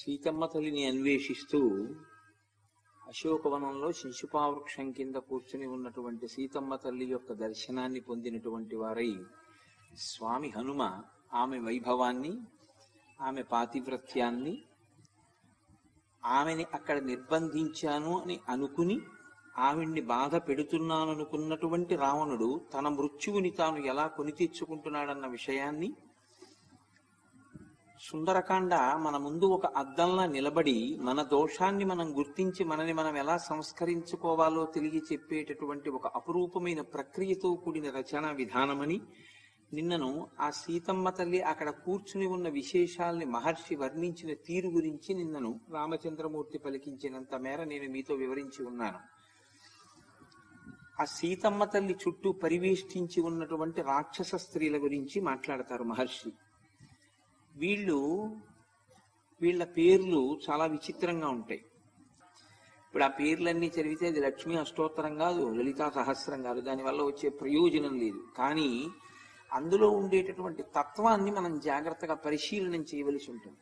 సీతమ్మ తల్లిని అన్వేషిస్తూ అశోకవనంలో శిశుపావృక్షం కింద కూర్చుని ఉన్నటువంటి సీతమ్మ తల్లి యొక్క దర్శనాన్ని పొందినటువంటి వారై స్వామి హనుమ ఆమె వైభవాన్ని ఆమె పాతివ్రత్యాన్ని ఆమెని అక్కడ నిర్బంధించాను అని అనుకుని ఆవిడ్ని బాధ పెడుతున్నాననుకున్నటువంటి రావణుడు తన మృత్యువుని తాను ఎలా కొని తెచ్చుకుంటున్నాడన్న విషయాన్ని సుందరకాండ మన ముందు ఒక అద్దంలా నిలబడి మన దోషాన్ని మనం గుర్తించి మనని మనం ఎలా సంస్కరించుకోవాలో తెలియ చెప్పేటటువంటి ఒక అపురూపమైన ప్రక్రియతో కూడిన రచనా విధానమని నిన్నను ఆ సీతమ్మ తల్లి అక్కడ కూర్చుని ఉన్న విశేషాల్ని మహర్షి వర్ణించిన తీరు గురించి నిన్నను రామచంద్రమూర్తి పలికించినంత మేర నేను మీతో వివరించి ఉన్నాను ఆ సీతమ్మ తల్లి చుట్టూ పరివేష్టించి ఉన్నటువంటి రాక్షస స్త్రీల గురించి మాట్లాడతారు మహర్షి వీళ్ళు వీళ్ళ పేర్లు చాలా విచిత్రంగా ఉంటాయి ఇప్పుడు ఆ పేర్లన్నీ చదివితే అది లక్ష్మీ అష్టోత్తరం కాదు లలితా సహస్రం కాదు దానివల్ల వచ్చే ప్రయోజనం లేదు కానీ అందులో ఉండేటటువంటి తత్వాన్ని మనం జాగ్రత్తగా పరిశీలనం చేయవలసి ఉంటుంది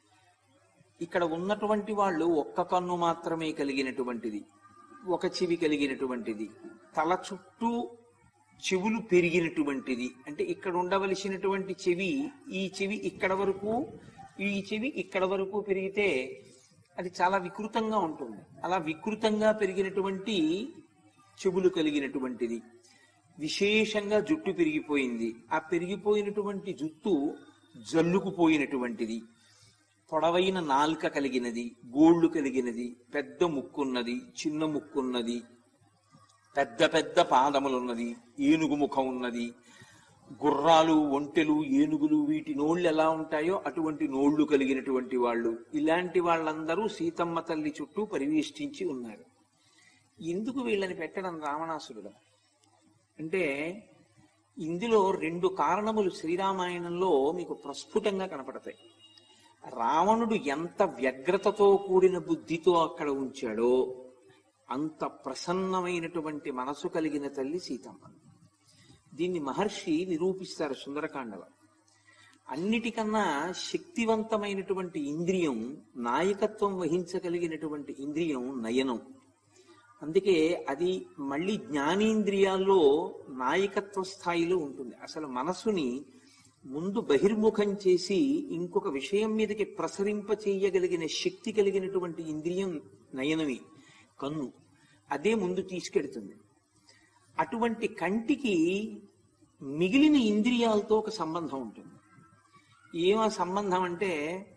ఇక్కడ ఉన్నటువంటి వాళ్ళు ఒక్క కన్ను మాత్రమే కలిగినటువంటిది ఒక చెవి కలిగినటువంటిది తల చుట్టూ చెవులు పెరిగినటువంటిది అంటే ఇక్కడ ఉండవలసినటువంటి చెవి ఈ చెవి ఇక్కడ వరకు ఈ చెవి ఇక్కడ వరకు పెరిగితే అది చాలా వికృతంగా ఉంటుంది అలా వికృతంగా పెరిగినటువంటి చెవులు కలిగినటువంటిది విశేషంగా జుట్టు పెరిగిపోయింది ఆ పెరిగిపోయినటువంటి జుట్టు జల్లుకుపోయినటువంటిది పొడవైన నాల్క కలిగినది గోళ్లు కలిగినది పెద్ద ముక్కున్నది చిన్న ముక్కున్నది పెద్ద పెద్ద పాదములున్నది ఏనుగు ముఖం ఉన్నది గుర్రాలు ఒంటెలు ఏనుగులు వీటి నోళ్ళు ఎలా ఉంటాయో అటువంటి నోళ్లు కలిగినటువంటి వాళ్ళు ఇలాంటి వాళ్ళందరూ సీతమ్మ తల్లి చుట్టూ పరివేష్టించి ఉన్నారు ఎందుకు వీళ్ళని పెట్టడం రావణాసురుడు అంటే ఇందులో రెండు కారణములు శ్రీరామాయణంలో మీకు ప్రస్ఫుటంగా కనపడతాయి రావణుడు ఎంత వ్యగ్రతతో కూడిన బుద్ధితో అక్కడ ఉంచాడో అంత ప్రసన్నమైనటువంటి మనసు కలిగిన తల్లి సీతమ్మ దీన్ని మహర్షి నిరూపిస్తారు సుందరకాండలో అన్నిటికన్నా శక్తివంతమైనటువంటి ఇంద్రియం నాయకత్వం వహించగలిగినటువంటి ఇంద్రియం నయనం అందుకే అది మళ్ళీ జ్ఞానేంద్రియాల్లో నాయకత్వ స్థాయిలో ఉంటుంది అసలు మనసుని ముందు బహిర్ముఖం చేసి ఇంకొక విషయం మీదకి ప్రసరింప చేయగలిగిన శక్తి కలిగినటువంటి ఇంద్రియం నయనమే కన్ను అదే ముందు తీసుకెడుతుంది అటువంటి కంటికి మిగిలిన ఇంద్రియాలతో ఒక సంబంధం ఉంటుంది ఏమా సంబంధం అంటే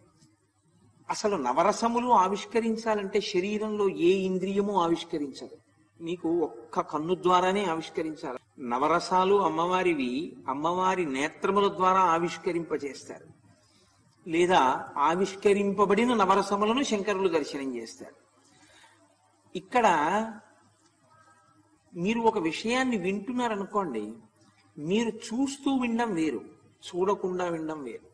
అసలు నవరసములు ఆవిష్కరించాలంటే శరీరంలో ఏ ఇంద్రియము ఆవిష్కరించదు మీకు ఒక్క కన్ను ద్వారానే ఆవిష్కరించాలి నవరసాలు అమ్మవారివి అమ్మవారి నేత్రముల ద్వారా ఆవిష్కరింపజేస్తారు లేదా ఆవిష్కరింపబడిన నవరసములను శంకరులు దర్శనం చేస్తారు ఇక్కడ మీరు ఒక విషయాన్ని వింటున్నారనుకోండి మీరు చూస్తూ వినడం వేరు చూడకుండా వినడం వేరు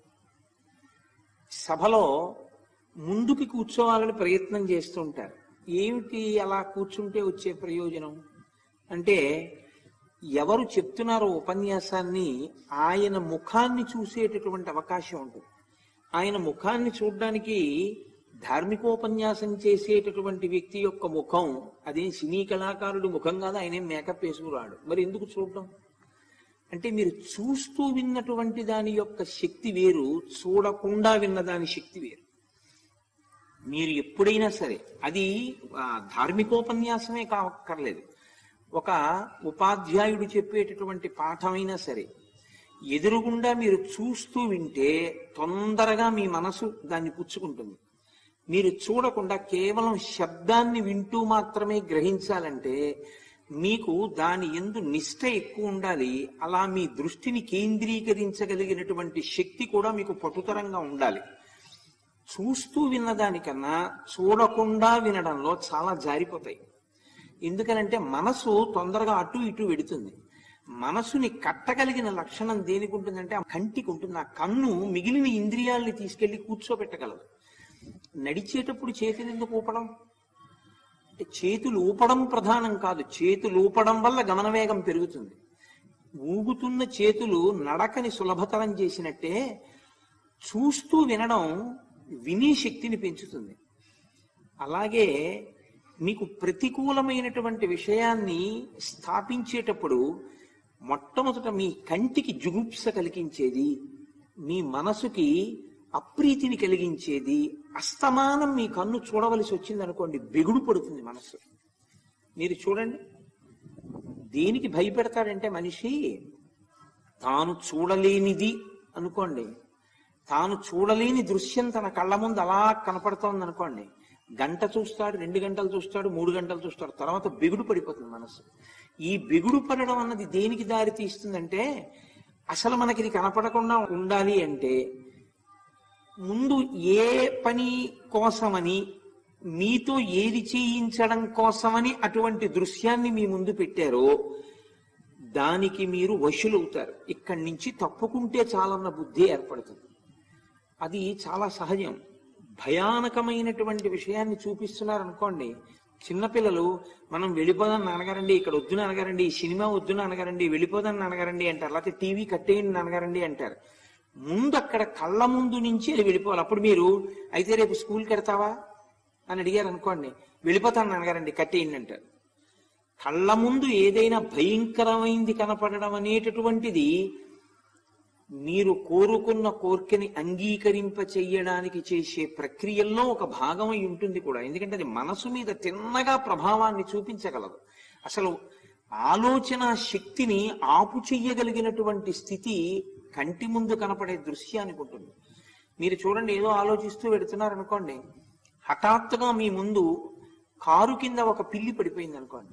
సభలో ముందుకి కూర్చోవాలని ప్రయత్నం చేస్తుంటారు ఏమిటి అలా కూర్చుంటే వచ్చే ప్రయోజనం అంటే ఎవరు చెప్తున్నారో ఉపన్యాసాన్ని ఆయన ముఖాన్ని చూసేటటువంటి అవకాశం ఉంటుంది ఆయన ముఖాన్ని చూడడానికి ధార్మికోపన్యాసం చేసేటటువంటి వ్యక్తి యొక్క ముఖం అదేం సినీ కళాకారుడి ముఖం కాదు ఆయనేం మేకప్ వేసుకురాడు మరి ఎందుకు చూడడం అంటే మీరు చూస్తూ విన్నటువంటి దాని యొక్క శక్తి వేరు చూడకుండా విన్న దాని శక్తి వేరు మీరు ఎప్పుడైనా సరే అది ఆ, ధార్మికోపన్యాసమే కావక్కర్లేదు ఒక ఉపాధ్యాయుడు చెప్పేటటువంటి పాఠమైనా సరే ఎదురుగుండా మీరు చూస్తూ వింటే తొందరగా మీ మనసు దాన్ని పుచ్చుకుంటుంది మీరు చూడకుండా కేవలం శబ్దాన్ని వింటూ మాత్రమే గ్రహించాలంటే మీకు దాని ఎందు నిష్ట ఎక్కువ ఉండాలి అలా మీ దృష్టిని కేంద్రీకరించగలిగినటువంటి శక్తి కూడా మీకు పటుతరంగా ఉండాలి చూస్తూ విన్నదానికన్నా చూడకుండా వినడంలో చాలా జారిపోతాయి ఎందుకనంటే మనసు తొందరగా అటు ఇటు వెడుతుంది మనసుని కట్టగలిగిన లక్షణం దేనికి ఉంటుందంటే ఆ కంటికి ఉంటుంది ఆ కన్ను మిగిలిన ఇంద్రియాల్ని తీసుకెళ్లి కూర్చోబెట్టగలదు నడిచేటప్పుడు చేతులు ఎందుకు ఊపడం అంటే చేతులు ఊపడం ప్రధానం కాదు చేతులు ఊపడం వల్ల గమనవేగం పెరుగుతుంది ఊగుతున్న చేతులు నడకని సులభతరం చేసినట్టే చూస్తూ వినడం వినే శక్తిని పెంచుతుంది అలాగే మీకు ప్రతికూలమైనటువంటి విషయాన్ని స్థాపించేటప్పుడు మొట్టమొదట మీ కంటికి జుగుప్స కలిగించేది మీ మనసుకి అప్రీతిని కలిగించేది అస్తమానం మీ కన్ను చూడవలసి వచ్చింది అనుకోండి బెగుడు పడుతుంది మనసు మీరు చూడండి దేనికి భయపెడతాడంటే మనిషి తాను చూడలేనిది అనుకోండి తాను చూడలేని దృశ్యం తన కళ్ళ ముందు అలా కనపడుతోంది అనుకోండి గంట చూస్తాడు రెండు గంటలు చూస్తాడు మూడు గంటలు చూస్తాడు తర్వాత బిగుడు పడిపోతుంది మనసు ఈ బిగుడు పడడం అన్నది దేనికి దారి తీస్తుందంటే అసలు మనకి ఇది కనపడకుండా ఉండాలి అంటే ముందు ఏ పని కోసమని మీతో ఏది చేయించడం కోసమని అటువంటి దృశ్యాన్ని మీ ముందు పెట్టారో దానికి మీరు వశులవుతారు ఇక్కడి నుంచి తప్పుకుంటే చాలన్న బుద్ధి ఏర్పడుతుంది అది చాలా సహజం భయానకమైనటువంటి విషయాన్ని చూపిస్తున్నారు అనుకోండి చిన్నపిల్లలు మనం వెళ్ళిపోదాం నాన్నగారండి ఇక్కడ వద్దు నాన్నగారండి ఈ సినిమా వద్దు నాన్నగారండి వెళ్ళిపోదాం నాన్నగారండి అంటారు లేకపోతే టీవీ కట్టేయండి నాన్నగారండి అంటారు ముందు అక్కడ కళ్ళ ముందు నుంచి అది వెళ్ళిపోవాలి అప్పుడు మీరు అయితే రేపు స్కూల్కి వెడతావా అని అడిగారు అనుకోండి వెళ్ళిపోతాను నాన్నగారండి కట్టేయండి అంటారు కళ్ళ ముందు ఏదైనా భయంకరమైంది కనపడడం అనేటటువంటిది మీరు కోరుకున్న కోరికని అంగీకరింప చెయ్యడానికి చేసే ప్రక్రియల్లో ఒక భాగం అయి ఉంటుంది కూడా ఎందుకంటే అది మనసు మీద తిన్నగా ప్రభావాన్ని చూపించగలదు అసలు ఆలోచన శక్తిని ఆపు చెయ్యగలిగినటువంటి స్థితి కంటి ముందు కనపడే దృశ్యానికి ఉంటుంది మీరు చూడండి ఏదో ఆలోచిస్తూ పెడుతున్నారు అనుకోండి హఠాత్తుగా మీ ముందు కారు కింద ఒక పిల్లి పడిపోయింది అనుకోండి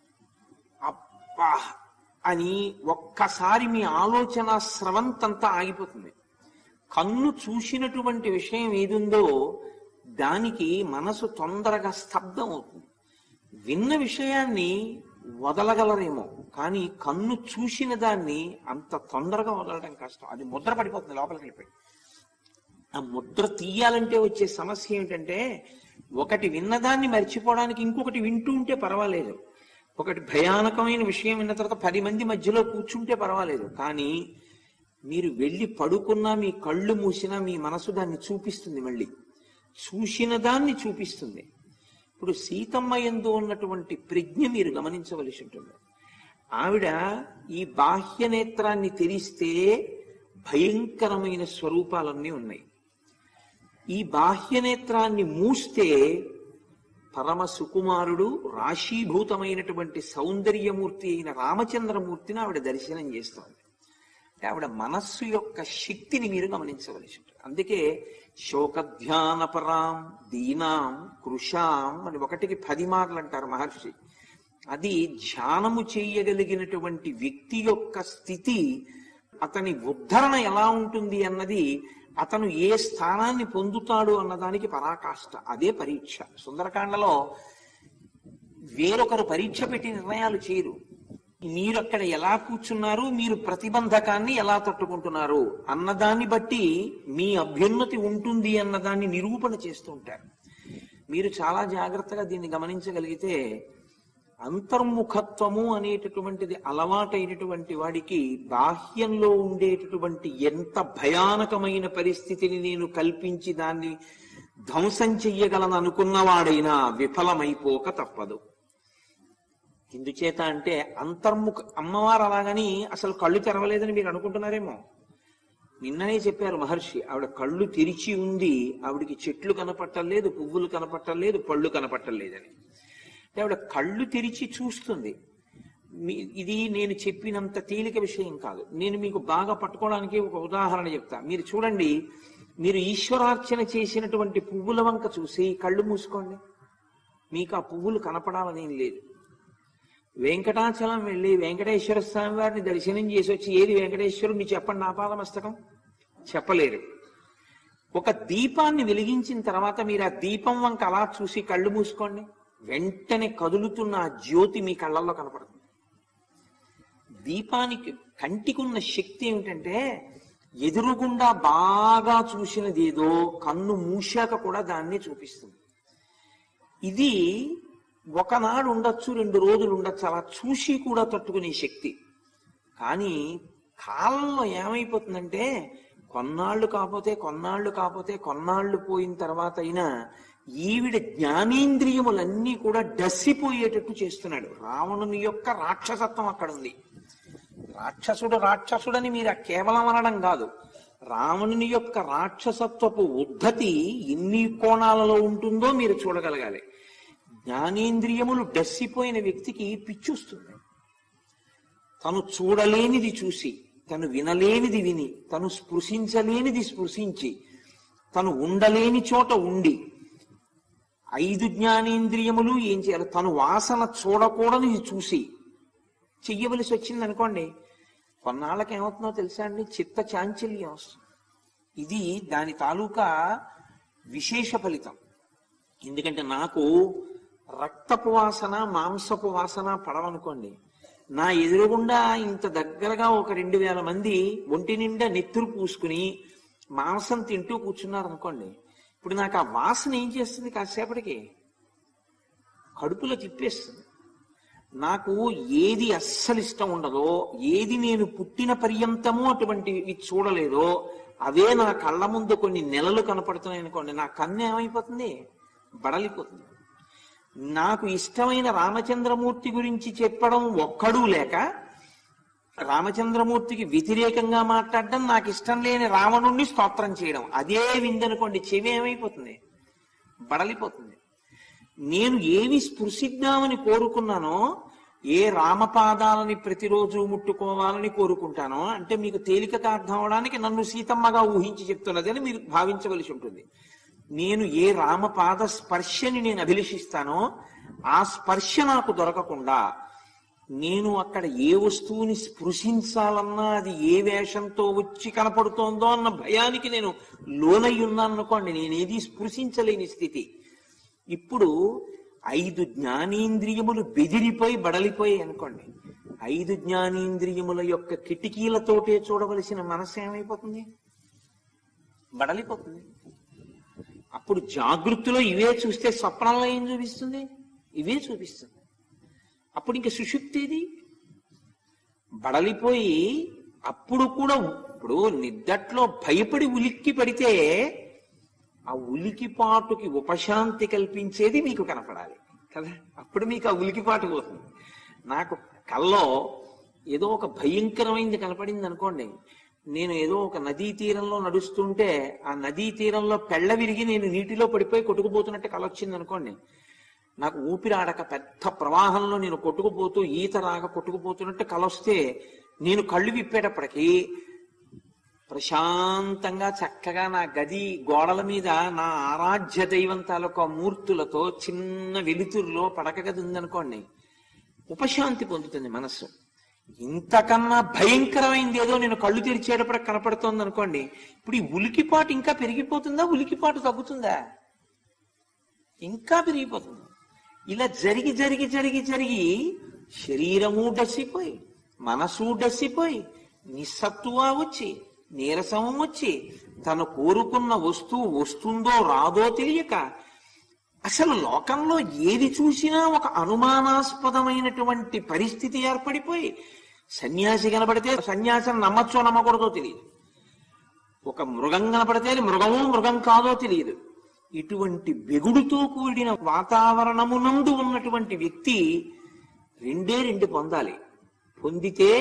అబ్బా అని ఒక్కసారి మీ ఆలోచన స్రవంతంతా ఆగిపోతుంది కన్ను చూసినటువంటి విషయం ఏదుందో దానికి మనసు తొందరగా స్తబ్దం అవుతుంది విన్న విషయాన్ని వదలగలరేమో కానీ కన్ను చూసిన దాన్ని అంత తొందరగా వదలడం కష్టం అది ముద్ర పడిపోతుంది లోపలికి వెళ్ళిపోయి ఆ ముద్ర తీయాలంటే వచ్చే సమస్య ఏమిటంటే ఒకటి విన్నదాన్ని మర్చిపోవడానికి ఇంకొకటి వింటూ ఉంటే పర్వాలేదు ఒకటి భయానకమైన విషయం విన్న తర్వాత పది మంది మధ్యలో కూర్చుంటే పర్వాలేదు కానీ మీరు వెళ్ళి పడుకున్నా మీ కళ్ళు మూసినా మీ మనసు దాన్ని చూపిస్తుంది మళ్ళీ చూసిన దాన్ని చూపిస్తుంది ఇప్పుడు సీతమ్మ ఎందు ఉన్నటువంటి ప్రజ్ఞ మీరు గమనించవలసి ఉంటుంది ఆవిడ ఈ బాహ్య నేత్రాన్ని తెరిస్తే భయంకరమైన స్వరూపాలన్నీ ఉన్నాయి ఈ బాహ్య నేత్రాన్ని మూస్తే పరమ సుకుమారుడు రాశీభూతమైనటువంటి సౌందర్యమూర్తి అయిన రామచంద్రమూర్తిని ఆవిడ దర్శనం చేస్తోంది అంటే ఆవిడ మనస్సు యొక్క శక్తిని మీరు గమనించవలసి ఉంటుంది అందుకే శోకధ్యానపరాం దీనాం కృషాం అని ఒకటికి పది మార్లు అంటారు మహర్షి అది ధ్యానము చేయగలిగినటువంటి వ్యక్తి యొక్క స్థితి అతని ఉద్ధరణ ఎలా ఉంటుంది అన్నది అతను ఏ స్థానాన్ని పొందుతాడు అన్నదానికి పరాకాష్ట అదే పరీక్ష సుందరకాండలో వేరొకరు పరీక్ష పెట్టి నిర్ణయాలు చేయరు మీరు అక్కడ ఎలా కూర్చున్నారు మీరు ప్రతిబంధకాన్ని ఎలా తట్టుకుంటున్నారు అన్నదాన్ని బట్టి మీ అభ్యున్నతి ఉంటుంది అన్నదాన్ని నిరూపణ చేస్తూ ఉంటారు మీరు చాలా జాగ్రత్తగా దీన్ని గమనించగలిగితే అంతర్ముఖత్వము అనేటటువంటిది అలవాటైనటువంటి వాడికి బాహ్యంలో ఉండేటటువంటి ఎంత భయానకమైన పరిస్థితిని నేను కల్పించి దాన్ని ధ్వంసం చెయ్యగలను అనుకున్నవాడైనా విఫలమైపోక తప్పదు ఎందుచేత అంటే అంతర్ముఖ అమ్మవారు అలాగని అసలు కళ్ళు తెరవలేదని మీరు అనుకుంటున్నారేమో నిన్ననే చెప్పారు మహర్షి ఆవిడ కళ్ళు తెరిచి ఉంది ఆవిడికి చెట్లు కనపట్టలేదు పువ్వులు కనపట్టలేదు పళ్ళు కనపట్టలేదని అంటే ఆవిడ కళ్ళు తెరిచి చూస్తుంది మీ- ఇది నేను చెప్పినంత తేలిక విషయం కాదు నేను మీకు బాగా పట్టుకోవడానికి ఒక ఉదాహరణ చెప్తా మీరు చూడండి మీరు ఈశ్వరార్చన చేసినటువంటి పువ్వుల వంక చూసి కళ్ళు మూసుకోండి మీకు ఆ పువ్వులు కనపడాలనేం లేదు వెంకటాచలం వెళ్ళి వెంకటేశ్వర స్వామి వారిని దర్శనం చేసి వచ్చి ఏది వెంకటేశ్వరుడిని చెప్పండి నా పాదమస్తకం చెప్పలేరు ఒక దీపాన్ని వెలిగించిన తర్వాత మీరు ఆ దీపం వంక అలా చూసి కళ్ళు మూసుకోండి వెంటనే కదులుతున్న ఆ జ్యోతి మీ కళ్ళల్లో కనపడుతుంది దీపానికి కంటికున్న శక్తి ఏమిటంటే ఎదురుగుండా బాగా చూసినది ఏదో కన్ను మూశాక కూడా దాన్ని చూపిస్తుంది ఇది ఒకనాడు ఉండొచ్చు రెండు రోజులు ఉండొచ్చు అలా చూసి కూడా తట్టుకునే శక్తి కానీ కాలంలో ఏమైపోతుందంటే కొన్నాళ్ళు కాకపోతే కొన్నాళ్ళు కాకపోతే కొన్నాళ్ళు పోయిన తర్వాత అయినా ఈవిడ జ్ఞానేంద్రియములన్నీ కూడా డస్సిపోయేటట్టు చేస్తున్నాడు రావణుని యొక్క రాక్షసత్వం అక్కడ ఉంది రాక్షసుడు రాక్షసుడని మీరు కేవలం అనడం కాదు రావణుని యొక్క రాక్షసత్వపు ఉద్ధతి ఎన్ని కోణాలలో ఉంటుందో మీరు చూడగలగాలి జ్ఞానేంద్రియములు డస్సిపోయిన వ్యక్తికి పిచ్చొస్తుంది తను చూడలేనిది చూసి తను వినలేనిది విని తను స్పృశించలేనిది స్పృశించి తను ఉండలేని చోట ఉండి ఐదు జ్ఞానేంద్రియములు ఏం చేయాలి తను వాసన చూడకూడనిది చూసి చెయ్యవలసి వచ్చింది అనుకోండి కొన్నాళ్ళకి ఏమవుతుందో తెలుసా అండి చిత్త చాంచల్యం వస్తుంది ఇది దాని తాలూకా విశేష ఫలితం ఎందుకంటే నాకు రక్తపు వాసన మాంసపు వాసన పడవనుకోండి నా ఎదురుగుండా ఇంత దగ్గరగా ఒక రెండు వేల మంది ఒంటి నిండా నెత్తురు పూసుకుని మాంసం తింటూ కూర్చున్నారు అనుకోండి ఇప్పుడు నాకు ఆ వాసన ఏం చేస్తుంది కాసేపటికి కడుపులో తిప్పేస్తుంది నాకు ఏది అస్సలు ఇష్టం ఉండదో ఏది నేను పుట్టిన పర్యంతము అటువంటివి చూడలేదో అవే నా కళ్ళ ముందు కొన్ని నెలలు కనపడుతున్నాయి అనుకోండి నా కన్ను ఏమైపోతుంది బడలిపోతుంది నాకు ఇష్టమైన రామచంద్రమూర్తి గురించి చెప్పడం ఒక్కడూ లేక రామచంద్రమూర్తికి వ్యతిరేకంగా మాట్లాడడం నాకు ఇష్టం లేని రావణుణ్ణి స్తోత్రం చేయడం అదే విందనుకోండి చెవి ఏమైపోతుంది బడలిపోతుంది నేను ఏవి స్పృశిద్దామని కోరుకున్నానో ఏ రామపాదాలని ప్రతిరోజు ముట్టుకోవాలని కోరుకుంటానో అంటే మీకు తేలికగా అర్థం అవడానికి నన్ను సీతమ్మగా ఊహించి చెప్తున్నది అని మీరు భావించవలసి ఉంటుంది నేను ఏ రామపాద స్పర్శని నేను అభిలషిస్తానో ఆ స్పర్శ నాకు దొరకకుండా నేను అక్కడ ఏ వస్తువుని స్పృశించాలన్నా అది ఏ వేషంతో వచ్చి కనపడుతోందో అన్న భయానికి నేను లోనై ఉన్నాను అనుకోండి నేనేది స్పృశించలేని స్థితి ఇప్పుడు ఐదు జ్ఞానేంద్రియములు బెదిరిపోయి బడలిపోయి అనుకోండి ఐదు జ్ఞానేంద్రియముల యొక్క కిటికీలతోటే చూడవలసిన మనసు ఏమైపోతుంది బడలిపోతుంది అప్పుడు జాగృతిలో ఇవే చూస్తే స్వప్నంలో ఏం చూపిస్తుంది ఇవే చూపిస్తుంది అప్పుడు ఇంక సుషుప్తేది బడలిపోయి అప్పుడు కూడా ఇప్పుడు నిద్దట్లో భయపడి ఉలిక్కి పడితే ఆ ఉలికిపాటుకి ఉపశాంతి కల్పించేది మీకు కనపడాలి కదా అప్పుడు మీకు ఆ ఉలికిపాటు పోతుంది నాకు కల్లో ఏదో ఒక భయంకరమైనది కనపడింది అనుకోండి నేను ఏదో ఒక నదీ తీరంలో నడుస్తుంటే ఆ నదీ తీరంలో పెళ్ళ విరిగి నేను నీటిలో పడిపోయి కొట్టుకుపోతున్నట్టు కల వచ్చింది అనుకోండి నాకు ఊపిరాడక పెద్ద ప్రవాహంలో నేను కొట్టుకుపోతూ ఈత రాక కొట్టుకుపోతున్నట్టు కలొస్తే నేను కళ్ళు విప్పేటప్పటికీ ప్రశాంతంగా చక్కగా నా గది గోడల మీద నా ఆరాధ్య దైవం తాలూకా మూర్తులతో చిన్న వెలుతురులో పడక గది ఉందనుకోండి ఉపశాంతి పొందుతుంది మనస్సు ఇంతకన్నా భయంకరమైంది ఏదో నేను కళ్ళు తెరిచేటప్పుడు కనపడుతోంది అనుకోండి ఇప్పుడు ఈ ఉలికిపాటు ఇంకా పెరిగిపోతుందా ఉలికిపాటు తగ్గుతుందా ఇంకా పెరిగిపోతుంది ఇలా జరిగి జరిగి జరిగి జరిగి శరీరము డసిపోయి మనసు డసిపోయి నిస్సత్తువ వచ్చి నీరసము వచ్చి తను కోరుకున్న వస్తువు వస్తుందో రాదో తెలియక అసలు లోకంలో ఏది చూసినా ఒక అనుమానాస్పదమైనటువంటి పరిస్థితి ఏర్పడిపోయి సన్యాసి కనబడితే సన్యాసం నమ్మచ్చో నమ్మకూడదో తెలియదు ఒక మృగం కనపడితే అది మృగమో మృగం కాదో తెలియదు ఇటువంటి బెగుడుతో కూడిన వాతావరణమునందు ఉన్నటువంటి వ్యక్తి రెండే రెండు పొందాలి పొందితే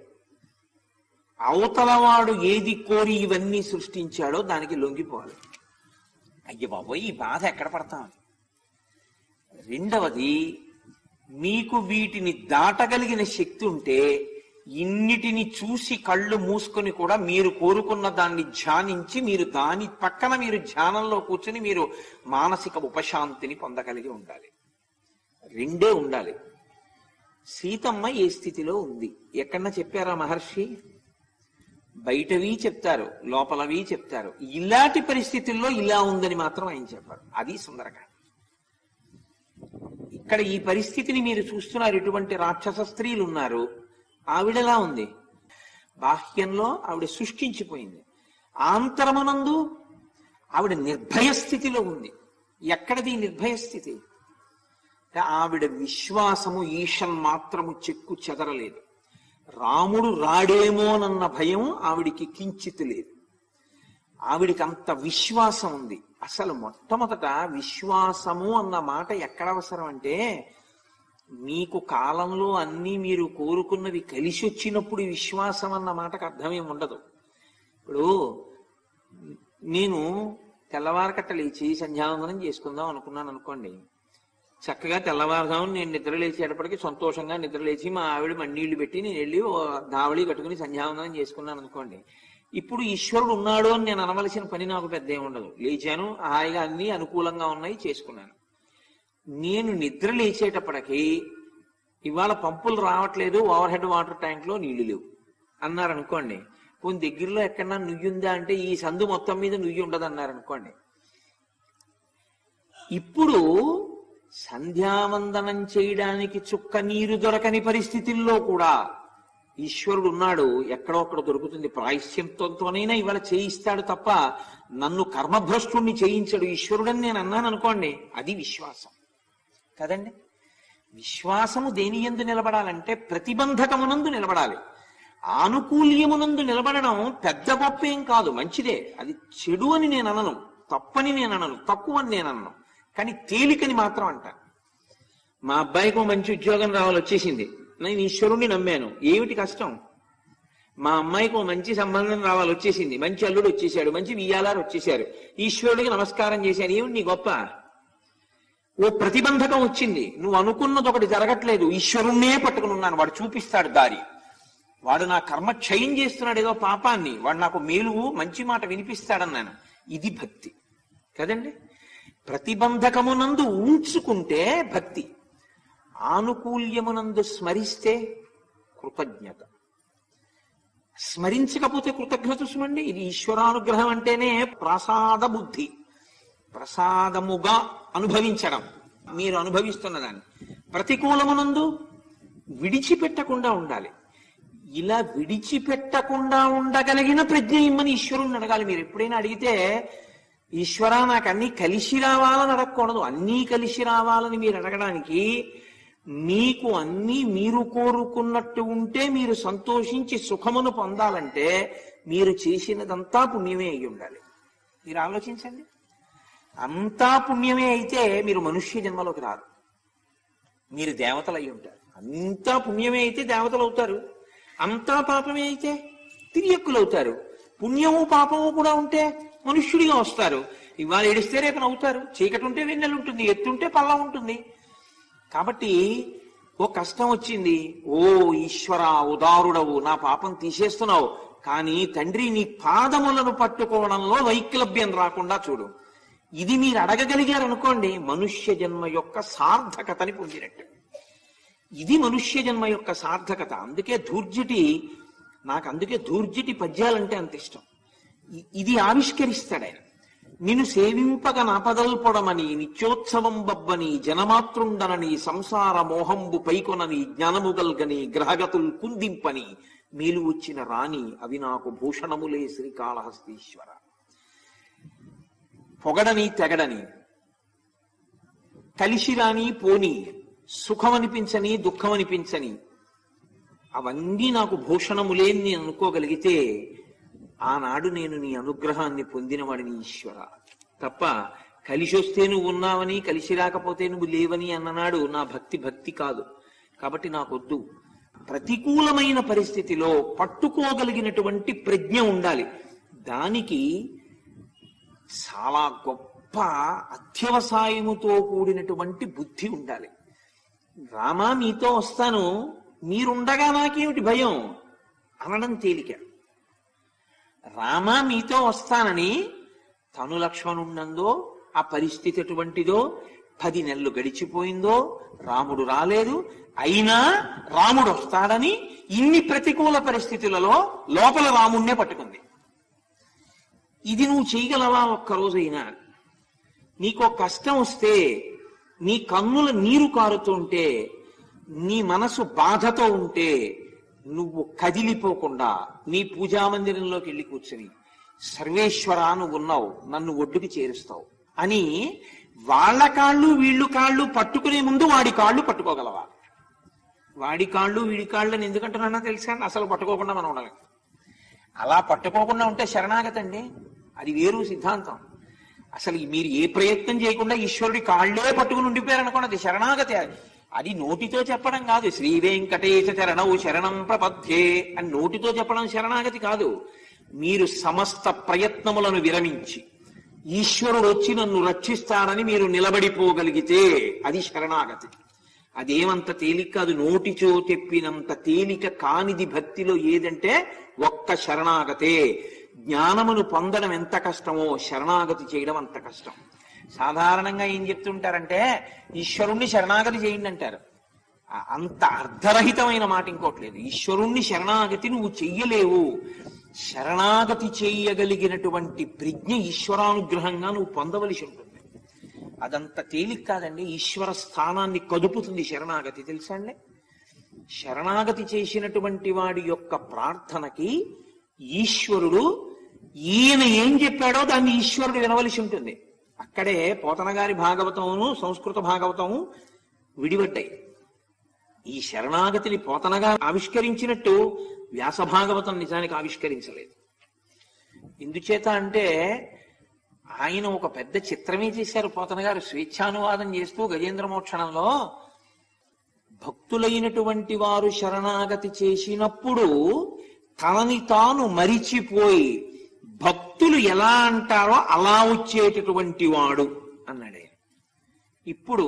అవతలవాడు ఏది కోరి ఇవన్నీ సృష్టించాడో దానికి లొంగిపోవాలి అయ్య బాబోయ్ ఈ బాధ ఎక్కడ పడతాం రెండవది మీకు వీటిని దాటగలిగిన శక్తి ఉంటే ఇన్నిటిని చూసి కళ్ళు మూసుకొని కూడా మీరు కోరుకున్న దాన్ని ధ్యానించి మీరు దాని పక్కన మీరు ధ్యానంలో కూర్చొని మీరు మానసిక ఉపశాంతిని పొందగలిగి ఉండాలి రెండే ఉండాలి సీతమ్మ ఏ స్థితిలో ఉంది ఎక్కడన్నా చెప్పారా మహర్షి బయటవి చెప్తారు లోపలవి చెప్తారు ఇలాంటి పరిస్థితుల్లో ఇలా ఉందని మాత్రం ఆయన చెప్పారు అది సుందరకాండ ఇక్కడ ఈ పరిస్థితిని మీరు చూస్తున్నారు ఇటువంటి రాక్షస స్త్రీలు ఉన్నారు ఆవిడలా ఉంది బాహ్యంలో ఆవిడ శుష్కించిపోయింది ఆంతరమునందు ఆవిడ నిర్భయ స్థితిలో ఉంది ఎక్కడది ఈ నిర్భయ స్థితి ఆవిడ విశ్వాసము ఈషన్ మాత్రము చెక్కు చెదరలేదు రాముడు రాడేమోనన్న భయం ఆవిడికి కించిత్ లేదు ఆవిడికి అంత విశ్వాసం ఉంది అసలు మొట్టమొదట విశ్వాసము అన్న మాట ఎక్కడ అవసరం అంటే మీకు కాలంలో అన్నీ మీరు కోరుకున్నవి కలిసి వచ్చినప్పుడు విశ్వాసం అన్న మాటకు అర్థమేం ఉండదు ఇప్పుడు నేను తెల్లవారకట్ట లేచి సంధ్యావందనం చేసుకుందాం అనుకున్నాను అనుకోండి చక్కగా తెల్లవారుజామున నేను నిద్ర లేచేటప్పటికి సంతోషంగా నిద్ర లేచి మా ఆవిడ మన్నీళ్లు పెట్టి నేను వెళ్ళి ఓ దావళి కట్టుకుని సంధ్యావందనం చేసుకున్నాను అనుకోండి ఇప్పుడు ఈశ్వరుడు ఉన్నాడు అని నేను అనవలసిన పని నాకు పెద్ద ఏమి ఉండదు లేచాను హాయిగా అన్ని అనుకూలంగా ఉన్నాయి చేసుకున్నాను నేను నిద్ర లేచేటప్పటికి ఇవాళ పంపులు రావట్లేదు ఓవర్ హెడ్ వాటర్ ట్యాంక్ లో నీళ్లు లేవు అన్నారు అనుకోండి కొన్ని దగ్గరలో ఎక్కడన్నా నుయ్యుందా అంటే ఈ సందు మొత్తం మీద నుయ్యి ఉండదు అన్నారు అనుకోండి ఇప్పుడు సంధ్యావందనం చేయడానికి చుక్క నీరు దొరకని పరిస్థితుల్లో కూడా ఈశ్వరుడు ఉన్నాడు ఎక్కడో అక్కడ దొరుకుతుంది ప్రాయశ్చిత్తంతోనైనా ఇవాళ చేయిస్తాడు తప్ప నన్ను కర్మభ్రష్టుణ్ణి చేయించడు ఈశ్వరుడని నేను అన్నాను అనుకోండి అది విశ్వాసం కదండి విశ్వాసము దేని ఎందు నిలబడాలంటే ప్రతిబంధకమునందు నిలబడాలి ఆనుకూల్యమునందు నిలబడడం పెద్ద గొప్ప ఏం కాదు మంచిదే అది చెడు అని నేను అనను తప్పని నేను అనను తక్కువ అని నేను అనను కానీ తేలికని మాత్రం అంటాను మా అబ్బాయికి ఓ మంచి ఉద్యోగం రావాలి వచ్చేసింది నేను ఈశ్వరుణ్ణి నమ్మాను ఏమిటి కష్టం మా అమ్మాయికి ఓ మంచి సంబంధం రావాలి వచ్చేసింది మంచి అల్లుడు వచ్చేసాడు మంచి వియ్యాలారు వచ్చేసారు ఈశ్వరుడికి నమస్కారం చేశాను ఏమిటి నీ గొప్ప ఓ ప్రతిబంధకం వచ్చింది నువ్వు అనుకున్నది ఒకటి జరగట్లేదు ఈశ్వరుణ్ణే పట్టుకుని ఉన్నాను వాడు చూపిస్తాడు దారి వాడు నా కర్మ క్షయం చేస్తున్నాడు ఏదో పాపాన్ని వాడు నాకు మేలు మంచి మాట వినిపిస్తాడన్నాను ఇది భక్తి కదండి ప్రతిబంధకమునందు ఉంచుకుంటే భక్తి ఆనుకూల్యమునందు స్మరిస్తే కృతజ్ఞత స్మరించకపోతే కృతజ్ఞత చూసుకోండి ఇది ఈశ్వరానుగ్రహం అంటేనే ప్రసాద బుద్ధి ప్రసాదముగా అనుభవించడం మీరు అనుభవిస్తున్న దాన్ని ప్రతికూలమునందు విడిచిపెట్టకుండా ఉండాలి ఇలా విడిచిపెట్టకుండా ఉండగలిగిన ప్రజ్ఞ ఇమ్మని ఈశ్వరుణ్ణి అడగాలి మీరు ఎప్పుడైనా అడిగితే ఈశ్వర నాకు అన్ని కలిసి రావాలని అడగకూడదు అన్నీ కలిసి రావాలని మీరు అడగడానికి మీకు అన్నీ మీరు కోరుకున్నట్టు ఉంటే మీరు సంతోషించి సుఖమును పొందాలంటే మీరు చేసినదంతా పుణ్యమే అయి ఉండాలి మీరు ఆలోచించండి అంతా పుణ్యమే అయితే మీరు మనుష్య జన్మలోకి రారు మీరు దేవతలు అయి ఉంటారు అంతా పుణ్యమే అయితే దేవతలు అవుతారు అంతా పాపమే అయితే తిరియక్కులు అవుతారు పుణ్యము పాపము కూడా ఉంటే మనుష్యుడిగా వస్తారు ఇవాళ ఏడిస్తే రేపు నవ్వుతారు చీకటి ఉంటే వెన్నెలు ఉంటుంది ఎత్తుంటే పల్లా ఉంటుంది కాబట్టి ఓ కష్టం వచ్చింది ఓ ఈశ్వర ఉదారుడవు నా పాపం తీసేస్తున్నావు కానీ తండ్రి నీ పాదములను పట్టుకోవడంలో వైక్లభ్యం రాకుండా చూడు ఇది మీరు అడగగలిగారు అనుకోండి మనుష్య జన్మ యొక్క సార్థకతని పొందినట్టు ఇది మనుష్య జన్మ యొక్క సార్థకత అందుకే ధూర్జటి నాకు అందుకే ధూర్జటి పద్యాలంటే అంత ఇష్టం ఇ- ఇది ఆవిష్కరిస్తాడు ఆయన నిన్ను సేవింపగ నాపదల్పొడమని నిత్యోత్సవం బబ్బని జనమాతృండనని సంసార మోహంబు పైకొనని జ్ఞానముగల్గని గ్రహగతుల్ కుందింపని మేలు వచ్చిన రాణి అవి నాకు భూషణములే శ్రీకాళహస్తీశ్వర పొగడని తెగడని కలిసి రాని పోని సుఖం అనిపించని దుఃఖం అనిపించని అవన్నీ నాకు భూషణములే అని నేను అనుకోగలిగితే ఆనాడు నేను నీ అనుగ్రహాన్ని పొందినవాడిని ఈశ్వర తప్ప కలిసి వస్తే నువ్వు ఉన్నావని కలిసి రాకపోతే నువ్వు లేవని అన్ననాడు నా భక్తి భక్తి కాదు కాబట్టి నాకొద్దు ప్రతికూలమైన పరిస్థితిలో పట్టుకోగలిగినటువంటి ప్రజ్ఞ ఉండాలి దానికి చాలా గొప్ప అత్యవసాయముతో కూడినటువంటి బుద్ధి ఉండాలి రామా మీతో వస్తాను మీరుండగా నాకేమిటి భయం అనడం తేలిక రామా మీతో వస్తానని తను లక్ష్మణుండందో ఆ పరిస్థితి ఎటువంటిదో పది నెలలు గడిచిపోయిందో రాముడు రాలేదు అయినా రాముడు వస్తాడని ఇన్ని ప్రతికూల పరిస్థితులలో లోపల రాముణ్ణే పట్టుకుంది ఇది నువ్వు చేయగలవా ఒక్కరోజైనా నీకో కష్టం వస్తే నీ కన్నుల నీరు కారుతుంటే నీ మనసు బాధతో ఉంటే నువ్వు కదిలిపోకుండా నీ పూజా మందిరంలోకి వెళ్ళి కూర్చుని సర్వేశ్వర నువ్వు ఉన్నావు నన్ను ఒడ్డుకి చేరుస్తావు అని వాళ్ళ కాళ్ళు వీళ్ళు కాళ్ళు పట్టుకునే ముందు వాడి కాళ్ళు పట్టుకోగలవా వాడి కాళ్ళు వీడి కాళ్ళు అని ఎందుకంటున్నా తెలుసా అసలు పట్టుకోకుండా మనం ఉండాలి అలా పట్టుకోకుండా ఉంటే శరణాగతి అండి అది వేరు సిద్ధాంతం అసలు మీరు ఏ ప్రయత్నం చేయకుండా ఈశ్వరుడి కాళ్ళే పట్టుకుని ఉండిపోయారనుకోండి అది శరణాగతి అది నోటితో చెప్పడం కాదు శ్రీ వెంకటేశ చరణవు శరణం ప్రపద్యే అని నోటితో చెప్పడం శరణాగతి కాదు మీరు సమస్త ప్రయత్నములను విరమించి ఈశ్వరుడు వచ్చి నన్ను రక్షిస్తాడని మీరు నిలబడిపోగలిగితే అది శరణాగతి అదేమంత తేలిక కాదు నోటిచో చెప్పినంత తేలిక కానిది భక్తిలో ఏదంటే ఒక్క శరణాగతే జ్ఞానమును పొందడం ఎంత కష్టమో శరణాగతి చేయడం అంత కష్టం సాధారణంగా ఏం చెప్తుంటారంటే ఈశ్వరుణ్ణి శరణాగతి చేయండి అంటారు ఆ- అంత అర్ధరహితమైన మాట ఇంకోటి లేదు ఈశ్వరుణ్ణి శరణాగతి నువ్వు చెయ్యలేవు శరణాగతి చేయగలిగినటువంటి ప్రజ్ఞ ఈశ్వరానుగ్రహంగా నువ్వు పొందవలసి ఉంటుంది అదంత తేలిక కాదండి ఈశ్వర స్థానాన్ని కదుపుతుంది శరణాగతి తెలుసా అండి శరణాగతి చేసినటువంటి వాడి యొక్క ప్రార్థనకి ఈశ్వరుడు ఈయన ఏం చెప్పాడో దాన్ని ఈశ్వరుడు వినవలసి ఉంటుంది అక్కడే పోతన గారి భాగవతమును సంస్కృత భాగవతము విడిపడ్డాయి ఈ శరణాగతిని పోతనగా ఆవిష్కరించినట్టు వ్యాస భాగవతం నిజానికి ఆవిష్కరించలేదు ఎందుచేత అంటే ఆయన ఒక పెద్ద చిత్రమే చేశారు పోతన గారు స్వేచ్ఛానువాదం చేస్తూ గజేంద్ర మోక్షణంలో భక్తులైనటువంటి వారు శరణాగతి చేసినప్పుడు తనని తాను మరిచిపోయి భక్తులు ఎలా అంటారో అలా వచ్చేటటువంటి వాడు అన్నాడు ఆయన. ఇప్పుడు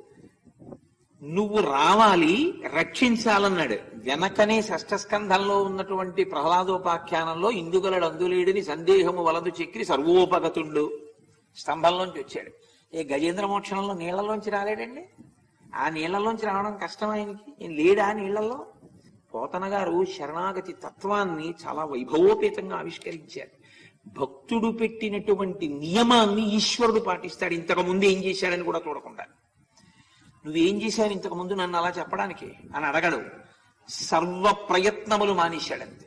నువ్వు రావాలి రక్షించాలన్నాడు వెనకనే షష్ఠస్కంధంలో ఉన్నటువంటి ప్రహ్లాదోపాఖ్యానంలో ఇందుగలడు అందులేడిని సందేహము వలదు చెక్కి సర్వోపగతుండు స్తంభంలోంచి వచ్చాడు ఏ గజేంద్ర మోక్షణంలో నీళ్లలోంచి రాలేడండి ఆ నీళ్లలోంచి రావడం కష్టం ఆయనకి ఈయన లేడా నీళ్లలో పోతన గారు శరణాగతి తత్వాన్ని చాలా వైభవోపేతంగా ఆవిష్కరించారు భక్తుడు పెట్టినటువంటి నియమాన్ని ఈశ్వరుడు పాటిస్తాడు ఇంతకు ముందు ఏం చేశాడని కూడా చూడకుండా నువ్వేం చేశావు ఇంతకు ముందు నన్ను అలా చెప్పడానికి అని అడగడు సర్వ ప్రయత్నములు మానేశాడంతే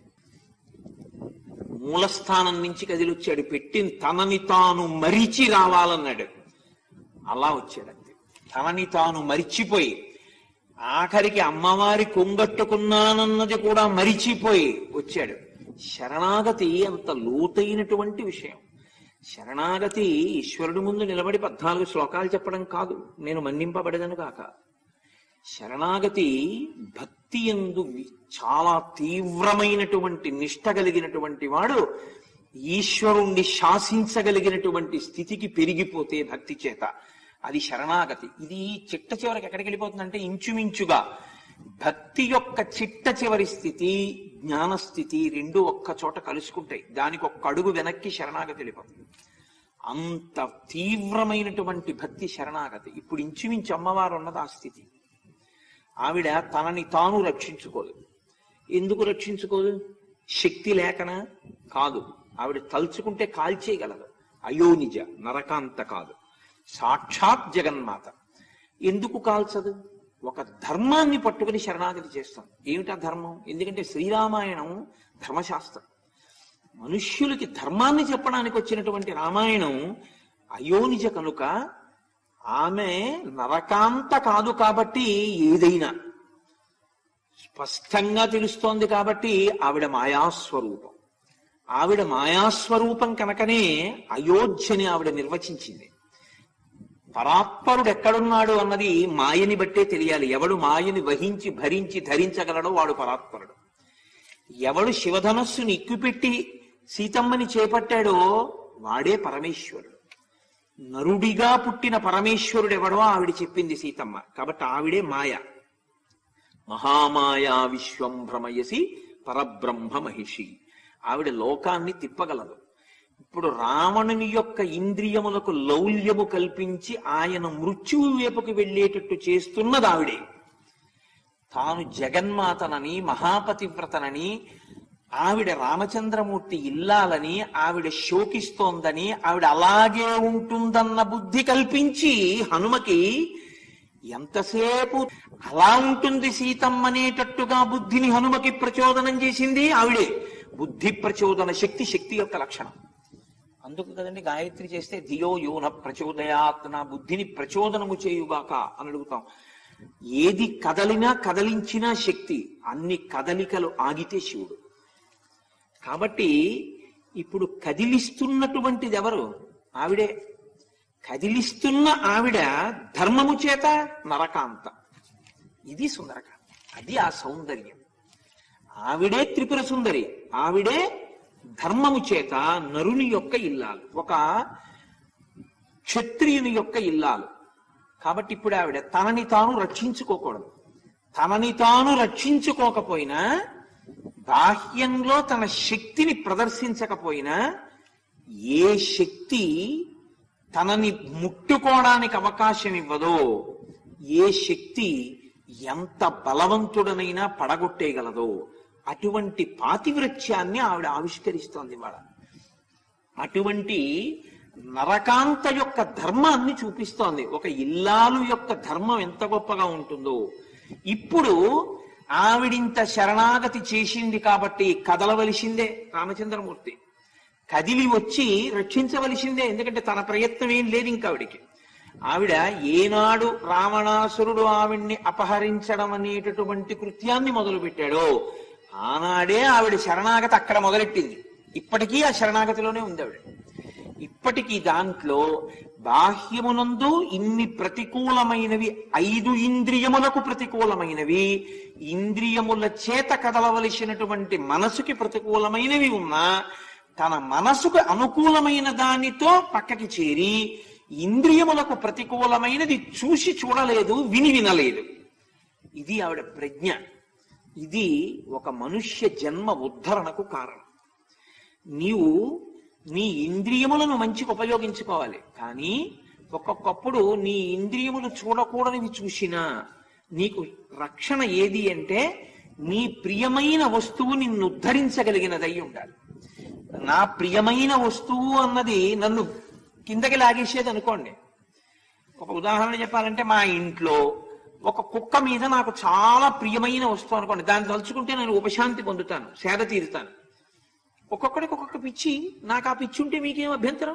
మూలస్థానం నుంచి కదిలొచ్చాడు పెట్టిన తనని తాను మరిచి రావాలన్నాడు అలా వచ్చాడంతే తనని తాను మరిచిపోయి ఆఖరికి అమ్మవారి కొంగట్టుకున్నానన్నది కూడా మరిచిపోయి వచ్చాడు శరణాగతి అంత లోతైనటువంటి విషయం శరణాగతి ఈశ్వరుడి ముందు నిలబడి పద్నాలుగు శ్లోకాలు చెప్పడం కాదు నేను మన్నింపబడదను కాక శరణాగతి భక్తి ఎందు వి- చాలా తీవ్రమైనటువంటి నిష్ట కలిగినటువంటి వాడు ఈశ్వరుణ్ణి శాసించగలిగినటువంటి స్థితికి పెరిగిపోతే భక్తి చేత అది శరణాగతి ఇది చిట్ట చివరికి ఎక్కడికి వెళ్ళిపోతుందంటే ఇంచుమించుగా భక్తి యొక్క చిట్ట చివరి స్థితి జ్ఞానస్థితి రెండు ఒక్క చోట కలుసుకుంటాయి దానికి ఒక్క అడుగు వెనక్కి శరణాగతి వెళ్ళిపోతుంది అంత తీవ్రమైనటువంటి భక్తి శరణాగతి ఇప్పుడు ఇంచుమించు అమ్మవారు ఉన్నది ఆ స్థితి ఆవిడ తనని తాను రక్షించుకోదు ఎందుకు రక్షించుకోదు శక్తి లేకనా కాదు ఆవిడ తలుచుకుంటే కాల్చేయగలదు అయోనిజ నరకాంత కాదు సాక్షాత్ జగన్మాత ఎందుకు కాల్చదు ఒక ధర్మాన్ని పట్టుకుని శరణాగతి చేస్తాం ఏమిటా ధర్మం ఎందుకంటే శ్రీరామాయణం ధర్మశాస్త్రం మనుష్యులకి ధర్మాన్ని చెప్పడానికి వచ్చినటువంటి రామాయణం అయోనిజ కనుక ఆమె నరకాంత కాదు కాబట్టి ఏదైనా స్పష్టంగా తెలుస్తోంది కాబట్టి ఆవిడ మాయాస్వరూపం ఆవిడ మాయాస్వరూపం కనుకనే అయోధ్యని ఆవిడ నిర్వచించింది పరాత్పరుడు ఎక్కడున్నాడు అన్నది మాయని బట్టే తెలియాలి ఎవడు మాయని వహించి భరించి ధరించగలడో వాడు పరాత్పరుడు ఎవడు శివధనస్సుని ఎక్కుపెట్టి సీతమ్మని చేపట్టాడో వాడే పరమేశ్వరుడు నరుడిగా పుట్టిన పరమేశ్వరుడు ఎవడో ఆవిడ చెప్పింది సీతమ్మ కాబట్టి ఆవిడే మాయ మహామాయా విశ్వం భ్రమయసి పరబ్రహ్మ మహిషి ఆవిడ లోకాన్ని తిప్పగలదు ఇప్పుడు రావణుని యొక్క ఇంద్రియములకు లౌల్యము కల్పించి ఆయన మృత్యువు వైపుకి వెళ్ళేటట్టు చేస్తున్నది ఆవిడే తాను జగన్మాతనని మహాపతివ్రతనని ఆవిడ రామచంద్రమూర్తి ఇల్లాలని ఆవిడ శోకిస్తోందని ఆవిడ అలాగే ఉంటుందన్న బుద్ధి కల్పించి హనుమకి ఎంతసేపు అలా ఉంటుంది సీతమ్మనేటట్టుగా బుద్ధిని హనుమకి ప్రచోదనం చేసింది ఆవిడే బుద్ధి ప్రచోదన శక్తి శక్తి యొక్క లక్షణం అందుకు కదండి గాయత్రి చేస్తే ధియో యోన ప్రచోదయాత్ నా బుద్ధిని ప్రచోదనము చేయుగాక అని అడుగుతాం ఏది కదలినా కదలించినా శక్తి అన్ని కదలికలు ఆగితే శివుడు కాబట్టి ఇప్పుడు కదిలిస్తున్నటువంటిది ఎవరు ఆవిడే కదిలిస్తున్న ఆవిడ ధర్మము చేత నరకాంత ఇది సుందరకాంత అది ఆ సౌందర్యం ఆవిడే త్రిపుర సుందరి ఆవిడే ధర్మము చేత నరుని యొక్క ఇల్లాలు ఒక క్షత్రియుని యొక్క ఇల్లాలు కాబట్టి ఇప్పుడు ఆవిడ తనని తాను రక్షించుకోకూడదు తనని తాను రక్షించుకోకపోయినా బాహ్యంలో తన శక్తిని ప్రదర్శించకపోయినా ఏ శక్తి తనని ముట్టుకోవడానికి అవకాశం ఇవ్వదో ఏ శక్తి ఎంత బలవంతుడనైనా పడగొట్టేయగలదో అటువంటి పాతివ్రత్యాన్ని ఆవిడ ఆవిష్కరిస్తోంది ఇవాళ అటువంటి నరకాంత యొక్క ధర్మాన్ని చూపిస్తోంది ఒక ఇల్లాలు యొక్క ధర్మం ఎంత గొప్పగా ఉంటుందో ఇప్పుడు ఆవిడింత శరణాగతి చేసింది కాబట్టి కదలవలసిందే రామచంద్రమూర్తి కదిలి వచ్చి రక్షించవలసిందే ఎందుకంటే తన ప్రయత్నం ఏం లేదు ఇంకా ఆవిడికి ఆవిడ ఏనాడు రావణాసురుడు ఆవిడ్ని అపహరించడం అనేటటువంటి కృత్యాన్ని మొదలు పెట్టాడో ఆనాడే ఆవిడ శరణాగతి అక్కడ మొదలెట్టింది ఇప్పటికీ ఆ శరణాగతిలోనే ఉంది ఆవిడ ఇప్పటికీ దాంట్లో బాహ్యమునందు ఇన్ని ప్రతికూలమైనవి ఐదు ఇంద్రియములకు ప్రతికూలమైనవి ఇంద్రియముల చేత కదలవలసినటువంటి మనసుకి ప్రతికూలమైనవి ఉన్నా తన మనసుకు అనుకూలమైన దానితో పక్కకి చేరి ఇంద్రియములకు ప్రతికూలమైనది చూసి చూడలేదు విని వినలేదు ఇది ఆవిడ ప్రజ్ఞ ఇది ఒక మనుష్య జన్మ ఉద్ధరణకు కారణం నీవు నీ ఇంద్రియములను మంచికి ఉపయోగించుకోవాలి కానీ ఒక్కొక్కప్పుడు నీ ఇంద్రియములు చూడకూడనివి చూసినా నీకు రక్షణ ఏది అంటే నీ ప్రియమైన వస్తువు నిన్ను ఉద్ధరించగలిగినదై ఉండాలి నా ప్రియమైన వస్తువు అన్నది నన్ను కిందకి లాగేసేది అనుకోండి ఒక ఉదాహరణ చెప్పాలంటే మా ఇంట్లో ఒక కుక్క మీద నాకు చాలా ప్రియమైన వస్తువు అనుకోండి దాన్ని తలుచుకుంటే నేను ఉపశాంతి పొందుతాను సేద తీరుతాను ఒక్కొక్కడికి ఒక్కొక్క పిచ్చి నాకు ఆ పిచ్చి ఉంటే మీకేం అభ్యంతరం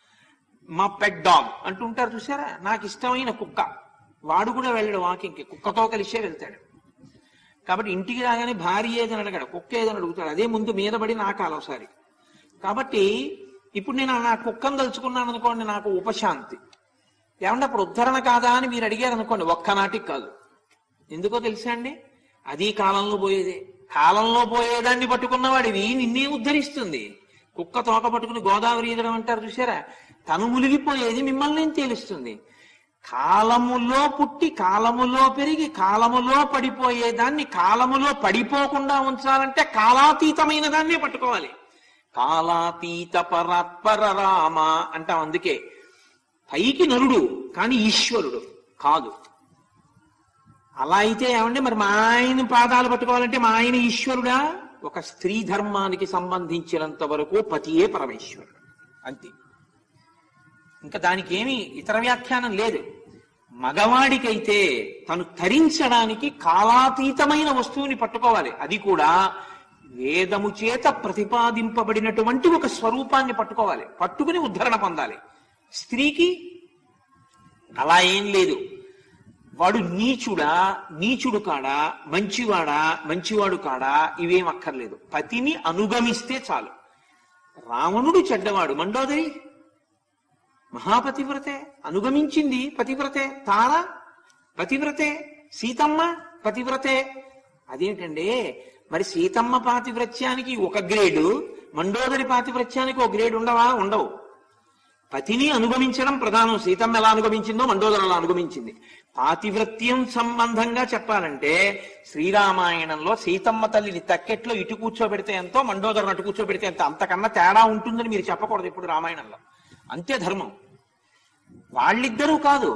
మా పెట్ డాగ్ అంటుంటారు చూసారా నాకు ఇష్టమైన కుక్క వాడు కూడా వెళ్ళడు వాకింగ్కి కుక్కతో కలిసే వెళ్తాడు కాబట్టి ఇంటికి రాగానే భార్య ఏదని అడగాడు కుక్క ఏదని అడుగుతాడు అదే ముందు మీద పడి నాకు అలవసారి కాబట్టి ఇప్పుడు నేను నా కుక్కను తలుచుకున్నాను అనుకోండి నాకు ఉపశాంతి ఏమన్నా అప్పుడు ఉద్ధరణ కాదా అని మీరు అడిగారు అనుకోండి ఒక్కనాటికి కాదు ఎందుకో తెలుసా అండి అది కాలంలో పోయేదే కాలంలో పోయేదాన్ని పట్టుకున్నవాడివి నిన్నే ఉద్ధరిస్తుంది కుక్క తోక పట్టుకుని గోదావరి ఈదడం అంటారు చూసారా తను మునిగిపోయేది మిమ్మల్ని ఏం తేలుస్తుంది కాలములో పుట్టి కాలములో పెరిగి కాలములో పడిపోయేదాన్ని కాలములో పడిపోకుండా ఉంచాలంటే కాలాతీతమైన దాన్నే పట్టుకోవాలి కాలాతీత పరాత్పర రామ అంటాం అందుకే పైకి నరుడు కానీ ఈశ్వరుడు కాదు అలా అయితే ఏమంటే మరి మా ఆయన పాదాలు పట్టుకోవాలంటే మా ఆయన ఈశ్వరుడా ఒక స్త్రీ ధర్మానికి సంబంధించినంత వరకు పతియే పరమేశ్వరుడు అంతే ఇంకా దానికి ఏమి ఇతర వ్యాఖ్యానం లేదు మగవాడికైతే తను తరించడానికి కాలాతీతమైన వస్తువుని పట్టుకోవాలి అది కూడా వేదము చేత ప్రతిపాదింపబడినటువంటి ఒక స్వరూపాన్ని పట్టుకోవాలి పట్టుకుని ఉద్ధరణ పొందాలి స్త్రీకి అలా ఏం లేదు వాడు నీచుడా నీచుడు కాడా మంచివాడా మంచివాడు కాడా ఇవేం అక్కర్లేదు పతిని అనుగమిస్తే చాలు రావణుడు చెడ్డవాడు మండోదరి మహాపతివ్రతే అనుగమించింది పతివ్రతే తార పతివ్రతే సీతమ్మ పతివ్రతే అదేంటండి మరి సీతమ్మ పాతివ్రత్యానికి ఒక గ్రేడు మండోదరి పాతివ్రత్యానికి ఒక గ్రేడ్ ఉండవా ఉండవు పతిని అనుగమించడం ప్రధానం సీతమ్మ ఎలా అనుగమించిందో మండోదర ఎలా అనుగమించింది పాతివ్రత్యం సంబంధంగా చెప్పాలంటే శ్రీరామాయణంలో సీతమ్మ తల్లిని తక్కెట్లో ఇటు కూర్చోబెడితే ఎంతో మండోదరను అటు కూర్చోబెడితే ఎంత అంతకన్నా తేడా ఉంటుందని మీరు చెప్పకూడదు ఇప్పుడు రామాయణంలో అంతే ధర్మం వాళ్ళిద్దరూ కాదు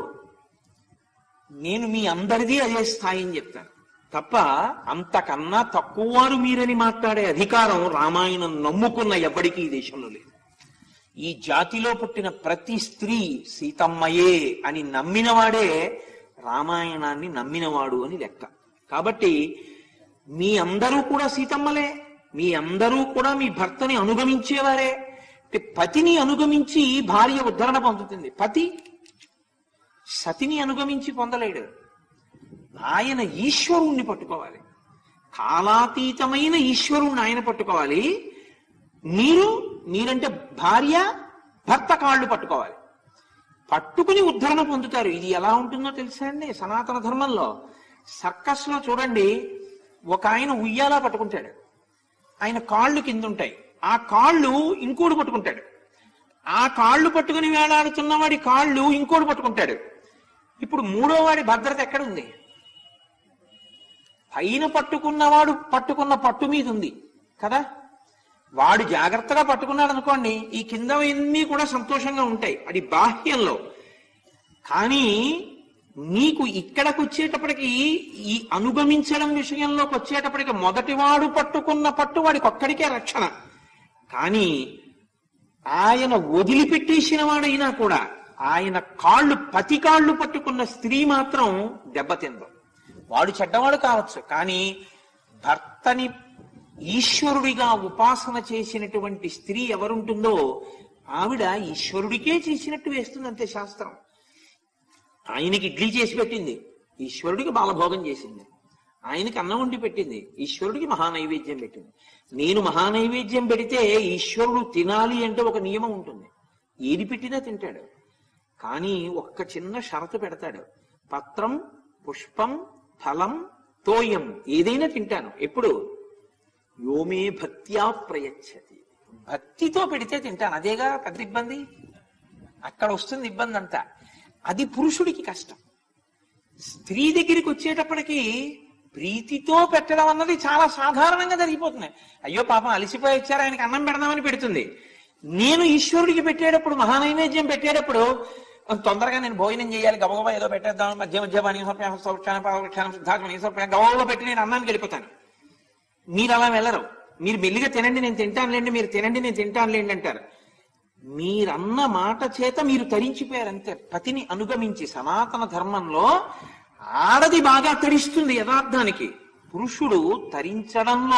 నేను మీ అందరిది అదే స్థాయి అని చెప్తాను తప్ప అంతకన్నా తక్కువ వారు మీరని మాట్లాడే అధికారం రామాయణం నమ్ముకున్న ఎవ్వడికి ఈ దేశంలో లేదు ఈ జాతిలో పుట్టిన ప్రతి స్త్రీ సీతమ్మయే అని నమ్మినవాడే రామాయణాన్ని నమ్మినవాడు అని లెక్క కాబట్టి మీ అందరూ కూడా సీతమ్మలే మీ అందరూ కూడా మీ భర్తని అనుగమించేవారే అంటే పతిని అనుగమించి భార్య ఉద్ధరణ పొందుతుంది పతి సతిని అనుగమించి పొందలేడు ఆయన ఈశ్వరుణ్ణి పట్టుకోవాలి కాలాతీతమైన ఈశ్వరుణ్ణి ఆయన పట్టుకోవాలి మీరు మీరంటే భార్య భర్త కాళ్ళు పట్టుకోవాలి పట్టుకుని ఉద్ధరణ పొందుతారు ఇది ఎలా ఉంటుందో తెలుసా అండి సనాతన ధర్మంలో సర్కస్ లో చూడండి ఒక ఆయన ఉయ్యాలా పట్టుకుంటాడు ఆయన కాళ్ళు కింద ఉంటాయి ఆ కాళ్ళు ఇంకోడు పట్టుకుంటాడు ఆ కాళ్ళు పట్టుకుని వేలాడుతున్న వాడి కాళ్ళు ఇంకోడు పట్టుకుంటాడు ఇప్పుడు మూడో వాడి భద్రత ఎక్కడుంది పైన పట్టుకున్నవాడు పట్టుకున్న పట్టు మీద ఉంది కదా వాడు జాగ్రత్తగా పట్టుకున్నాడు అనుకోండి ఈ కిందవన్నీ కూడా సంతోషంగా ఉంటాయి అది బాహ్యంలో కానీ నీకు ఇక్కడికి వచ్చేటప్పటికి ఈ అనుగమించడం విషయంలోకి వచ్చేటప్పటికి మొదటివాడు పట్టుకున్న పట్టు వాడికి ఒక్కడికే రక్షణ కానీ ఆయన వదిలిపెట్టేసిన వాడైనా కూడా ఆయన కాళ్ళు పతి కాళ్ళు పట్టుకున్న స్త్రీ మాత్రం దెబ్బతిందు వాడు చెడ్డవాడు కావచ్చు కానీ భర్తని ఈశ్వరుడిగా ఉపాసన చేసినటువంటి స్త్రీ ఎవరుంటుందో ఆవిడ ఈశ్వరుడికే చేసినట్టు వేస్తుంది అంతే శాస్త్రం ఆయనకి ఇడ్లీ చేసి పెట్టింది ఈశ్వరుడికి బాలభోగం చేసింది ఆయనకి అన్నం వండి పెట్టింది ఈశ్వరుడికి మహానైవేద్యం పెట్టింది నేను మహానైవేద్యం పెడితే ఈశ్వరుడు తినాలి అంటే ఒక నియమం ఉంటుంది ఏది పెట్టినా తింటాడు కానీ ఒక్క చిన్న షరతు పెడతాడు పత్రం పుష్పం ఫలం తోయం ఏదైనా తింటాను ఎప్పుడు యోమే భక్త్యా ప్రయచ్చతి భక్తితో పెడితే తింటాను అదేగా పెద్ద ఇబ్బంది అక్కడ వస్తుంది ఇబ్బంది అంతా అది పురుషుడికి కష్టం స్త్రీ దగ్గరికి వచ్చేటప్పటికి ప్రీతితో పెట్టడం అన్నది చాలా సాధారణంగా జరిగిపోతుంది అయ్యో పాపం అలసిపోయి వచ్చారు ఆయనకి అన్నం పెడదామని పెడుతుంది నేను ఈశ్వరుడికి పెట్టేటప్పుడు మహానైవేద్యం పెట్టేటప్పుడు తొందరగా నేను భోజనం చేయాలి గబగబా ఏదో పెట్టేద్దాం మధ్య మధ్య మనీసోప్యాం సౌక్షానం పావక్షానం సిద్ధార్థ మనీసోప్యాం గబగబా పెట్టి నేను అన్నానికి వెళ్ళిపోతాను మీరు అలా వెళ్ళరు మీరు మెల్లిగా తినండి నేను తింటానులేండి మీరు తినండి నేను తింటానులేండి అంటారు మీరన్న మాట చేత మీరు తరించిపోయారు అంతే పతిని అనుగమించి సనాతన ధర్మంలో ఆడది బాగా తరిస్తుంది యథార్థానికి పురుషుడు తరించడంలో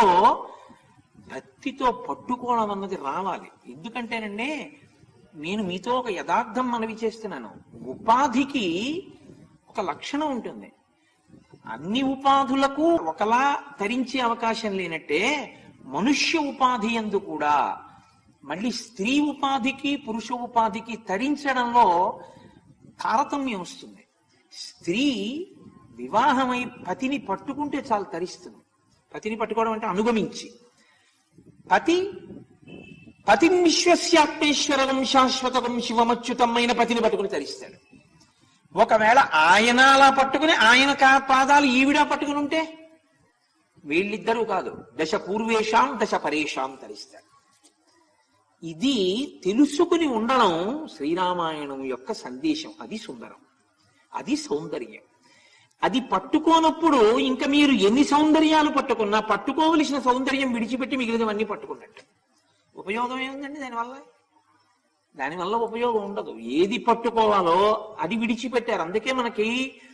భక్తితో పట్టుకోవడం అన్నది రావాలి ఎందుకంటేనండి నేను మీతో ఒక యథార్థం మనవి చేస్తున్నాను ఉపాధికి ఒక లక్షణం ఉంటుంది అన్ని ఉపాధులకు ఒకలా తరించే అవకాశం లేనట్టే మనుష్య ఉపాధి ఎందు కూడా మళ్ళీ స్త్రీ ఉపాధికి పురుష ఉపాధికి తరించడంలో తారతమ్యం వస్తుంది స్త్రీ వివాహమై పతిని పట్టుకుంటే చాలు తరిస్తుంది పతిని పట్టుకోవడం అంటే అనుగమించి పతి పతి విశ్వస్యాత్మేశ్వరం శాశ్వతం శివమచ్యుతమైన పతిని పట్టుకుని తరిస్తాడు ఒకవేళ ఆయన అలా పట్టుకుని ఆయన కా- పాదాలు ఈవిడ పట్టుకుని ఉంటే వీళ్ళిద్దరూ కాదు దశ పూర్వేషాం దశ పరేషాం తరిస్తాడు ఇది తెలుసుకుని ఉండడం శ్రీరామాయణం యొక్క సందేశం అది సుందరం అది సౌందర్యం అది పట్టుకోనప్పుడు ఇంకా మీరు ఎన్ని సౌందర్యాలు పట్టుకున్నా పట్టుకోవలసిన సౌందర్యం విడిచిపెట్టి మిగిలినవన్నీ పట్టుకున్నట్టు ఉపయోగం ఏముందండి దానివల్ల దానివల్ల ఉపయోగం ఉండదు ఏది పట్టుకోవాలో అది విడిచిపెట్టారు అందుకే మనకి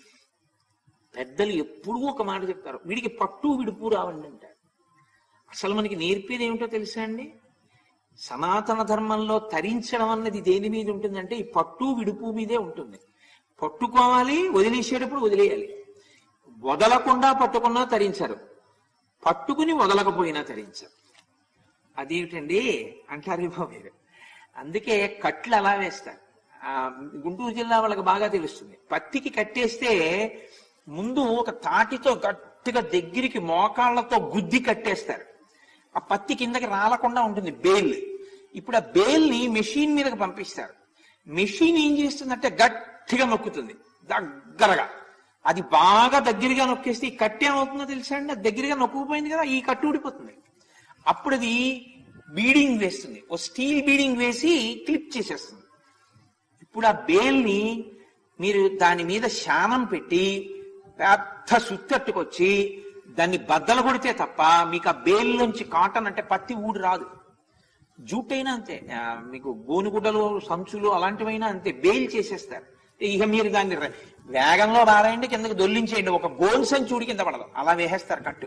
పెద్దలు ఎప్పుడూ ఒక మాట చెప్తారు వీడికి పట్టు విడుపు రావండి అంటారు అసలు మనకి నేర్పేది ఏమిటో తెలుసా అండి సనాతన ధర్మంలో తరించడం అన్నది దేని మీద ఉంటుందంటే ఈ పట్టు విడుపు మీదే ఉంటుంది పట్టుకోవాలి వదిలేసేటప్పుడు వదిలేయాలి వదలకుండా పట్టుకున్నా తరించరు పట్టుకుని వదలకపోయినా తరించరు అదేమిటండి అంటారు మీరు అందుకే కట్లు అలా వేస్తారు ఆ, గుంటూరు జిల్లా వాళ్ళకి బాగా తెలుస్తుంది పత్తికి కట్టేస్తే ముందు ఒక తాటితో గట్టిగా దగ్గరికి మోకాళ్లతో గుద్ది కట్టేస్తారు ఆ పత్తి కిందకి రాలకుండా ఉంటుంది బేల్ ఇప్పుడు ఆ బేల్ ని మెషిన్ మీదకి పంపిస్తారు మెషిన్ ఏం చేస్తుందంటే గట్టిగా నొక్కుతుంది దగ్గరగా అది బాగా దగ్గరగా నొక్కేస్తే ఈ కట్టు ఏమవుతుందో తెలుసా అండి అది దగ్గరగా నొక్కుపోయింది కదా ఈ కట్టు ఊడిపోతుంది అప్పుడు అది బీడింగ్ వేస్తుంది ఓ స్టీల్ బీడింగ్ వేసి క్లిప్ చేసేస్తుంది ఇప్పుడు ఆ బేల్ని మీరు దాని మీద శానం పెట్టి పెద్ద సుత్తట్టుకొచ్చి దాన్ని బద్దలు కొడితే తప్ప మీకు ఆ బేల్ నుంచి కాటన్ అంటే పత్తి ఊడి రాదు జూట్ అయినా అంతే ఆ, మీకు గోనుగుడ్డలు సంచులు అలాంటివైనా అంతే బేల్ చేసేస్తారు ఇక మీరు దాన్ని ర- వేగంలో బారాయండి కిందకి దొల్లించేయండి ఒక గోన్ సంచుడి కింద పడదు అలా వేసేస్తారు కట్టు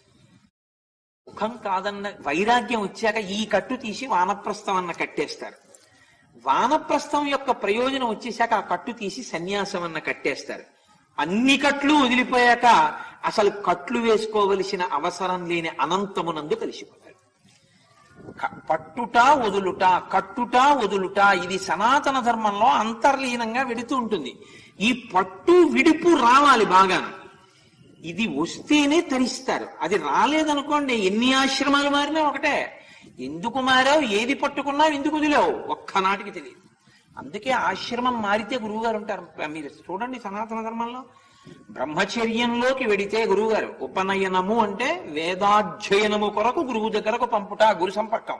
ముఖం కాదన్న వైరాగ్యం వచ్చాక ఈ కట్టు తీసి వానప్రస్థం అన్న కట్టేస్తారు వానప్రస్థం యొక్క ప్రయోజనం వచ్చేసాక ఆ కట్టు తీసి సన్యాసం అన్న కట్టేస్తారు అన్ని కట్లు వదిలిపోయాక అసలు కట్లు వేసుకోవలసిన అవసరం లేని అనంతమునందు కలిసిపోతాడు క- పట్టుట వదులుట కట్టుట వదులుట ఇది సనాతన ధర్మంలో అంతర్లీనంగా వెడుతూ ఉంటుంది ఈ పట్టు విడుపు రావాలి బాగా ఇది వస్తేనే తరిస్తారు అది రాలేదనుకోండి ఎన్ని ఆశ్రమాలు మారినా ఒకటే ఎందుకు మారావు ఏది పట్టుకున్నావు ఎందుకు వదిలావు ఒక్కనాటికి తెలియదు అందుకే ఆశ్రమం మారితే గురువుగారు ఉంటారు మీరు చూడండి సనాతన ధర్మంలో బ్రహ్మచర్యంలోకి వెడితే గురువుగారు ఉపనయనము అంటే వేదాధ్యయనము కొరకు గురువు దగ్గరకు పంపుట గురు సంపర్కం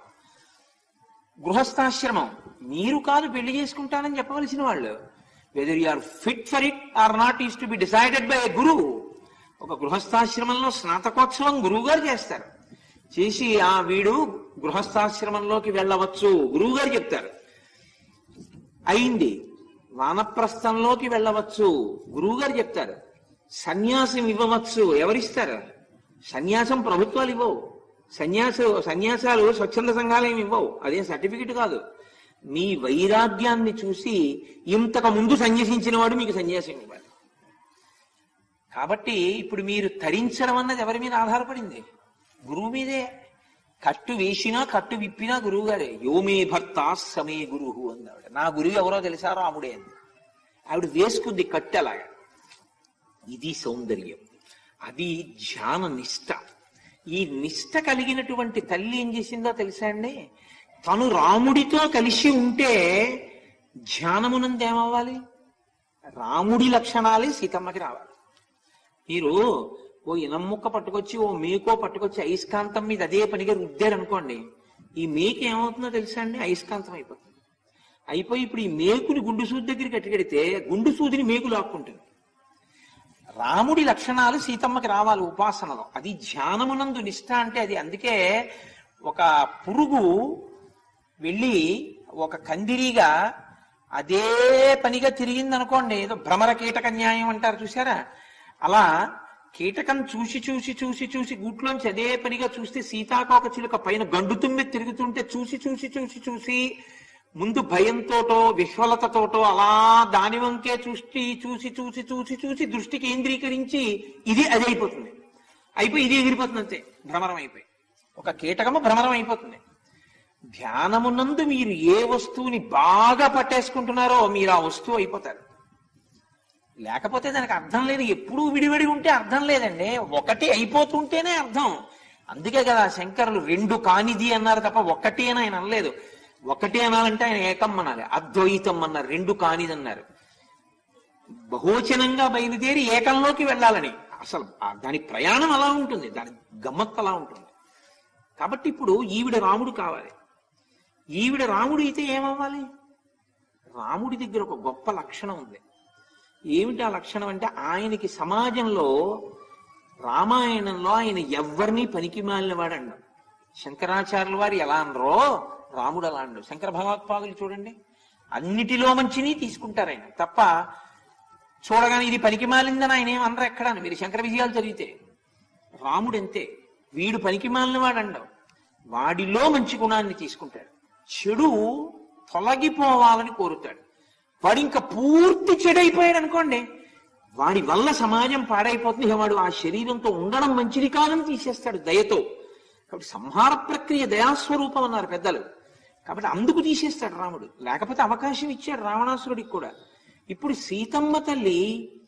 గృహస్థాశ్రమం మీరు కాదు పెళ్లి చేసుకుంటానని చెప్పవలసిన వాళ్ళు whether you are fit for it or not is to be decided by a గురువు ఒక గృహస్థాశ్రమంలో స్నాతకోత్సవం గురువు గారు చేస్తారు చేసి ఆ వీడు గృహస్థాశ్రమంలోకి వెళ్ళవచ్చు గురువు గారు చెప్తారు అయింది వానప్రస్థంలోకి వెళ్ళవచ్చు గురువు గారు చెప్తారు సన్యాసం ఇవ్వవచ్చు ఎవరిస్తారు సన్యాసం ప్రభుత్వాలు ఇవ్వవు సన్యాస సన్యాసాలు స్వచ్ఛంద సంఘాలు ఏమి ఇవ్వవు అదేం సర్టిఫికెట్ కాదు మీ వైరాగ్యాన్ని చూసి ఇంతకు ముందు సన్యసించిన వాడు మీకు సన్యాసం ఇవ్వాలి కాబట్టి ఇప్పుడు మీరు తరించడం అన్నది ఎవరి మీద ఆధారపడింది గురువు మీదే కట్టు వేసినా కట్టు విప్పినా గురువు గారే యోమే భర్త సమే గురువు అందావిడ నా గురువు ఎవరో తెలుసా రాముడే అంది ఆవిడ వేసుకుంది కట్టు అలాగా ఇది సౌందర్యం అది ధ్యాన నిష్ట ఈ నిష్ట కలిగినటువంటి తల్లి ఏం చేసిందో తెలుసా అండి తను రాముడితో కలిసి ఉంటే ధ్యానమునందు ఏమవ్వాలి రాముడి లక్షణాలే సీతమ్మకి రావాలి మీరు ఓ ఇనం ముక్క పట్టుకొచ్చి ఓ మేకో పట్టుకొచ్చి అయస్కాంతం మీద అదే పనిగా రుద్దారనుకోండి ఈ మేక ఏమవుతుందో తెలుసా అండి అయస్కాంతం అయిపోతుంది అయిపోయి ఇప్పుడు ఈ మేకుని గుండు సూది దగ్గరికి కట్టికెడితే గుండు సూదిని మేకు లాక్కుంటుంది రాముడి లక్షణాలు సీతమ్మకి రావాలి ఉపాసనలో అది ధ్యానమునందు నిష్ట అంటే అది అందుకే ఒక పురుగు వెళ్ళి ఒక కందిరీగా అదే పనిగా తిరిగింది అనుకోండి ఏదో భ్రమర కీటక న్యాయం అంటారు చూసారా అలా కీటకం చూసి చూసి చూసి చూసి గూట్లోంచి అదే పనిగా చూస్తే సీతాకోక చిలుక పైన గండు తుమ్మె తిరుగుతుంటే చూసి చూసి చూసి చూసి ముందు భయంతోటో విహ్వలతతోటో అలా దాని వంకే చూసి చూసి చూసి చూసి చూసి దృష్టి కేంద్రీకరించి ఇది అది అయిపోతుంది అయిపోయి ఇది ఎగిరిపోతుంది అంతే భ్రమరం అయిపోయి ఒక కీటకము భ్రమరం అయిపోతుంది ధ్యానమునందు మీరు ఏ వస్తువుని బాగా పట్టేసుకుంటున్నారో మీరు ఆ వస్తువు అయిపోతారు లేకపోతే దానికి అర్థం లేదు ఎప్పుడూ విడివిడి ఉంటే అర్థం లేదండి ఒకటి అయిపోతుంటేనే అర్థం అందుకే కదా శంకరులు రెండు కానిది అన్నారు తప్ప ఒక్కటి అని ఆయన అనలేదు ఒకటి అనాలంటే ఆయన ఏకం అనాలి అద్వైతం అన్నారు రెండు కానిది అన్నారు బహువచనంగా బయలుదేరి ఏకంలోకి వెళ్ళాలని అసలు ఆ దాని ప్రయాణం అలా ఉంటుంది దాని గమ్మత్తు అలా ఉంటుంది కాబట్టి ఇప్పుడు ఈవిడ రాముడు కావాలి ఈవిడ రాముడు అయితే ఏమవ్వాలి రాముడి దగ్గర ఒక గొప్ప లక్షణం ఉంది ఏమిటి ఆ లక్షణం అంటే ఆయనకి సమాజంలో రామాయణంలో ఆయన ఎవరిని పనికి మాలిన వాడు అన్నాడు శంకరాచార్యుల వారు ఎలా అనరో రాముడు అలా అన్నాడు శంకర భగవత్పాదులు చూడండి అన్నిటిలో మంచిని తీసుకుంటారు ఆయన తప్ప చూడగానే ఇది పనికి మాలిందని ఆయన ఏం అనరు ఎక్కడ మీరు శంకర విజయాలు చదివితే రాముడు అంతే వీడు పనికి మాలిన వాడు అండవు వాడిలో మంచి గుణాన్ని తీసుకుంటాడు చెడు తొలగిపోవాలని కోరుతాడు వాడు ఇంకా పూర్తి చెడైపోయాడు అనుకోండి వాడి వల్ల సమాజం పాడైపోతుంది ఇక వాడు ఆ శరీరంతో ఉండడం మంచిది కాదని తీసేస్తాడు దయతో కాబట్టి సంహార ప్రక్రియ దయాస్వరూపం అన్నారు పెద్దలు కాబట్టి అందుకు తీసేస్తాడు రాముడు లేకపోతే అవకాశం ఇచ్చాడు రావణాసురుడికి కూడా ఇప్పుడు సీతమ్మ తల్లి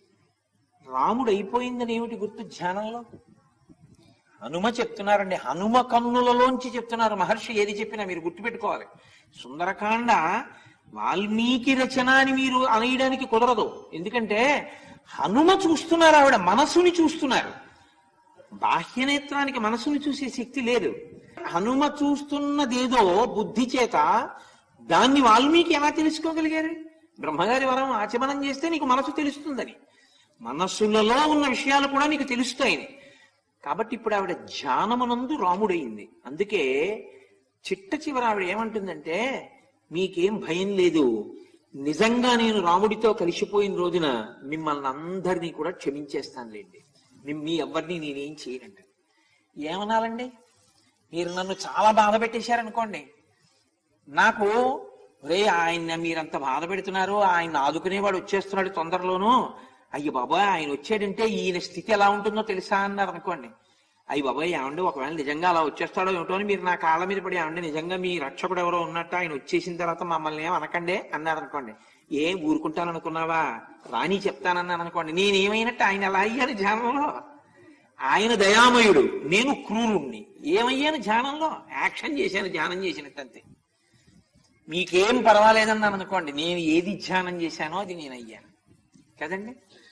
రాముడు అయిపోయిందని ఏమిటి గుర్తు ధ్యానంలో హనుమ చెప్తున్నారండి హనుమ కన్నులలోంచి చెప్తున్నారు మహర్షి ఏది చెప్పినా మీరు గుర్తుపెట్టుకోవాలి సుందరకాండ వాల్మీకి రచన అని మీరు అనేయడానికి కుదరదు ఎందుకంటే హనుమ చూస్తున్నారు ఆవిడ మనసుని చూస్తున్నారు బాహ్యనేత్రానికి మనసుని చూసే శక్తి లేదు హనుమ చూస్తున్నదేదో బుద్ధి చేత దాన్ని వాల్మీకి ఎలా తెలుసుకోగలిగారు బ్రహ్మగారి వరం ఆచమనం చేస్తే నీకు మనసు తెలుస్తుందని మనస్సులలో ఉన్న విషయాలు కూడా నీకు తెలుస్తాయని కాబట్టి ఇప్పుడు ఆవిడ ధ్యానమునందు రాముడైంది అందుకే చిట్ట చివర ఆవిడ ఏమంటుందంటే మీకేం భయం లేదు నిజంగా నేను రాముడితో కలిసిపోయిన రోజున మిమ్మల్ని అందరినీ కూడా క్షమించేస్తానులేండి మీ- మీ ఎవరిని నేనేం చేయనండి ఏమనాలండి మీరు నన్ను చాలా బాధ పెట్టేశారనుకోండి నాకు రే ఆయన మీరంత బాధ పెడుతున్నారు ఆయన ఆదుకునేవాడు వచ్చేస్తున్నాడు తొందరలోనూ అయ్య బాబా ఆయన వచ్చాడంటే ఈయన స్థితి ఎలా ఉంటుందో తెలుసా అన్నారు అనుకోండి అయ్యి బాబాయ్ ఏమండి ఒకవేళ నిజంగా అలా వచ్చేస్తాడో ఏమిటో అని మీరు నా కాళ్ళ మీద పడి ఏమండి నిజంగా మీ రక్షకుడు ఎవరో ఉన్నట్టు ఆయన వచ్చేసిన తర్వాత మమ్మల్ని ఏం అనకండి అన్నారు అనుకోండి ఏం ఊరుకుంటాననుకున్నావా రాణి చెప్తానన్నాను అనుకోండి నేనేమైనట్టు ఆయన ఎలా అయ్యాను ధ్యానంలో ఆయన దయామయుడు నేను క్రూరుణ్ణి ఏమయ్యాను ధ్యానంలో యాక్షన్ చేశాను ధ్యానం చేసినట్టు అంతే మీకేం పర్వాలేదన్నాను అనుకోండి నేను ఏది ధ్యానం చేశానో అది నేను అయ్యాను కదండి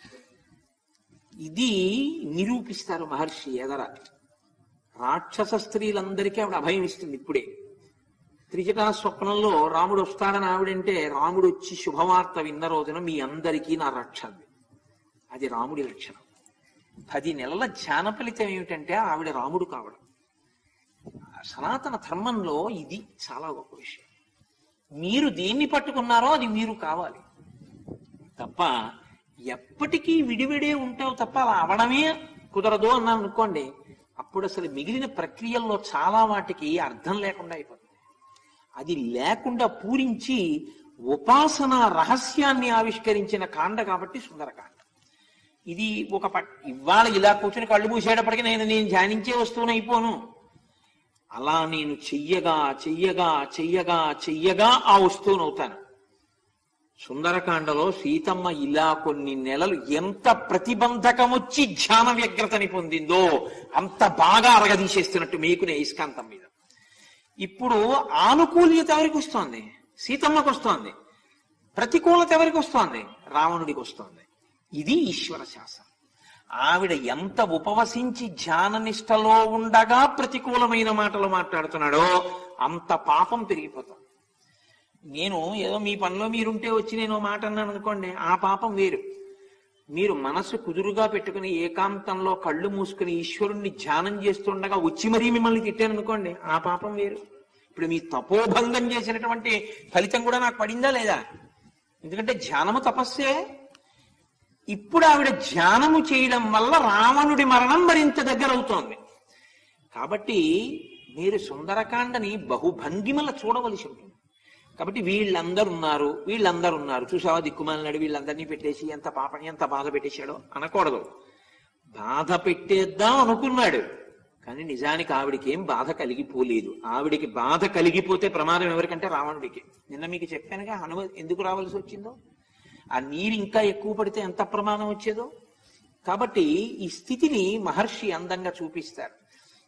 ఇది నిరూపిస్తారు మహర్షి ఎదర రాక్షస స్త్రీలందరికీ ఆవిడ అభయం ఇస్తుంది ఇప్పుడే త్రిజటా స్వప్నంలో రాముడు వస్తాడని ఆవిడంటే రాముడు వచ్చి శుభవార్త విన్న రోజున మీ అందరికీ నా రక్ష అంది. అది రాముడి లక్షణం పది నెలల ధ్యాన ఫలితం ఏమిటంటే ఆవిడ రాముడు కావడం సనాతన ధర్మంలో ఇది చాలా గొప్ప విషయం మీరు దేన్ని పట్టుకున్నారో అది మీరు కావాలి తప్ప ఎప్పటికీ విడివిడే ఉంటావు తప్ప అలా అవడమే కుదరదు అన్నాను అనుకోండి అప్పుడు అసలు మిగిలిన ప్రక్రియల్లో చాలా వాటికి అర్థం లేకుండా అయిపోతుంది అది లేకుండా పూరించి ఉపాసన రహస్యాన్ని ఆవిష్కరించిన కాండ కాబట్టి సుందరకాండ ఇది ఒక పట్ ఇవాళ ఇలా కూర్చుని కళ్ళు మూసేటప్పటికి నేను నేను ధ్యానించే వస్తువుని అయిపోను అలా నేను చెయ్యగా చెయ్యగా చెయ్యగా చెయ్యగా ఆ వస్తువును అవుతాను సుందరకాండలో సీతమ్మ ఇలా కొన్ని నెలలు ఎంత ప్రతిబంధకం వచ్చి ధ్యాన వ్యగ్రతని పొందిందో అంత బాగా అరగదీసేస్తున్నట్టు మేకునే ఇస్కాంతం మీద ఇప్పుడు ఆనుకూల్యత ఎవరికి వస్తోంది సీతమ్మకు వస్తోంది ప్రతికూలత ఎవరికి వస్తోంది రావణుడికి వస్తోంది ఇది ఈశ్వర శాసనం ఆవిడ ఎంత ఉపవసించి ధ్యాన నిష్టలో ఉండగా ప్రతికూలమైన మాటలు మాట్లాడుతున్నాడో అంత పాపం పెరిగిపోతుంది నేను ఏదో మీ పనిలో మీరుంటే వచ్చి నేను ఓ మాట అన్నాను అనుకోండి ఆ పాపం వేరు మీరు మనసు కుదురుగా పెట్టుకుని ఏకాంతంలో కళ్ళు మూసుకుని ఈశ్వరుణ్ణి ధ్యానం చేస్తుండగా వచ్చి మరీ మిమ్మల్ని తిట్టాను అనుకోండి ఆ పాపం వేరు ఇప్పుడు మీ తపోభంగం చేసినటువంటి ఫలితం కూడా నాకు పడిందా లేదా ఎందుకంటే ధ్యానము తపస్సే ఇప్పుడు ఆవిడ ధ్యానము చేయడం వల్ల రావణుడి మరణం మరింత దగ్గర అవుతోంది కాబట్టి మీరు సుందరకాండని బహుభంగిమల చూడవలసి ఉంటుంది కాబట్టి వీళ్ళందరూ ఉన్నారు వీళ్ళందరూ ఉన్నారు చూసావా దిక్కుమాలినాడు వీళ్ళందరినీ పెట్టేసి ఎంత పాపం ఎంత బాధ పెట్టేశాడో అనకూడదు బాధ పెట్టేద్దాం అనుకున్నాడు కానీ నిజానికి ఆవిడికి ఏం బాధ కలిగిపోలేదు ఆవిడికి బాధ కలిగిపోతే ప్రమాదం ఎవరికంటే రావణుడికి నిన్న మీకు చెప్పానుగా హనుమ ఎందుకు రావాల్సి వచ్చిందో ఆ నీరు ఇంకా ఎక్కువ పడితే ఎంత ప్రమాదం వచ్చేదో కాబట్టి ఈ స్థితిని మహర్షి అందంగా చూపిస్తారు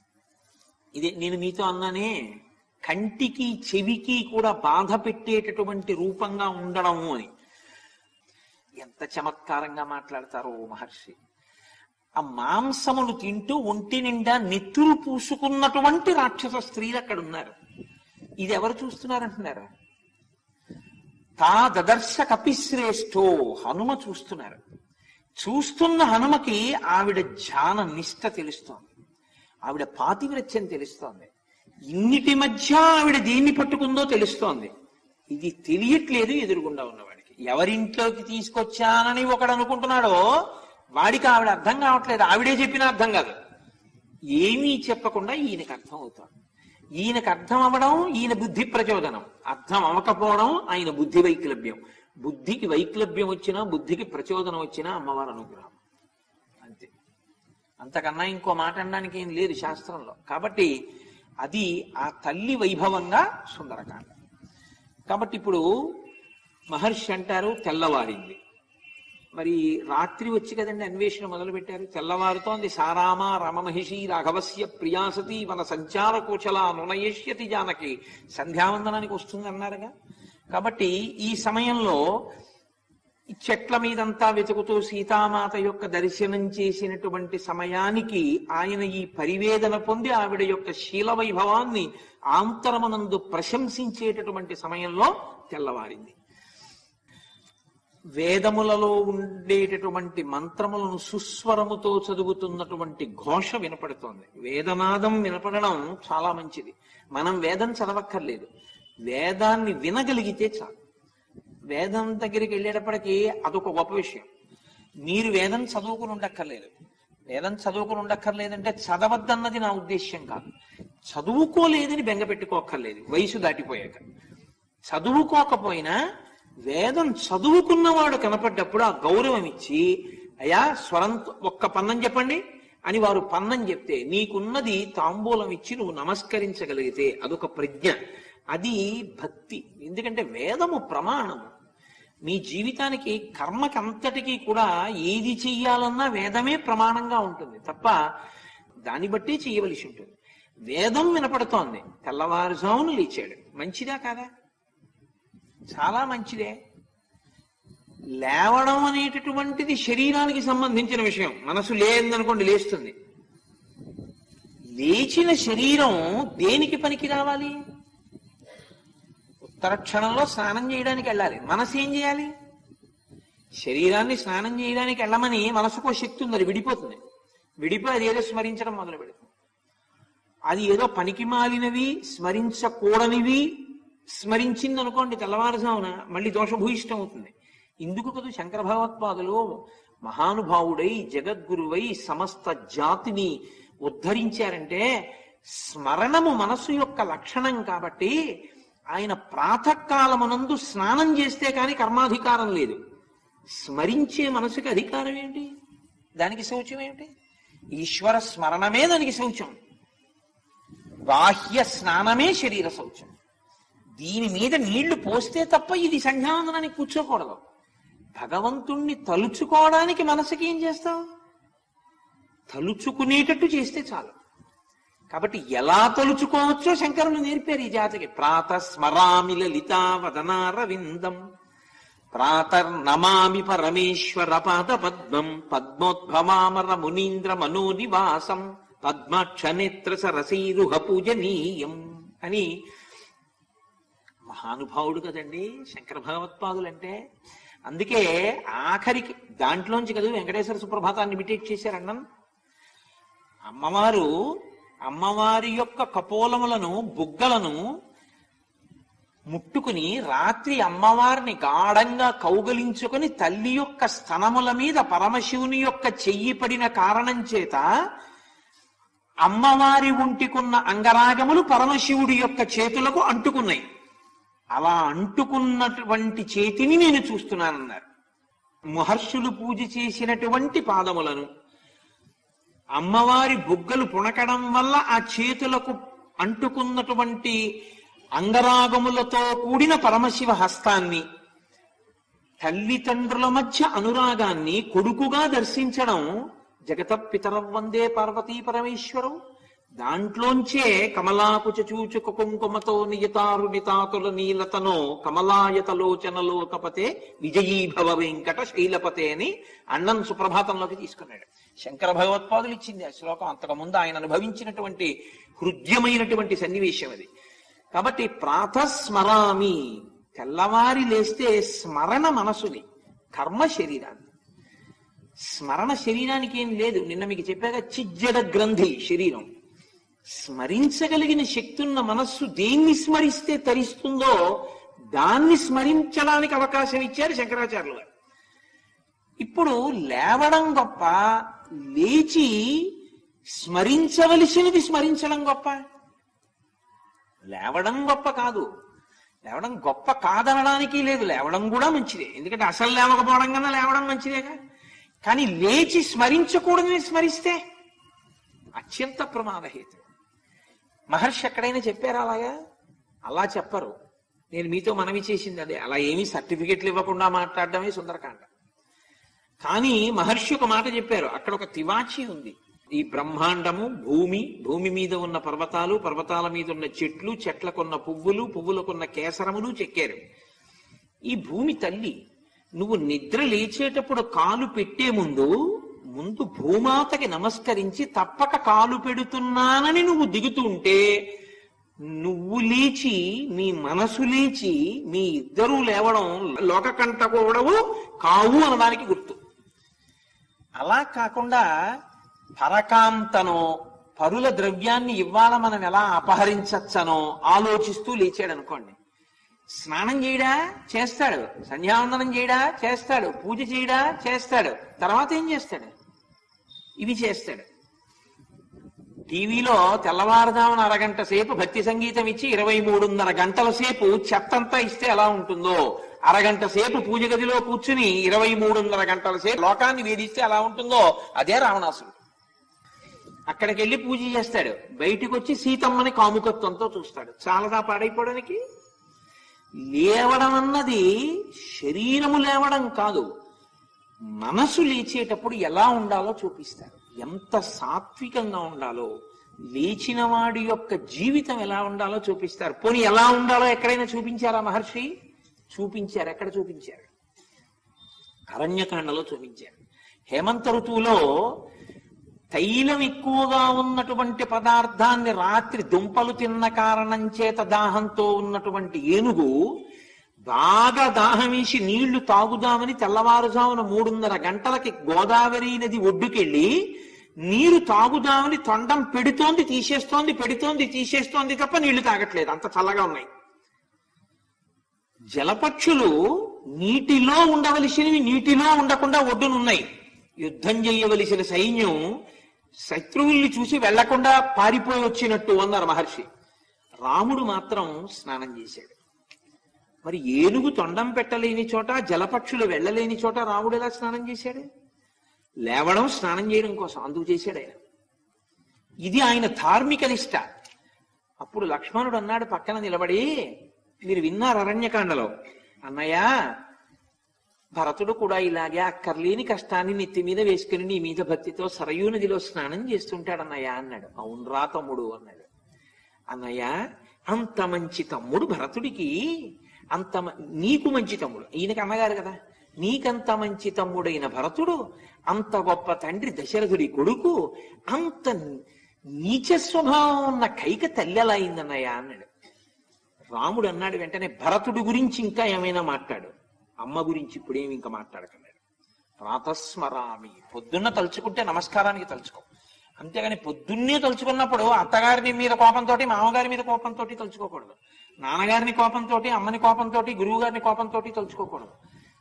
ఇది నేను మీతో అన్నానే కంటికి చెవికి కూడా బాధ పెట్టేటటువంటి రూపంగా ఉండడము అని ఎంత చమత్కారంగా మాట్లాడతారో ఓ మహర్షి ఆ మాంసములు తింటూ ఒంటి నిండా నెత్తురు పూసుకున్నటువంటి రాక్షస స్త్రీలు అక్కడ ఉన్నారు ఇది ఎవరు చూస్తున్నారంటున్నారు తా దదర్శ కపిశ్రేష్ఠో హనుమ చూస్తున్నారు చూస్తున్న హనుమకి ఆవిడ ధ్యాన నిష్ట తెలుస్తోంది ఆవిడ పాతివ్రత్యం తెలుస్తోంది ఇన్నిటి మధ్య ఆవిడ దేన్ని పట్టుకుందో తెలుస్తోంది ఇది తెలియట్లేదు ఎదురుగుండా ఉన్నవాడికి ఎవరింట్లోకి తీసుకొచ్చానని ఒకడు అనుకుంటున్నాడో వాడికి ఆవిడ అర్థం కావట్లేదు ఆవిడే చెప్పిన అర్థం కాదు ఏమీ చెప్పకుండా ఈయనకు అర్థం అవుతోంది ఈయనకు అర్థం అవ్వడం ఈయన బుద్ధి ప్రచోదనం అర్థం అవ్వకపోవడం ఆయన బుద్ధి వైక్లభ్యం బుద్ధికి వైక్లభ్యం వచ్చినా బుద్ధికి ప్రచోదనం వచ్చినా అమ్మవారి అనుగ్రహం అంతే అంతకన్నా ఇంకో మాట అనడానికి ఏం లేదు శాస్త్రంలో కాబట్టి అది ఆ తల్లి వైభవంగా సుందరకాండ కాబట్టి ఇప్పుడు మహర్షి అంటారు తెల్లవారింది మరి రాత్రి వచ్చి కదండి అన్వేషణ మొదలు పెట్టారు తెల్లవారుతోంది సారామ రమమహిషి రాఘవస్య ప్రియాసతి మన సంచార కోచల నునయేష్యతి జానకి సంధ్యావందనానికి వస్తుంది అన్నారుగా కాబట్టి ఈ సమయంలో ఈ చెట్ల మీదంతా వెతుకుతూ సీతామాత యొక్క దర్శనం చేసినటువంటి సమయానికి ఆయన ఈ పరివేదన పొంది ఆవిడ యొక్క శీల వైభవాన్ని ఆంతరమనందు ప్రశంసించేటటువంటి సమయంలో తెల్లవారింది వేదములలో ఉండేటటువంటి మంత్రములను సుస్వరముతో చదువుతున్నటువంటి ఘోష వినపడుతోంది వేదనాదం వినపడడం చాలా మంచిది మనం వేదం చదవక్కర్లేదు వేదాన్ని వినగలిగితే చాలు వేదం దగ్గరికి వెళ్ళేటప్పటికి అదొక గొప్ప విషయం మీరు వేదం చదువుకుని ఉండక్కర్లేదు వేదం చదువుకుని ఉండక్కర్లేదంటే చదవద్దన్నది నా ఉద్దేశ్యం కాదు చదువుకోలేదని బెంగ పెట్టుకోక్కర్లేదు వయసు దాటిపోయాక చదువుకోకపోయినా వేదం చదువుకున్నవాడు కనపడ్డప్పుడు ఆ గౌరవం ఇచ్చి అయ్యా స్వరం ఒక్క పన్నం చెప్పండి అని వారు పన్నం చెప్తే నీకున్నది తాంబూలం ఇచ్చి నువ్వు నమస్కరించగలిగితే అదొక ప్రజ్ఞ అది భక్తి ఎందుకంటే వేదము ప్రమాణము మీ జీవితానికి కర్మకి అంతటికీ కూడా ఏది చెయ్యాలన్నా వేదమే ప్రమాణంగా ఉంటుంది తప్ప దాన్ని బట్టి చేయవలసి ఉంటుంది వేదం వినపడుతోంది తెల్లవారుజామును లేచాడు మంచిదా కాదా చాలా మంచిదే లేవడం అనేటటువంటిది శరీరానికి సంబంధించిన విషయం మనసు లేదనుకోండి లేస్తుంది లేచిన శరీరం దేనికి పనికి రావాలి ఉత్తర క్షణంలో స్నానం చేయడానికి వెళ్ళాలి మనసు ఏం చేయాలి శరీరాన్ని స్నానం చేయడానికి వెళ్ళమని మనసుకో శక్తి ఉంది అది విడిపోతుంది విడిపోయి అది ఏదో స్మరించడం మొదలు పెడుతుంది అది ఏదో పనికి మాలినవి స్మరించకూడనివి స్మరించింది అనుకోండి తెల్లవారుజామున మళ్ళీ దోషభూయిష్టం అవుతుంది ఇందుకు కదా శంకర భగవత్పాదులు మహానుభావుడై జగద్గురువై సమస్త జాతిని ఉద్ధరించారంటే స్మరణము మనసు యొక్క లక్షణం కాబట్టి ఆయన ప్రాతకాలమునందు స్నానం చేస్తే కాని కర్మాధికారం లేదు స్మరించే మనసుకి అధికారం ఏంటి దానికి శౌచం ఏమిటి ఈశ్వర స్మరణమే దానికి శౌచం బాహ్య స్నానమే శరీర శౌచం దీని మీద నీళ్లు పోస్తే తప్ప ఇది సంధ్యావందనానికి కూర్చోకూడదు భగవంతుణ్ణి తలుచుకోవడానికి మనసుకి ఏం చేస్తావు తలుచుకునేటట్టు చేస్తే చాలు కాబట్టి ఎలా తలుచుకోవచ్చో శంకరులు నేర్పారు ఈ జాతికి ప్రాత స్మరామి లలితా వదనారవిందం ప్రాతర్ నమామి పరమేశ్వర పాద పద్మం పద్మోద్భవామర మునీంద్ర మనోనివాసం పద్మాక్షనేత్ర సరసీరుహ పూజనీయం అని మహానుభావుడు కదండి శంకర భగవత్పాదులంటే అందుకే ఆఖరికి దాంట్లోంచి కదా వెంకటేశ్వర సుప్రభాతాన్ని ఇమిటేట్ చేశారన్నాను అమ్మవారు అమ్మవారి యొక్క కపోలములను బుగ్గలను ముట్టుకుని రాత్రి అమ్మవారిని గాఢంగా కౌగలించుకొని తల్లి యొక్క స్తనముల మీద పరమశివుని యొక్క చెయ్యి పడిన కారణం చేత అమ్మవారి ఒంటికున్న అంగరాగములు పరమశివుడి యొక్క చేతులకు అంటుకున్నాయి అలా అంటుకున్నటువంటి చేతిని నేను చూస్తున్నానన్నారు మహర్షులు పూజ చేసినటువంటి పాదములను అమ్మవారి బుగ్గలు పుణకడం వల్ల ఆ చేతులకు అంటుకున్నటువంటి అంగరాగములతో కూడిన పరమశివ హస్తాన్ని తల్లిదండ్రుల మధ్య అనురాగాన్ని కొడుకుగా దర్శించడం జగత పితరం వందే పార్వతీ పరమేశ్వరం దాంట్లోంచే కమలాకుచ చూచుక కుంకుమతో నియతారు నితాతుల నీలతనో కమలాయతలోచనలోకపతే విజయీభవ వెంకట శైలపతే అని అన్నం సుప్రభాతంలోకి తీసుకున్నాడు శంకర భగవత్పాదులు ఇచ్చింది ఆ శ్లోకం అంతకుముందు ఆయన అనుభవించినటువంటి హృద్యమైనటువంటి సన్నివేశం అది కాబట్టి ప్రాతస్మరామి తెల్లవారి లేస్తే స్మరణ మనసుని కర్మ శరీరాన్ని స్మరణ శరీరానికి ఏం లేదు నిన్న మీకు చెప్పాక చిజ్జడ గ్రంథి శరీరం స్మరించగలిగిన శక్తి ఉన్న మనస్సు దేన్ని స్మరిస్తే తరిస్తుందో దాన్ని స్మరించడానికి అవకాశం ఇచ్చారు శంకరాచార్యులు గారు ఇప్పుడు లేవడం గొప్ప లేచి స్మరించవలసినది స్మరించడం గొప్ప లేవడం గొప్ప కాదు లేవడం గొప్ప కాదనడానికి లేదు లేవడం కూడా మంచిదే ఎందుకంటే అసలు లేవకపోవడం కన్నా లేవడం మంచిదేగా కానీ లేచి స్మరించకూడదని స్మరిస్తే అత్యంత ప్రమాదహేతు మహర్షి ఎక్కడైనా చెప్పారా అలాగా అలా చెప్పరు నేను మీతో మనవి చేసింది అదే అలా ఏమీ సర్టిఫికెట్లు ఇవ్వకుండా మాట్లాడడమే సుందరకాండ కానీ మహర్షి ఒక మాట చెప్పారు అక్కడ ఒక తివాచి ఉంది ఈ బ్రహ్మాండము భూమి భూమి మీద ఉన్న పర్వతాలు పర్వతాల మీద ఉన్న చెట్లు చెట్లకున్న పువ్వులు పువ్వులకున్న కేసరములు చెక్కారు ఈ భూమి తల్లి నువ్వు నిద్ర లేచేటప్పుడు కాలు పెట్టే ముందు ముందు భూమాతకి నమస్కరించి తప్పక కాలు పెడుతున్నానని నువ్వు దిగుతుంటే నువ్వు లేచి నీ మనసు లేచి మీ ఇద్దరూ లేవడం లోక కంటకూడవు కావు అనడానికి గుర్తు అలా కాకుండా పరకాంతనో పరుల ద్రవ్యాన్ని ఇవ్వాల మనం ఎలా అపహరించచ్చనో ఆలోచిస్తూ లేచాడు అనుకోండి స్నానం చేయడా చేస్తాడు సంధ్యావందనం చేయడా చేస్తాడు పూజ చేయడా చేస్తాడు తర్వాత ఏం చేస్తాడు ఇవి చేస్తాడు టీవీలో తెల్లవారుజామున అరగంట సేపు భక్తి సంగీతం ఇచ్చి ఇరవై మూడున్నర గంటల సేపు చెత్తంతా ఇస్తే ఎలా ఉంటుందో అరగంట సేపు పూజ గదిలో కూర్చుని ఇరవై మూడున్నర గంటల సేపు లోకాన్ని వేధిస్తే ఎలా ఉంటుందో అదే రావణాసుడు అక్కడికి వెళ్ళి పూజ చేస్తాడు బయటికి వచ్చి సీతమ్మని కాముకత్వంతో చూస్తాడు చాలదా పాడైపోవడానికి లేవడం అన్నది శరీరము లేవడం కాదు మనసు లేచేటప్పుడు ఎలా ఉండాలో చూపిస్తారు ఎంత సాత్వికంగా ఉండాలో లేచిన వాడి యొక్క జీవితం ఎలా ఉండాలో చూపిస్తారు పోనీ ఎలా ఉండాలో ఎక్కడైనా చూపించారా మహర్షి చూపించారు ఎక్కడ చూపించారు అరణ్యకాండలో చూపించారు హేమంత ఋతువులో తైలం ఎక్కువగా ఉన్నటువంటి పదార్థాన్ని రాత్రి దుంపలు తిన్న కారణం చేత దాహంతో ఉన్నటువంటి ఏనుగు బాగా దాహం వేసి నీళ్లు తాగుదామని తెల్లవారుజామున మూడున్నర గంటలకి గోదావరి నది ఒడ్డుకెళ్ళి నీరు తాగుదామని తొండం పెడుతోంది తీసేస్తోంది పెడుతోంది తీసేస్తోంది తప్ప నీళ్లు తాగట్లేదు అంత చల్లగా ఉన్నాయి జలపక్షులు నీటిలో ఉండవలసినవి నీటిలో ఉండకుండా ఒడ్డునున్నాయి యుద్ధం చేయవలసిన సైన్యం శత్రువుల్ని చూసి వెళ్లకుండా పారిపోయి వచ్చినట్టు అన్నారు మహర్షి రాముడు మాత్రం స్నానం చేశాడు మరి ఏనుగు తొండం పెట్టలేని చోట జలపక్షులు వెళ్ళలేని చోట రాముడు ఎలా స్నానం చేశాడు లేవడం స్నానం చేయడం కోసం అందుకు చేశాడు ఆయన ఇది ఆయన ధార్మిక నిష్ట అప్పుడు లక్ష్మణుడు అన్నాడు పక్కన నిలబడి మీరు విన్నారు అరణ్యకాండలో అన్నయ్య భరతుడు కూడా ఇలాగే అక్కర్లేని కష్టాన్ని నెత్తి మీద వేసుకుని నీ మీద భక్తితో సరయూ నదిలో స్నానం చేస్తుంటాడన్నయ్య అన్నాడు అవునరా తమ్ముడు అన్నాడు అన్నయ్య అంత మంచి తమ్ముడు భరతుడికి అంత మ- నీకు మంచి తమ్ముడు ఈయనకి అన్నగారు కదా నీకంత మంచి తమ్ముడైన భరతుడు అంత గొప్ప తండ్రి దశరథుడి కొడుకు అంత నీచ స్వభావం ఉన్న కైక తల్లి ఎలా అయిందన్నయ్య అన్నాడు రాముడు అన్నాడు వెంటనే భరతుడి గురించి ఇంకా ఏమైనా మాట్లాడు అమ్మ గురించి ఇప్పుడేమి ఇంకా మాట్లాడకన్నాడు ప్రాతస్మరామి పొద్దున్న తలుచుకుంటే నమస్కారానికి తలుచుకో అంతేగాని పొద్దున్నే తలుచుకున్నప్పుడు అత్తగారిని మీద కోపంతో మామగారి మీద కోపంతో తలుచుకోకూడదు నాన్నగారిని కోపంతో అమ్మని కోపంతో గురువు గారిని కోపంతో తలుచుకోకూడదు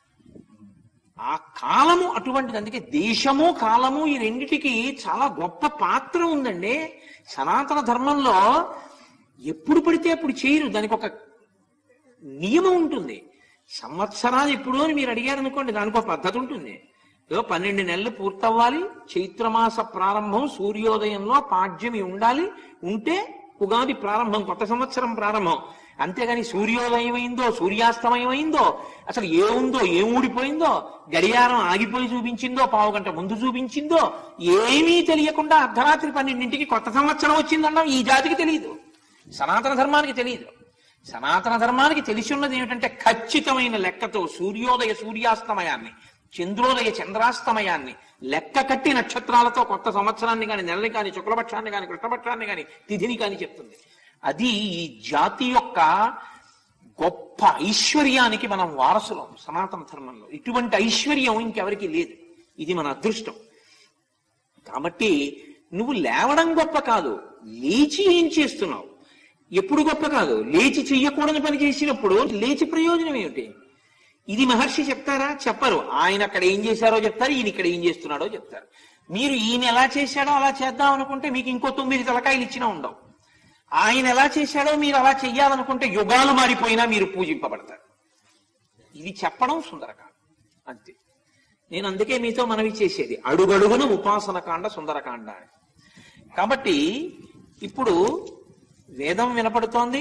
ఆ కాలము అటువంటిది అందుకే దేశము కాలము ఈ రెండిటికి చాలా గొప్ప పాత్ర ఉందండి సనాతన ధర్మంలో ఎప్పుడు పడితే అప్పుడు చేయరు దానికి ఒక నియమం ఉంటుంది సంవత్సరాలు ఎప్పుడు అని మీరు అడిగారు అనుకోండి దానికి ఒక పద్ధతి ఉంటుంది ఏదో పన్నెండు నెలలు పూర్తవ్వాలి చైత్రమాస ప్రారంభం సూర్యోదయంలో పాడ్యమి ఉండాలి ఉంటే ఉగాది ప్రారంభం కొత్త సంవత్సరం ప్రారంభం అంతేగాని సూర్యోదయం అయిందో సూర్యాస్తమయం అయిందో అసలు ఏముందో ఏం ఊడిపోయిందో గడియారం ఆగిపోయి చూపించిందో పావు గంట ముందు చూపించిందో ఏమీ తెలియకుండా అర్ధరాత్రి పన్నెండింటికి కొత్త సంవత్సరం వచ్చిందన్నాం ఈ జాతికి తెలియదు సనాతన ధర్మానికి తెలియదు సనాతన ధర్మానికి తెలిసి ఉన్నది ఏమిటంటే ఖచ్చితమైన లెక్కతో సూర్యోదయ సూర్యాస్తమయాన్ని చంద్రోదయ చంద్రాస్తమయాన్ని లెక్క కట్టి నక్షత్రాలతో కొత్త సంవత్సరాన్ని కాని నెలని కాని శుక్లపక్షాన్ని కాని కృష్ణపక్షాన్ని కాని తిథిని కాని చెప్తుంది అది ఈ జాతి యొక్క గొప్ప ఐశ్వర్యానికి మనం వారసులం సనాతన ధర్మంలో ఇటువంటి ఐశ్వర్యం ఇంకెవరికి లేదు ఇది మన అదృష్టం కాబట్టి నువ్వు లేవడం గొప్ప కాదు లేచి ఏం చేస్తున్నావు ఎప్పుడు గొప్ప కాదు లేచి చెయ్యకూడని పని చేసినప్పుడు లేచి ప్రయోజనం ఏమిటి ఇది మహర్షి చెప్తారా చెప్పరు ఆయన అక్కడ ఏం చేశారో చెప్తారు ఈయన ఇక్కడ ఏం చేస్తున్నాడో చెప్తారు మీరు ఈయన ఎలా చేశాడో అలా చేద్దాం అనుకుంటే మీకు ఇంకో తొమ్మిది తలకాయలు ఇచ్చినా ఉండవు ఆయన ఎలా చేశాడో మీరు అలా చెయ్యాలనుకుంటే యుగాలు మారిపోయినా మీరు పూజింపబడతారు ఇది చెప్పడం సుందరకాండ అంతే నేను అందుకే మీతో మనవి చేసేది అడుగడుగున ఉపాసన కాండ సుందరకాండ అని కాబట్టి ఇప్పుడు వేదం వినపడుతోంది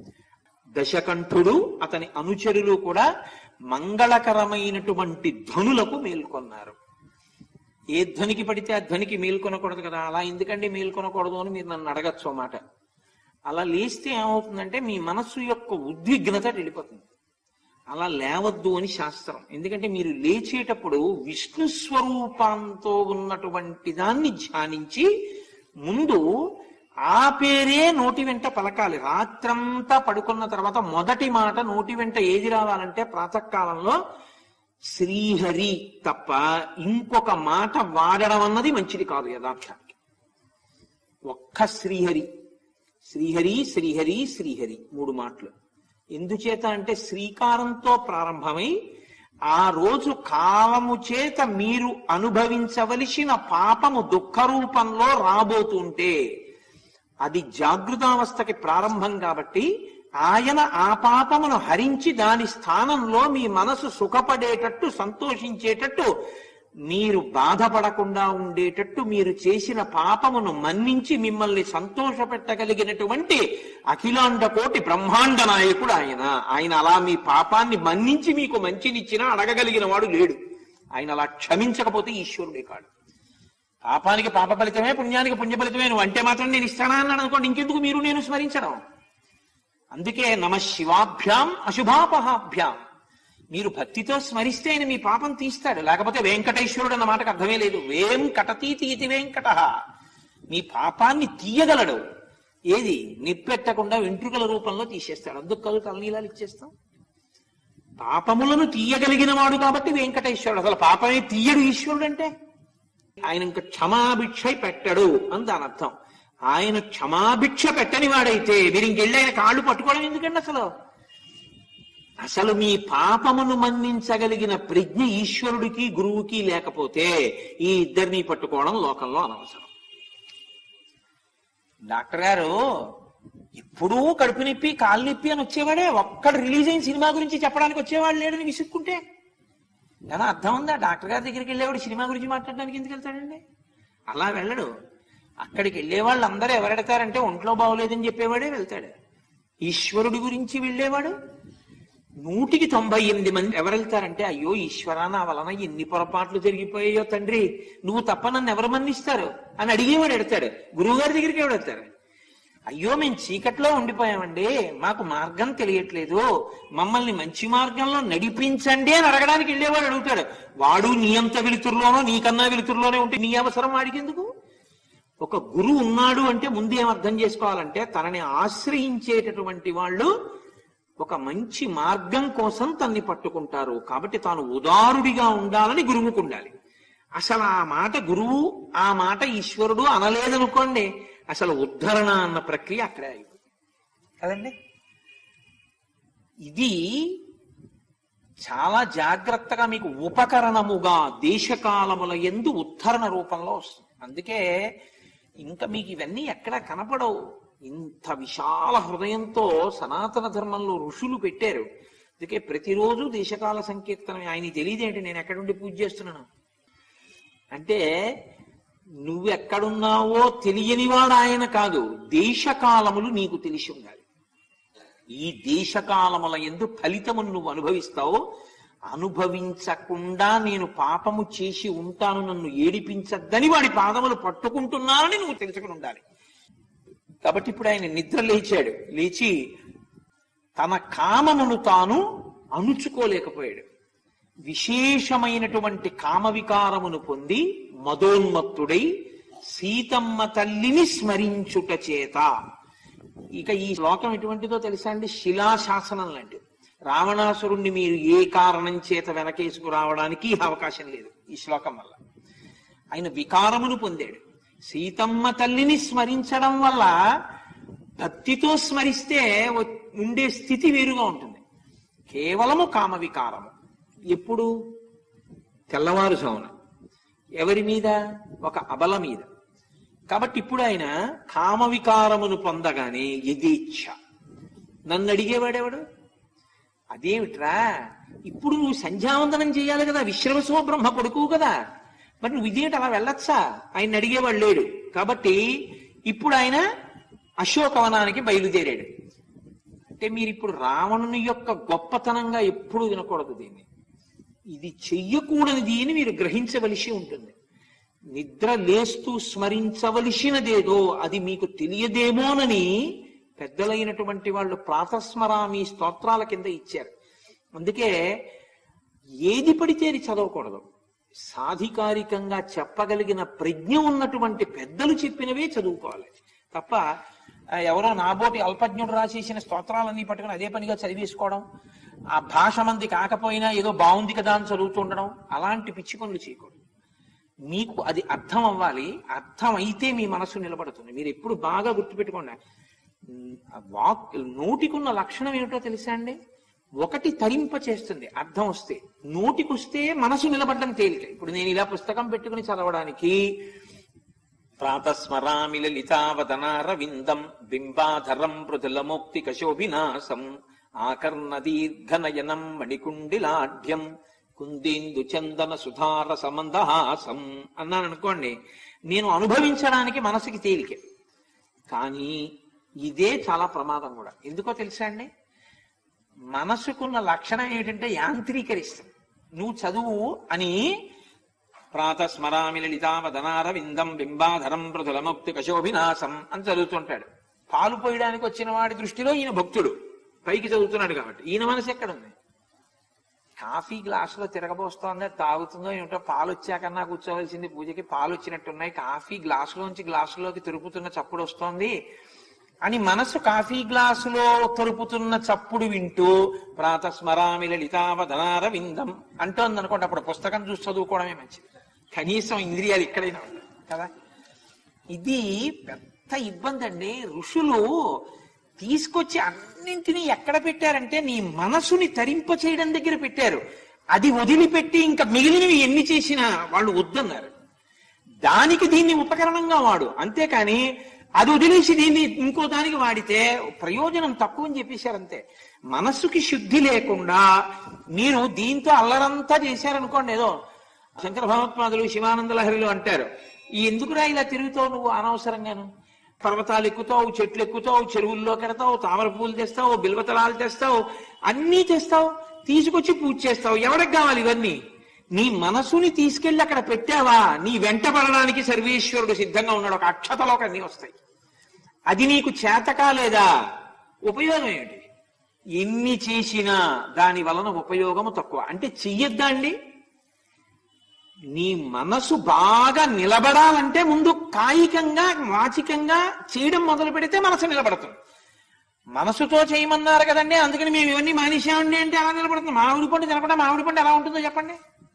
దశకంఠుడు అతని అనుచరులు కూడా మంగళకరమైనటువంటి ధ్వనులకు మేల్కొన్నారు ఏ ధ్వనికి పడితే ఆ ధ్వనికి మేల్కొనకూడదు కదా అలా ఎందుకండి మేల్కొనకూడదు అని మీరు నన్ను అడగచ్చు ఆ మాట అలా లేస్తే ఏమవుతుందంటే మీ మనస్సు యొక్క ఉద్విగ్నత వెళ్ళిపోతుంది అలా లేవద్దు అని శాస్త్రం ఎందుకంటే మీరు లేచేటప్పుడు విష్ణు స్వరూపంతో ఉన్నటువంటి దాన్ని ధ్యానించి ముందు ఆ పేరే నోటి వెంట పలకాలి రాత్రంతా పడుకున్న తర్వాత మొదటి మాట నోటి వెంట ఏది రావాలంటే ప్రాతకాలంలో శ్రీహరి తప్ప ఇంకొక మాట వాడడం అన్నది మంచిది కాదు యథార్థానికి ఒక్క శ్రీహరి శ్రీహరి శ్రీహరి శ్రీహరి మూడు మాటలు ఎందుచేత అంటే శ్రీకారంతో ప్రారంభమై ఆ రోజు కాలము చేత మీరు అనుభవించవలసిన పాపము దుఃఖ రూపంలో రాబోతుంటే అది జాగృతావస్థకి ప్రారంభం కాబట్టి ఆయన ఆ పాపమును హరించి దాని స్థానంలో మీ మనసు సుఖపడేటట్టు సంతోషించేటట్టు మీరు బాధపడకుండా ఉండేటట్టు మీరు చేసిన పాపమును మన్నించి మిమ్మల్ని సంతోషపెట్టగలిగినటువంటి అఖిలాండ కోటి బ్రహ్మాండ నాయకుడు ఆయన ఆయన అలా మీ పాపాన్ని మన్నించి మీకు మంచినిచ్చినా అడగగలిగిన వాడు లేడు ఆయన అలా క్షమించకపోతే ఈశ్వరుడే కాడు పాపానికి పాప ఫలితమే పుణ్యానికి పుణ్య ఫలితమే నువ్వు అంటే మాత్రం నేను ఇస్తానా అన్నాడు అనుకోండి ఇంకెందుకు మీరు నేను స్మరించడం అందుకే నమ శివాభ్యాం అశుభాపహాభ్యాం మీరు భక్తితో స్మరిస్తే ఆయన మీ పాపం తీస్తాడు లేకపోతే వెంకటేశ్వరుడు అన్న మాటకు అర్థమే లేదు వేం కటతీతి ఇది వెంకట మీ పాపాన్ని తీయగలడు ఏది నిప్పెట్టకుండా వెంట్రుకల రూపంలో తీసేస్తాడు అందుకు కలు తలనీలాలు ఇచ్చేస్తాం పాపములను తీయగలిగిన వాడు కాబట్టి వెంకటేశ్వరుడు అసలు పాపమే తీయడు ఈశ్వరుడు అంటే ఆయన ఇంకా క్షమాభిక్ష పెట్టడు అని దాని అర్థం ఆయన క్షమాభిక్ష పెట్టని వాడైతే మీరు ఇంకెళ్ళి ఆయన కాళ్ళు పట్టుకోవడం ఎందుకండి అసలు అసలు మీ పాపమును మన్నించగలిగిన ప్రజ్ఞ ఈశ్వరుడికి గురువుకి లేకపోతే ఈ ఇద్దరిని పట్టుకోవడం లోకంలో అనవసరం డాక్టర్ గారు ఎప్పుడూ కడుపు నొప్పి కాళ్ళు నొప్పి అని వచ్చేవాడే ఒక్కడు రిలీజ్ అయిన సినిమా గురించి చెప్పడానికి వచ్చేవాడు లేడని విసుక్కుంటే ఏమన్నా అర్థం ఉందా డాక్టర్ గారి దగ్గరికి వెళ్ళేవాడు సినిమా గురించి మాట్లాడడానికి ఎందుకు వెళ్తాడండి అలా వెళ్ళడు అక్కడికి వెళ్ళే వాళ్ళు అందరూ ఎవరెడతారంటే ఒంట్లో బాగోలేదని చెప్పేవాడే వెళ్తాడు ఈశ్వరుడి గురించి వెళ్ళేవాడు నూటికి తొంభై ఎనిమిది మంది ఎవరెళ్తారంటే అయ్యో ఈశ్వరా నా వలన ఎన్ని పొరపాట్లు జరిగిపోయాయో తండ్రి నువ్వు తప్ప నన్ను ఎవరు మన్నిస్తారు అని అడిగేవాడు ఎడతాడు గురువు గారి దగ్గరికి ఎవడు వెళ్తారు అయ్యో మేము చీకట్లో ఉండిపోయామండి మాకు మార్గం తెలియట్లేదు మమ్మల్ని మంచి మార్గంలో నడిపించండి అని అడగడానికి వెళ్ళేవాడు అడుగుతాడు వాడు నీ అంత వెలుతురులోనో నీకన్నా వెలుతురులోనే ఉంటే నీ అవసరం వాడికి ఎందుకు ఒక గురువు ఉన్నాడు అంటే ముందు ఏం అర్థం చేసుకోవాలంటే తనని ఆశ్రయించేటటువంటి వాళ్ళు ఒక మంచి మార్గం కోసం తన్ని పట్టుకుంటారు కాబట్టి తాను ఉదారుడిగా ఉండాలని గురువుకు ఉండాలి అసలు ఆ మాట గురువు ఆ మాట ఈశ్వరుడు అనలేదనుకోండి అసలు ఉద్ధరణ అన్న ప్రక్రియ అక్కడే అయిపోతుంది కదండి ఇది చాలా జాగ్రత్తగా మీకు ఉపకరణముగా దేశకాలముల ఎందు ఉద్ధరణ రూపంలో వస్తుంది అందుకే ఇంకా మీకు ఇవన్నీ ఎక్కడ కనపడవు ఇంత విశాల హృదయంతో సనాతన ధర్మంలో ఋషులు పెట్టారు అందుకే ప్రతిరోజు దేశకాల సంకీర్తనం ఆయన తెలియదేంటి నేను ఎక్కడుండి పూజ చేస్తున్నాను అంటే నువ్వెక్కడున్నావో తెలియనివాడు ఆయన కాదు దేశకాలములు నీకు తెలిసి ఉండాలి ఈ దేశకాలముల ఎందు ఫలితమును నువ్వు అనుభవిస్తావు అనుభవించకుండా నేను పాపము చేసి ఉంటాను నన్ను ఏడిపించద్దని వాడి పాదములు పట్టుకుంటున్నానని నువ్వు తెలుసుకుని ఉండాలి కాబట్టి ఇప్పుడు ఆయన నిద్ర లేచాడు లేచి తన కామమును తాను అణుచుకోలేకపోయాడు విశేషమైనటువంటి కామ వికారమును పొంది మదోన్మత్తుడై సీతమ్మ తల్లిని స్మరించుట చేత ఇక ఈ శ్లోకం ఎటువంటిదో తెలుసా అండి శిలాశాసనం లాంటిది రావణాసురుణ్ణి మీరు ఏ కారణం చేత వెనకేసుకు రావడానికి అవకాశం లేదు ఈ శ్లోకం వల్ల ఆయన వికారమును పొందాడు సీతమ్మ తల్లిని స్మరించడం వల్ల భక్తితో స్మరిస్తే వ- ఉండే స్థితి వేరుగా ఉంటుంది కేవలము కామ వికారము ఎప్పుడు తెల్లవారుజామున ఎవరి మీద ఒక అబల మీద కాబట్టి ఇప్పుడు ఆయన కామ వికారమును పొందగానే యథేచ్ఛ నన్ను అడిగేవాడెవడు అదేమిట్రా ఇప్పుడు నువ్వు సంధ్యావందనం చేయాలి కదా విశ్రవసో బ్రహ్మ కొడుకు కదా మరి నువ్వు ఇదేంటి అలా వెళ్ళొచ్చా ఆయన అడిగేవాడు లేడు కాబట్టి ఇప్పుడు ఆయన అశోకవనానికి బయలుదేరాడు అంటే మీరు ఇప్పుడు రావణుని యొక్క గొప్పతనంగా ఎప్పుడు వినకూడదు దీన్ని ఇది చెయ్యకూడనిది అని మీరు గ్రహించవలసి ఉంటుంది నిద్ర లేస్తూ స్మరించవలసినదేదో అది మీకు తెలియదేమోనని పెద్దలైనటువంటి వాళ్ళు ప్రాతస్మరామి స్తోత్రాల కింద ఇచ్చారు అందుకే ఏది పడితే అది చదవకూడదు సాధికారికంగా చెప్పగలిగిన ప్రజ్ఞ ఉన్నటువంటి పెద్దలు చెప్పినవే చదువుకోవాలి తప్ప ఆ, ఎవరో నాబోటి అల్పజ్ఞుడు రాసేసిన స్తోత్రాలన్నీ పట్టుకుని అదే పనిగా చదివేసుకోవడం ఆ భాష మంది కాకపోయినా ఏదో బాగుంది కదా అని చదువుతుండడం అలాంటి పిచ్చి పనులు చేయకూడదు మీకు అది అర్థం అవ్వాలి అర్థం అయితే మీ మనసు నిలబడుతుంది మీరు ఎప్పుడు బాగా గుర్తుపెట్టుకోండి ఉమ్, ఆ వాక్ నోటికున్న లక్షణం ఏమిటో తెలుసా అండి ఒకటి తరింప చేస్తుంది అర్థం వస్తే నోటికొస్తే మనసు నిలబడడం తేలిక ఇప్పుడు నేను ఇలా పుస్తకం పెట్టుకుని చదవడానికి ప్రాతస్మరామి లలితావదనారవిందం బింబాధరం మృదులమోక్తి కశోభినాశం ఆకర్ణ దీర్ఘనయనం మణికుండిలాఢ్యం కుందేందు చందన సుధార సమందహాసం అన్నాను అనుకోండి నేను అనుభవించడానికి మనసుకి తేలిక కానీ ఇదే చాలా ప్రమాదం కూడా ఎందుకో తెలుసా అండి మనసుకున్న లక్షణం ఏంటంటే యాంత్రీకరిస్తాం నువ్వు చదువు అని ప్రాతస్మరామి లలితావదనార విందం బింబాధరం పృథులముక్తి కశోభినాశం అని చదువుతుంటాడు పాలు పోయడానికి వచ్చిన వాడి దృష్టిలో ఈయన భక్తుడు పైకి చదువుతున్నాడు కాబట్టి ఈయన మనసు ఎక్కడుంది కాఫీ గ్లాసులో తిరగబోస్తోంది అది తాగుతుందో ఏమిటో పాలు వచ్చాకన్నా కూర్చోవలసింది పూజకి పాలు వచ్చినట్టున్నాయి కాఫీ గ్లాసులోంచి గ్లాసులోకి తిరుపుతున్న చప్పుడు వస్తోంది అని మనసు కాఫీ గ్లాసులో తరుపుతున్న చప్పుడు వింటూ ప్రాతస్మరామి లలితావదనార విందం అంటోంది అనుకోండి అప్పుడు పుస్తకం చూసి చదువుకోవడమే మంచిది కనీసం ఇంద్రియాలు ఇక్కడైనా ఉంటాయి కదా ఇది పెద్ద ఇబ్బంది అండి ఋషులు తీసుకొచ్చి అన్నింటినీ ఎక్కడ పెట్టారంటే నీ మనసుని తరింప చేయడం దగ్గర పెట్టారు అది వదిలిపెట్టి ఇంకా మిగిలినవి ఎన్ని చేసినా వాళ్ళు వద్దన్నారు దానికి దీన్ని ఉపకరణంగా వాడు అంతేకాని అది వదిలేసి దీన్ని ఇంకో దానికి వాడితే ప్రయోజనం తక్కువ అని చెప్పేశారు అంతే మనస్సుకి శుద్ధి లేకుండా మీరు దీంతో అల్లరంతా చేశారనుకోండి ఏదో శంకర భగవత్పాదులు శివానంద లహరిలు అంటారు ఈ ఎందుకురా ఇలా తిరుగుతావు నువ్వు అనవసరంగాను పర్వతాలు ఎక్కుతావు చెట్లు ఎక్కుతావు చెరువుల్లో కెడతావు తామర పూలు తెస్తావు బిల్వతలాలు తెస్తావు అన్నీ తెస్తావు తీసుకొచ్చి పూజ చేస్తావు ఎవరికి కావాలి ఇవన్నీ నీ మనసుని తీసుకెళ్లి అక్కడ పెట్టావా నీ వెంట పడడానికి సర్వేశ్వరుడు సిద్ధంగా ఉన్నాడు ఒక అక్షతలోకి అన్ని వస్తాయి అది నీకు చేత కాలేదా ఉపయోగం ఏమిటి ఎన్ని చేసినా దాని వలన ఉపయోగము తక్కువ అంటే చెయ్యొద్దా అండి నీ మనసు బాగా నిలబడాలంటే ముందు కాయికంగా వాచికంగా చేయడం మొదలు పెడితే మనసు నిలబడుతుంది మనసుతో చేయమన్నారు కదండి అందుకని మేము ఇవన్నీ మానేసామండి అంటే ఎలా నిలబడుతుంది మామిడి పండు తినకుండా మామిడి పండు ఎలా ఉంటుందో చెప్పండి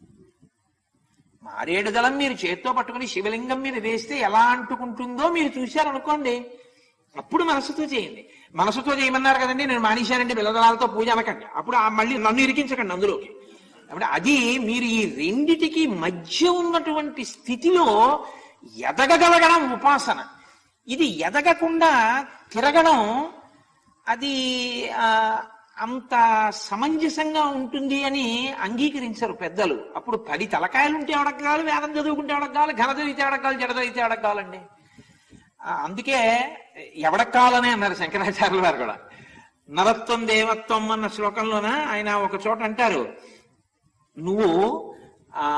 మారేడు దళం మీరు చేత్తో పట్టుకుని శివలింగం మీద వేస్తే ఎలా అంటుకుంటుందో మీరు చూశారనుకోండి అప్పుడు మనసుతో చేయండి మనసుతో చేయమన్నారు కదండి నేను మానేశానంటే బిల్లదళాలతో పూజ అనకండి అప్పుడు ఆ మళ్ళీ నన్ను ఇరికించకండి అందులోకి అప్పుడు అది మీరు ఈ రెండిటికి మధ్య ఉన్నటువంటి స్థితిలో ఎదగగలగడం ఉపాసన ఇది ఎదగకుండా తిరగడం అది ఆ, అంత సమంజసంగా ఉంటుంది అని అంగీకరించరు పెద్దలు అప్పుడు పది తలకాయలు ఉంటే ఎవడకు కావాలి వేదం చదువుకుంటే ఎవడకు కావాలి ఘన చదివితే ఎవడకు కావాలి జడ చదివితే ఎవడకు కావాలండి ఆ, అందుకే ఎవడకు కావాలనే అన్నారు శంకరాచార్యుల వారు కూడా నరత్వం దేవత్వం అన్న శ్లోకంలోన ఆయన ఒక చోట అంటారు నువ్వు ఆ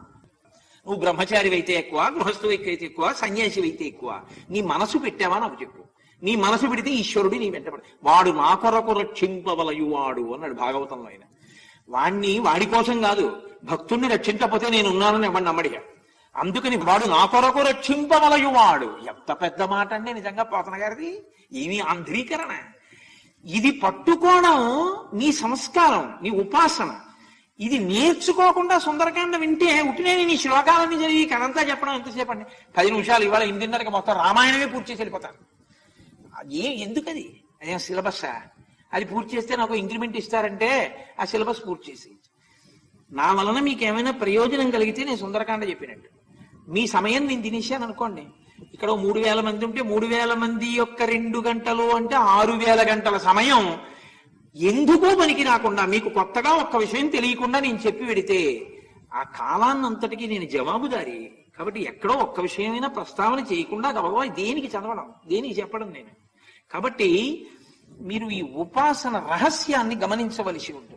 నువ్వు బ్రహ్మచారి అయితే ఎక్కువ గృహస్థు అయితే ఎక్కువ సన్యాసి అయితే ఎక్కువ నీ మనసు పెట్టావా నాకు చెప్పు నీ మనసు పెడితే ఈశ్వరుడు నీ వెంటబడి వాడు నా కొరకు రక్షింపవలయువాడు అన్నాడు భాగవతంలో ఆయన వాణ్ణి వాడి కోసం కాదు భక్తుణ్ణి రక్షించకపోతే నేను ఉన్నానని ఎవరిని నమ్మడిగా అందుకని వాడు నా కొరకు రక్షింపవలయువాడు ఎంత పెద్ద మాట అండి నిజంగా పోతన గారిది ఏమి ఆంధ్రీకరణ ఇది పట్టుకోవడం నీ సంస్కారం నీ ఉపాసన ఇది నేర్చుకోకుండా సుందరకాండ వింటే ఉట్టినే నీ శ్లోకాలన్నీ చదివి కథంతా చెప్పడం ఎంతసేపు అండి పది నిమిషాలు ఇవాళ ఎనిమిదిన్నరకి మొత్తం రామాయణమే పూర్తి చేసి వెళ్ళిపోతాను ఏ ఎందుకది అదేం సిలబస్సా అది పూర్తి చేస్తే నాకు ఇంక్రిమెంట్ ఇస్తారంటే ఆ సిలబస్ పూర్తి చేసి నా వలన మీకు ఏమైనా ప్రయోజనం కలిగితే నేను సుందరకాండ చెప్పినట్టు మీ సమయం నేను తినేశాను అనుకోండి ఇక్కడ ఓ మూడు వేల మంది ఉంటే మూడు వేల మంది యొక్క రెండు గంటలు అంటే ఆరు వేల గంటల సమయం ఎందుకో పనికి రాకుండా మీకు కొత్తగా ఒక్క విషయం తెలియకుండా నేను చెప్పి పెడితే ఆ కాలాన్నంతటికి నేను జవాబుదారి కాబట్టి ఎక్కడో ఒక్క విషయమైనా ప్రస్తావన చేయకుండా గబగబా దేనికి చదవడం దేనికి చెప్పడం నేను కాబట్టి మీరు ఈ ఉపాసన రహస్యాన్ని గమనించవలసి ఉంటుంది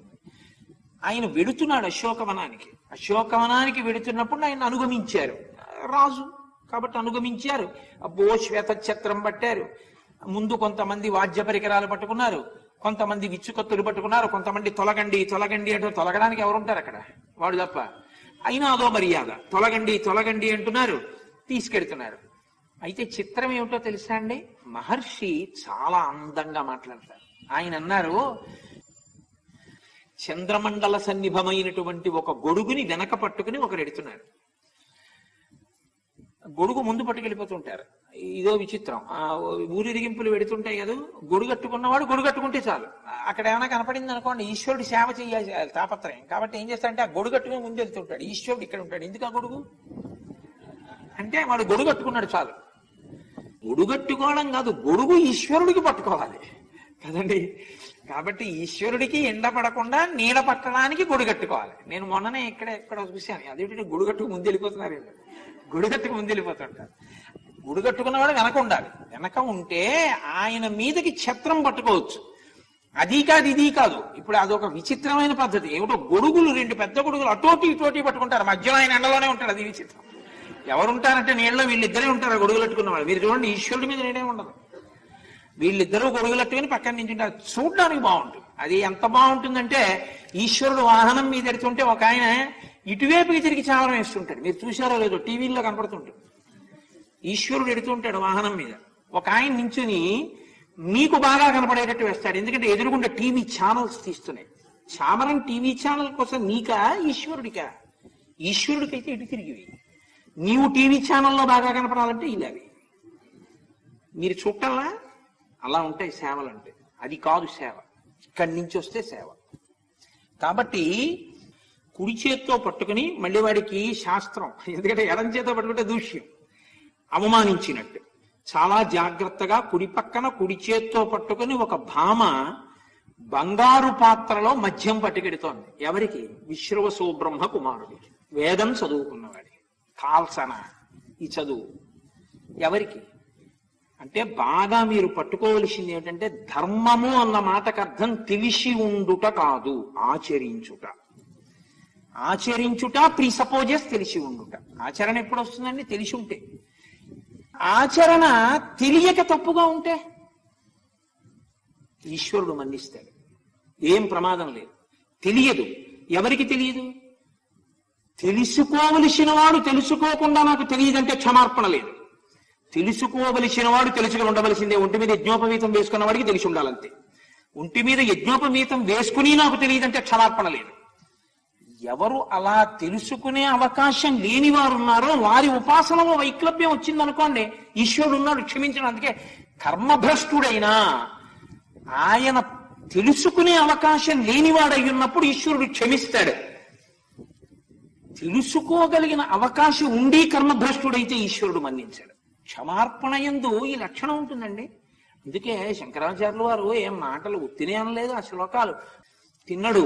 ఆయన వెడుతున్నాడు అశోకవనానికి అశోకవనానికి వెడుతున్నప్పుడు ఆయన అనుగమించారు రాజు కాబట్టి అనుగమించారు అబ్బో శ్వేత ఛత్రం పట్టారు ముందు కొంతమంది వాద్య పరికరాలు పట్టుకున్నారు కొంతమంది విచ్చుకత్తులు పట్టుకున్నారు కొంతమంది తొలగండి తొలగండి అంటే తొలగడానికి ఎవరుంటారు అక్కడ వాడు తప్ప అయినా అదో మర్యాద తొలగండి తొలగండి అంటున్నారు తీసుకెడుతున్నారు అయితే చిత్రం ఏమిటో తెలుసా అండి మహర్షి చాలా అందంగా మాట్లాడతారు ఆయన అన్నారు చంద్రమండల సన్నిభమైనటువంటి ఒక గొడుగుని వెనక పట్టుకుని ఒకరు ఎడుతున్నారు గొడుగు ముందు పట్టుకెళ్ళిపోతుంటారు ఇదో విచిత్రం ఆ ఊరిరిగింపులు పెడుతుంటాయి కదా గొడుగు కట్టుకున్నవాడు గొడుగు కట్టుకుంటే చాలు అక్కడ ఏమైనా కనపడింది అనుకోండి ఈశ్వరుడు సేవ చేయాలి తాపత్రయం కాబట్టి ఏం చేస్తాడంటే ఆ గొడుగు కట్టుకుని ముందు వెళ్తుంటాడు ఈశ్వరుడు ఇక్కడ ఉంటాడు ఎందుకు ఆ గొడుగు అంటే వాడు గొడుగు కట్టుకున్నాడు చాలు గొడుగు కట్టుకోవడం కాదు గొడుగు ఈశ్వరుడికి పట్టుకోవాలి కదండి కాబట్టి ఈశ్వరుడికి ఎండ పడకుండా నీడ పట్టడానికి గుడి కట్టుకోవాలి నేను మొన్ననే ఇక్కడ ఎక్కడ చూశాను అదేంటి గుడి కట్టుకు ముందు వెళ్ళిపోతున్నారు వీళ్ళు. గుడి కట్టుకు ముందు వెళ్ళిపోతుంటారు గుడి కట్టుకున్నవాడు వెనక ఉండాలి వెనక ఉంటే ఆయన మీదకి ఛత్రం పట్టుకోవచ్చు అది కాదు ఇది కాదు ఇప్పుడు అదొక విచిత్రమైన పద్ధతి ఏమిటో గొడుగులు రెండు పెద్ద గొడుగులు అటోటి ఇటోటి పట్టుకుంటారు మధ్యలో ఆయన ఎండలోనే ఉంటాడు అది విచిత్రం ఎవరుంటారంటే నీళ్ళలో వీళ్ళిద్దరే ఉంటారు ఆ గొడుగులు కట్టుకున్నవాడు మీరు చూడండి ఈశ్వరుడి మీద నేనే ఉండదు వీళ్ళిద్దరూ గొడుగులట్టుకుని పక్కన నించుంటారు చూడడానికి బాగుంటుంది అది ఎంత బాగుంటుందంటే ఈశ్వరుడు వాహనం మీద ఎడుతుంటే ఒక ఆయన ఇటువైపుకి తిరిగి చావరం వేస్తుంటాడు మీరు చూసారో లేదో టీవీల్లో కనపడుతుంటాడు ఈశ్వరుడు ఎడుతుంటాడు వాహనం మీద ఒక ఆయన నించుని మీకు బాగా కనపడేటట్టు వేస్తాడు ఎందుకంటే ఎదురుగుండా టీవీ ఛానల్స్ తీస్తున్నాయి చామరం టీవీ ఛానల్ కోసం నీకా ఈశ్వరుడికా ఈశ్వరుడికైతే ఇటు తిరిగి వెయ్యి. నీవు టీవీ ఛానల్లో బాగా కనపడాలంటే ఇలావి మీరు చుట్టాలా అలా ఉంటాయి సేవలు అంటే అది కాదు సేవ ఇక్కడి నుంచి వస్తే సేవ కాబట్టి కుడి చేత్తో పట్టుకుని మళ్ళీ వాడికి శాస్త్రం ఎందుకంటే ఎడం చేత్తో పట్టుకుంటే దూష్యం అవమానించినట్టు చాలా జాగ్రత్తగా కుడి పక్కన కుడి చేత్తో పట్టుకుని ఒక భామ బంగారు పాత్రలో మద్యం పట్టుకెడుతోంది ఎవరికి విశ్రవసో బ్రహ్మ కుమారుడికి వేదం చదువుకున్నవాడి కాల్సన ఈ చదువు ఎవరికి అంటే బాగా మీరు పట్టుకోవలసింది ఏమిటంటే ధర్మము అన్న మాటకు అర్థం తెలిసి ఉండుట కాదు ఆచరించుట ఆచరించుట ప్రీసపోజెస్ తెలిసి ఉండుట ఆచరణ ఎప్పుడు వస్తుందండి తెలిసి ఉంటే ఆచరణ తెలియక తప్పుగా ఉంటే ఈశ్వరుడు మన్నిస్తాడు ఏం ప్రమాదం లేదు తెలియదు ఎవరికి తెలియదు తెలుసుకోవలసిన వాడు తెలుసుకోకుండా నాకు తెలియదంటే క్షమార్పణ లేదు తెలుసుకోవలసిన వాడు తెలుసుకుని ఉండవలసిందే ఒంటి మీద యజ్ఞోపవీతం వేసుకున్న వాడికి తెలిసి ఉండాలంతే ఒంటి మీద యజ్ఞోపవీతం వేసుకుని నాకు తెలియదంటే క్షమార్పణ లేదు ఎవరు అలా తెలుసుకునే అవకాశం లేని వారు ఉన్నారో వారి ఉపాసనలో వైక్లభ్యం వచ్చిందనుకోండి ఈశ్వరుడు ఉన్నాడు క్షమించడం అందుకే కర్మభ్రష్టుడైనా ఆయన తెలుసుకునే అవకాశం లేనివాడై ఉన్నప్పుడు ఈశ్వరుడు క్షమిస్తాడు తెలుసుకోగలిగిన అవకాశం ఉండి కర్మభ్రష్టుడైతే ఈశ్వరుడు మన్నించాడు క్షమార్పణ ఎందు ఈ లక్షణం ఉంటుందండి అందుకే శంకరాచార్యుల వారు ఏం మాటలు ఉత్తినే అనలేదు ఆ శ్లోకాలు తిన్నడు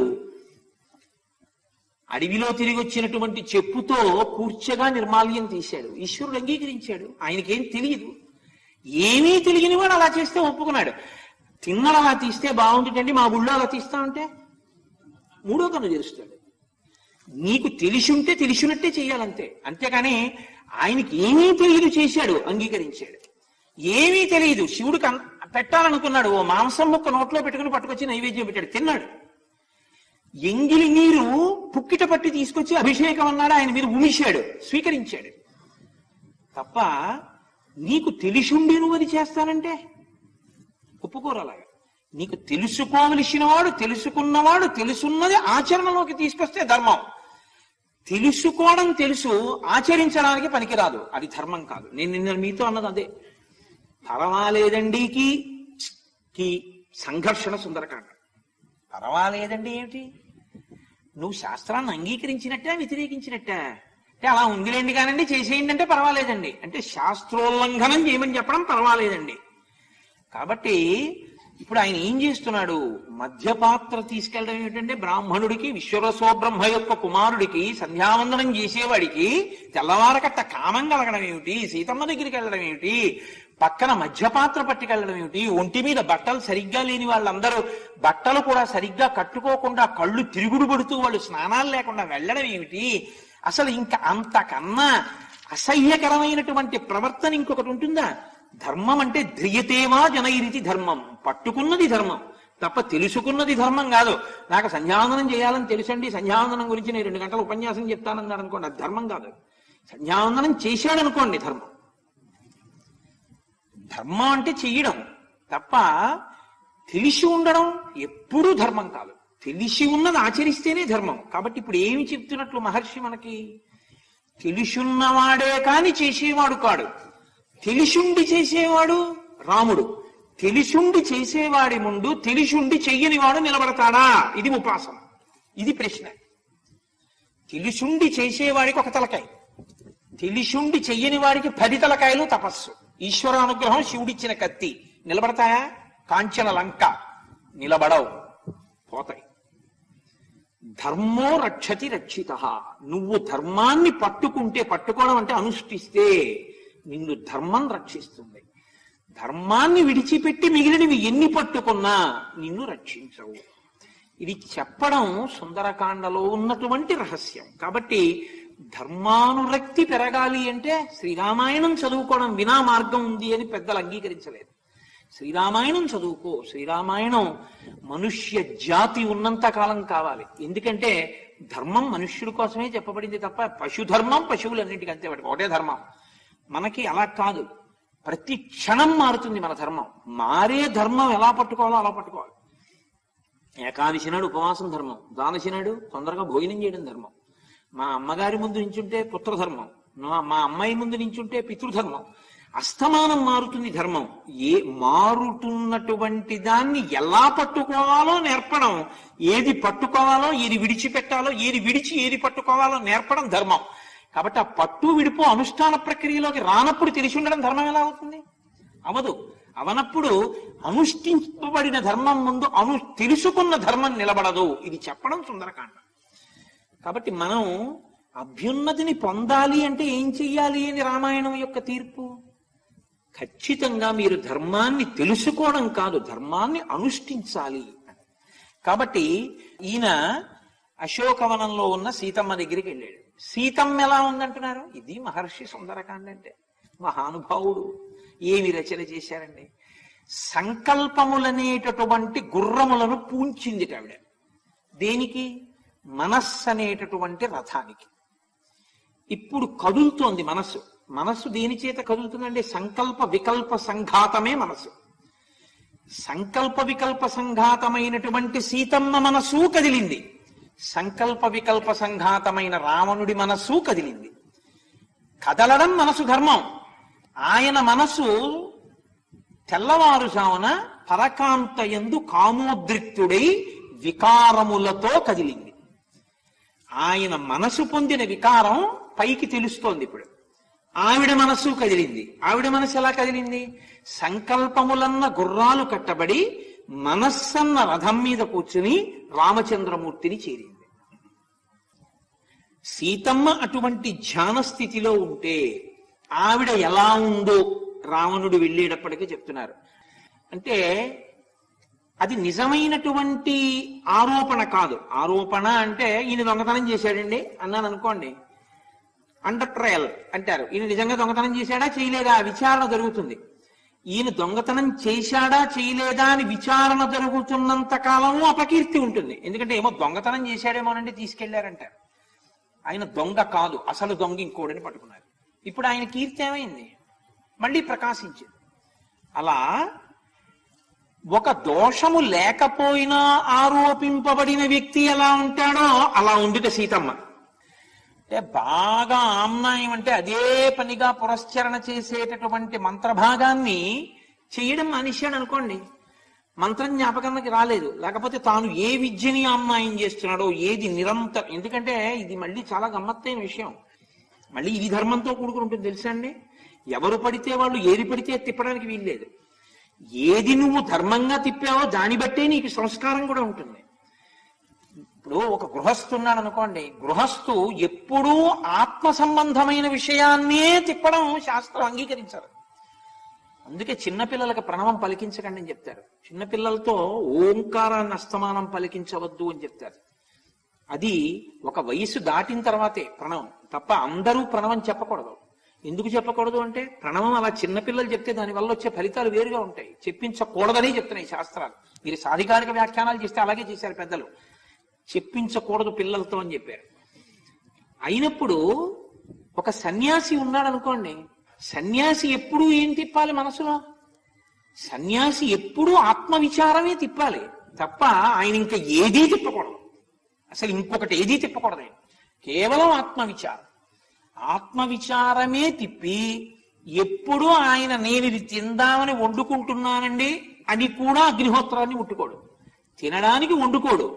అడవిలో తిరిగి వచ్చినటువంటి చెప్పుతో కూర్చగా నిర్మాల్యం తీశాడు ఈశ్వరుడు అంగీకరించాడు ఆయనకేం తెలియదు ఏమీ తెలియని వాడు అలా చేస్తే ఒప్పుకున్నాడు తిన్నడు అలా తీస్తే బాగుంటుందండి మా గుళ్ళో అలా తీస్తామంటే మూడో కన్ను తెరుస్తాడు నీకు తెలిసి ఉంటే తెలిసినట్టే చేయాలంతే అంతేకాని ఆయనకి ఏమీ తెలియదు చేశాడు అంగీకరించాడు ఏమీ తెలియదు శివుడికి అన్- పెట్టాలనుకున్నాడు ఓ మాంసం ముక్క నోట్లో పెట్టుకుని పట్టుకొచ్చి నైవేద్యం పెట్టాడు తిన్నాడు ఎంగిలి నీరు పుక్కిట పట్టి తీసుకొచ్చి అభిషేకం అన్నాడు ఆయన మీద ఉమిశాడు స్వీకరించాడు తప్ప నీకు తెలిసుండి నువ్వు అది చేస్తానంటే ఒప్పుకోరు అలాగా నీకు తెలుసుకోవలసిన వాడు తెలుసుకున్నవాడు తెలుసున్నది ఆచరణలోకి తీసుకొస్తే ధర్మం తెలుసుకోవడం తెలుసు ఆచరించడానికి పనికిరాదు అది ధర్మం కాదు నేను నిన్న మీతో అన్నది అదే పర్వాలేదండికి కి సంఘర్షణ సుందరకాండ పర్వాలేదండి ఏమిటి నువ్వు శాస్త్రాన్ని అంగీకరించినట్టే వ్యతిరేకించినట్టే అంటే అలా ఉందిలేండి కానండి చేసేయండి అంటే పర్వాలేదండి అంటే శాస్త్రోల్లంఘనం చేయమని చెప్పడం పర్వాలేదండి కాబట్టి ఇప్పుడు ఆయన ఏం చేస్తున్నాడు మధ్యపాత్ర తీసుకెళ్ళడం ఏమిటంటే బ్రాహ్మణుడికి విశ్వరసో బ్రహ్మ యొక్క కుమారుడికి సంధ్యావందనం చేసేవాడికి తెల్లవారకట్ట కామం కలగడం ఏమిటి సీతమ్మ దగ్గరికి వెళ్ళడం ఏమిటి పక్కన మధ్యపాత్ర పట్టుకెళ్ళడం ఏమిటి ఒంటి మీద బట్టలు సరిగ్గా లేని వాళ్ళందరూ బట్టలు కూడా సరిగ్గా కట్టుకోకుండా కళ్ళు తిరుగుడు పడుతూ వాళ్ళు స్నానాలు లేకుండా వెళ్ళడం ఏమిటి అసలు ఇంకా అంతకన్నా అసహ్యకరమైనటువంటి ప్రవర్తన ఇంకొకటి ఉంటుందా ధర్మం అంటే ధ్రియతేవా జనైరితి ధర్మం పట్టుకున్నది ధర్మం తప్ప తెలుసుకున్నది ధర్మం కాదు నాకు సంధ్యావందనం చేయాలని తెలుసండి సంధ్యావందనం గురించి నేను రెండు గంటల ఉపన్యాసం చెప్తానన్నాడు అనుకోండి అది ధర్మం కాదు సంధ్యావందనం చేశాడనుకోండి ధర్మం ధర్మం అంటే చెయ్యడం తప్ప తెలిసి ఉండడం ఎప్పుడూ ధర్మం కాదు తెలిసి ఉన్నది ఆచరిస్తేనే ధర్మం కాబట్టి ఇప్పుడు ఏమి చెప్తున్నట్లు మహర్షి మనకి తెలిసున్నవాడే కాని చేసేవాడు కాడు తెలిసుండి చేసేవాడు రాముడు తెలిసుండి చేసేవాడి ముందు తెలిసుండి చెయ్యని వాడు నిలబడతాడా ఇది ఉపాసన ఇది ప్రశ్న తెలిసుండి చేసేవాడికి ఒక తలకాయ తెలిసుండి చెయ్యని వాడికి పది తలకాయలు తపస్సు ఈశ్వర అనుగ్రహం శివుడిచ్చిన కత్తి నిలబడతాయా కాంచన లంక నిలబడవు పోతాయి ధర్మో రక్షతి రక్షిత నువ్వు ధర్మాన్ని పట్టుకుంటే పట్టుకోవడం అంటే అనుష్ఠిస్తే నిన్ను ధర్మం రక్షిస్తుంది ధర్మాన్ని విడిచిపెట్టి మిగిలినవి ఎన్ని పట్టుకున్నా నిన్ను రక్షించవు ఇది చెప్పడం సుందరకాండలో ఉన్నటువంటి రహస్యం కాబట్టి ధర్మానురక్తి పెరగాలి అంటే శ్రీరామాయణం చదువుకోవడం వినా మార్గం ఉంది అని పెద్దలు అంగీకరించలేదు శ్రీరామాయణం చదువుకో శ్రీరామాయణం మనుష్య జాతి ఉన్నంత కాలం కావాలి ఎందుకంటే ధర్మం మనుష్యుడి కోసమే చెప్పబడింది తప్ప పశుధర్మం పశువులన్నింటికి అంతే వాటికి ఒకటే ధర్మం మనకి అలా కాదు ప్రతి క్షణం మారుతుంది మన ధర్మం మారే ధర్మం ఎలా పట్టుకోవాలో అలా పట్టుకోవాలి ఏకాదశి నాడు ఉపవాసం ధర్మం ద్వాదశి నాడు తొందరగా భోజనం చేయడం ధర్మం మా అమ్మగారి ముందు నించుంటే పుత్రధర్మం మా- మా అమ్మాయి ముందు నించుంటే పితృధర్మం అస్తమానం మారుతుంది ధర్మం ఏ మారుతున్నటువంటి దాన్ని ఎలా పట్టుకోవాలో నేర్పడం ఏది పట్టుకోవాలో ఏది విడిచిపెట్టాలో ఏది విడిచి ఏది పట్టుకోవాలో నేర్పడం ధర్మం కాబట్టి ఆ పట్టు విడిపో అనుష్ఠాన ప్రక్రియలోకి రానప్పుడు తెలిసి ఉండడం ధర్మం ఎలా అవుతుంది అవదు అవనప్పుడు అనుష్ఠింపబడిన ధర్మం ముందు అను తెలుసుకున్న ధర్మం నిలబడదు ఇది చెప్పడం సుందరకాండ కాబట్టి మనం అభ్యున్నతిని పొందాలి అంటే ఏం చెయ్యాలి అని రామాయణం యొక్క తీర్పు ఖచ్చితంగా మీరు ధర్మాన్ని తెలుసుకోవడం కాదు ధర్మాన్ని అనుష్ఠించాలి కాబట్టి ఈయన అశోకవనంలో ఉన్న సీతమ్మ దగ్గరికి వెళ్ళాడు సీతమ్మ ఎలా ఉందంటున్నారు ఇది మహర్షి సుందరకాండ అంటే మహానుభావుడు ఏమి రచన చేశారండి సంకల్పములనేటటువంటి గుర్రములను పూంచింది ఆవిడ దేనికి మనస్సు అనేటటువంటి రథానికి ఇప్పుడు కదులుతోంది మనస్సు మనస్సు దేని చేత కదులుతుందండి సంకల్ప వికల్ప సంఘాతమే మనస్సు సంకల్ప వికల్ప సంఘాతమైనటువంటి సీతమ్మ మనస్సు కదిలింది సంకల్ప వికల్ప సంఘాతమైన రావణుడి మనస్సు కదిలింది కదలడం మనసు ధర్మం ఆయన మనసు తెల్లవారుజామున పరకాంతయందు కామోద్రిక్తుడై వికారములతో కదిలింది ఆయన మనసు పొందిన వికారం పైకి తెలుస్తోంది ఇప్పుడు ఆవిడ మనస్సు కదిలింది ఆవిడ మనసు ఎలా కదిలింది సంకల్పములన్న గుర్రాలు కట్టబడి మనస్సన్న రథం మీద కూర్చుని రామచంద్రమూర్తిని చేరింది సీతమ్మ అటువంటి ధ్యాన స్థితిలో ఉంటే ఆవిడ ఎలా ఉందో రావణుడు వెళ్ళేటప్పటికీ చెప్తున్నారు అంటే అది నిజమైనటువంటి ఆరోపణ కాదు ఆరోపణ అంటే ఈయన దొంగతనం చేశాడండి అన్నాను అనుకోండి అండర్ ట్రయల్ అంటారు ఈయన నిజంగా దొంగతనం చేశాడా చేయలేదా విచారణ జరుగుతుంది ఈయన దొంగతనం చేశాడా చేయలేదా అని విచారణ జరుగుతున్నంత కాలము అపకీర్తి ఉంటుంది ఎందుకంటే ఏమో దొంగతనం చేశాడేమోనండి తీసుకెళ్లారంటారు ఆయన దొంగ కాదు అసలు దొంగ ఇంకోడని పట్టుకున్నారు ఇప్పుడు ఆయన కీర్తి ఏమైంది మళ్ళీ ప్రకాశించింది అలా ఒక దోషము లేకపోయినా ఆరోపింపబడిన వ్యక్తి ఎలా ఉంటాడో అలా ఉందిట సీతమ్మ అంటే బాగా ఆమ్నాయం అంటే అదే పనిగా పురస్చరణ చేసేటటువంటి మంత్రభాగాన్ని చేయడం మనిషాడు అనుకోండి మంత్రం జ్ఞాపకానికి రాలేదు లేకపోతే తాను ఏ విద్యని ఆమ్నాయం చేస్తున్నాడో ఏది నిరంతరం ఎందుకంటే ఇది మళ్ళీ చాలా గమ్మత్తైన విషయం మళ్ళీ ఇది ధర్మంతో కూడుకుని ఉంటుంది తెలుసా అండి ఎవరు పడితే వాళ్ళు ఏది పడితే అది తిప్పడానికి వీల్లేదు ఏది నువ్వు ధర్మంగా తిప్పావో దాన్ని బట్టే నీకు సంస్కారం కూడా ఉంటుంది ఇప్పుడు ఒక గృహస్థు ఉన్నాడు అనుకోండి గృహస్థు ఎప్పుడూ ఆత్మ సంబంధమైన విషయాన్నే తిప్పడం శాస్త్రం అంగీకరించారు అందుకే చిన్నపిల్లలకు ప్రణవం పలికించకండి అని చెప్తారు చిన్నపిల్లలతో ఓంకారాన్ని అస్తమానం పలికించవద్దు అని చెప్తారు అది ఒక వయసు దాటిన తర్వాతే ప్రణవం తప్ప అందరూ ప్రణవం చెప్పకూడదు ఎందుకు చెప్పకూడదు అంటే ప్రణవం అలా చిన్నపిల్లలు చెప్తే దాని వల్ల వచ్చే ఫలితాలు వేరుగా ఉంటాయి చెప్పించకూడదని చెప్తున్నాయి శాస్త్రాలు మీరు సాధికారిక వ్యాఖ్యానాలు చేస్తే అలాగే చేశారు పెద్దలు చెప్పించకూడదు పిల్లలతో అని చెప్పారు అయినప్పుడు ఒక సన్యాసి ఉన్నాడు అనుకోండి సన్యాసి ఎప్పుడూ ఏం తిప్పాలి మనసులో సన్యాసి ఎప్పుడూ ఆత్మవిచారమే తిప్పాలి తప్ప ఆయన ఇంకా ఏదీ తిప్పకూడదు అసలు ఇంకొకటి ఏదీ తిప్పకూడదు ఆయన కేవలం ఆత్మవిచారం ఆత్మవిచారమే తిప్పి ఎప్పుడూ ఆయన నేను ఇది తిందామని వండుకుంటున్నానండి అని కూడా అగ్నిహోత్రాన్ని ముట్టుకోడు తినడానికి వండుకోడు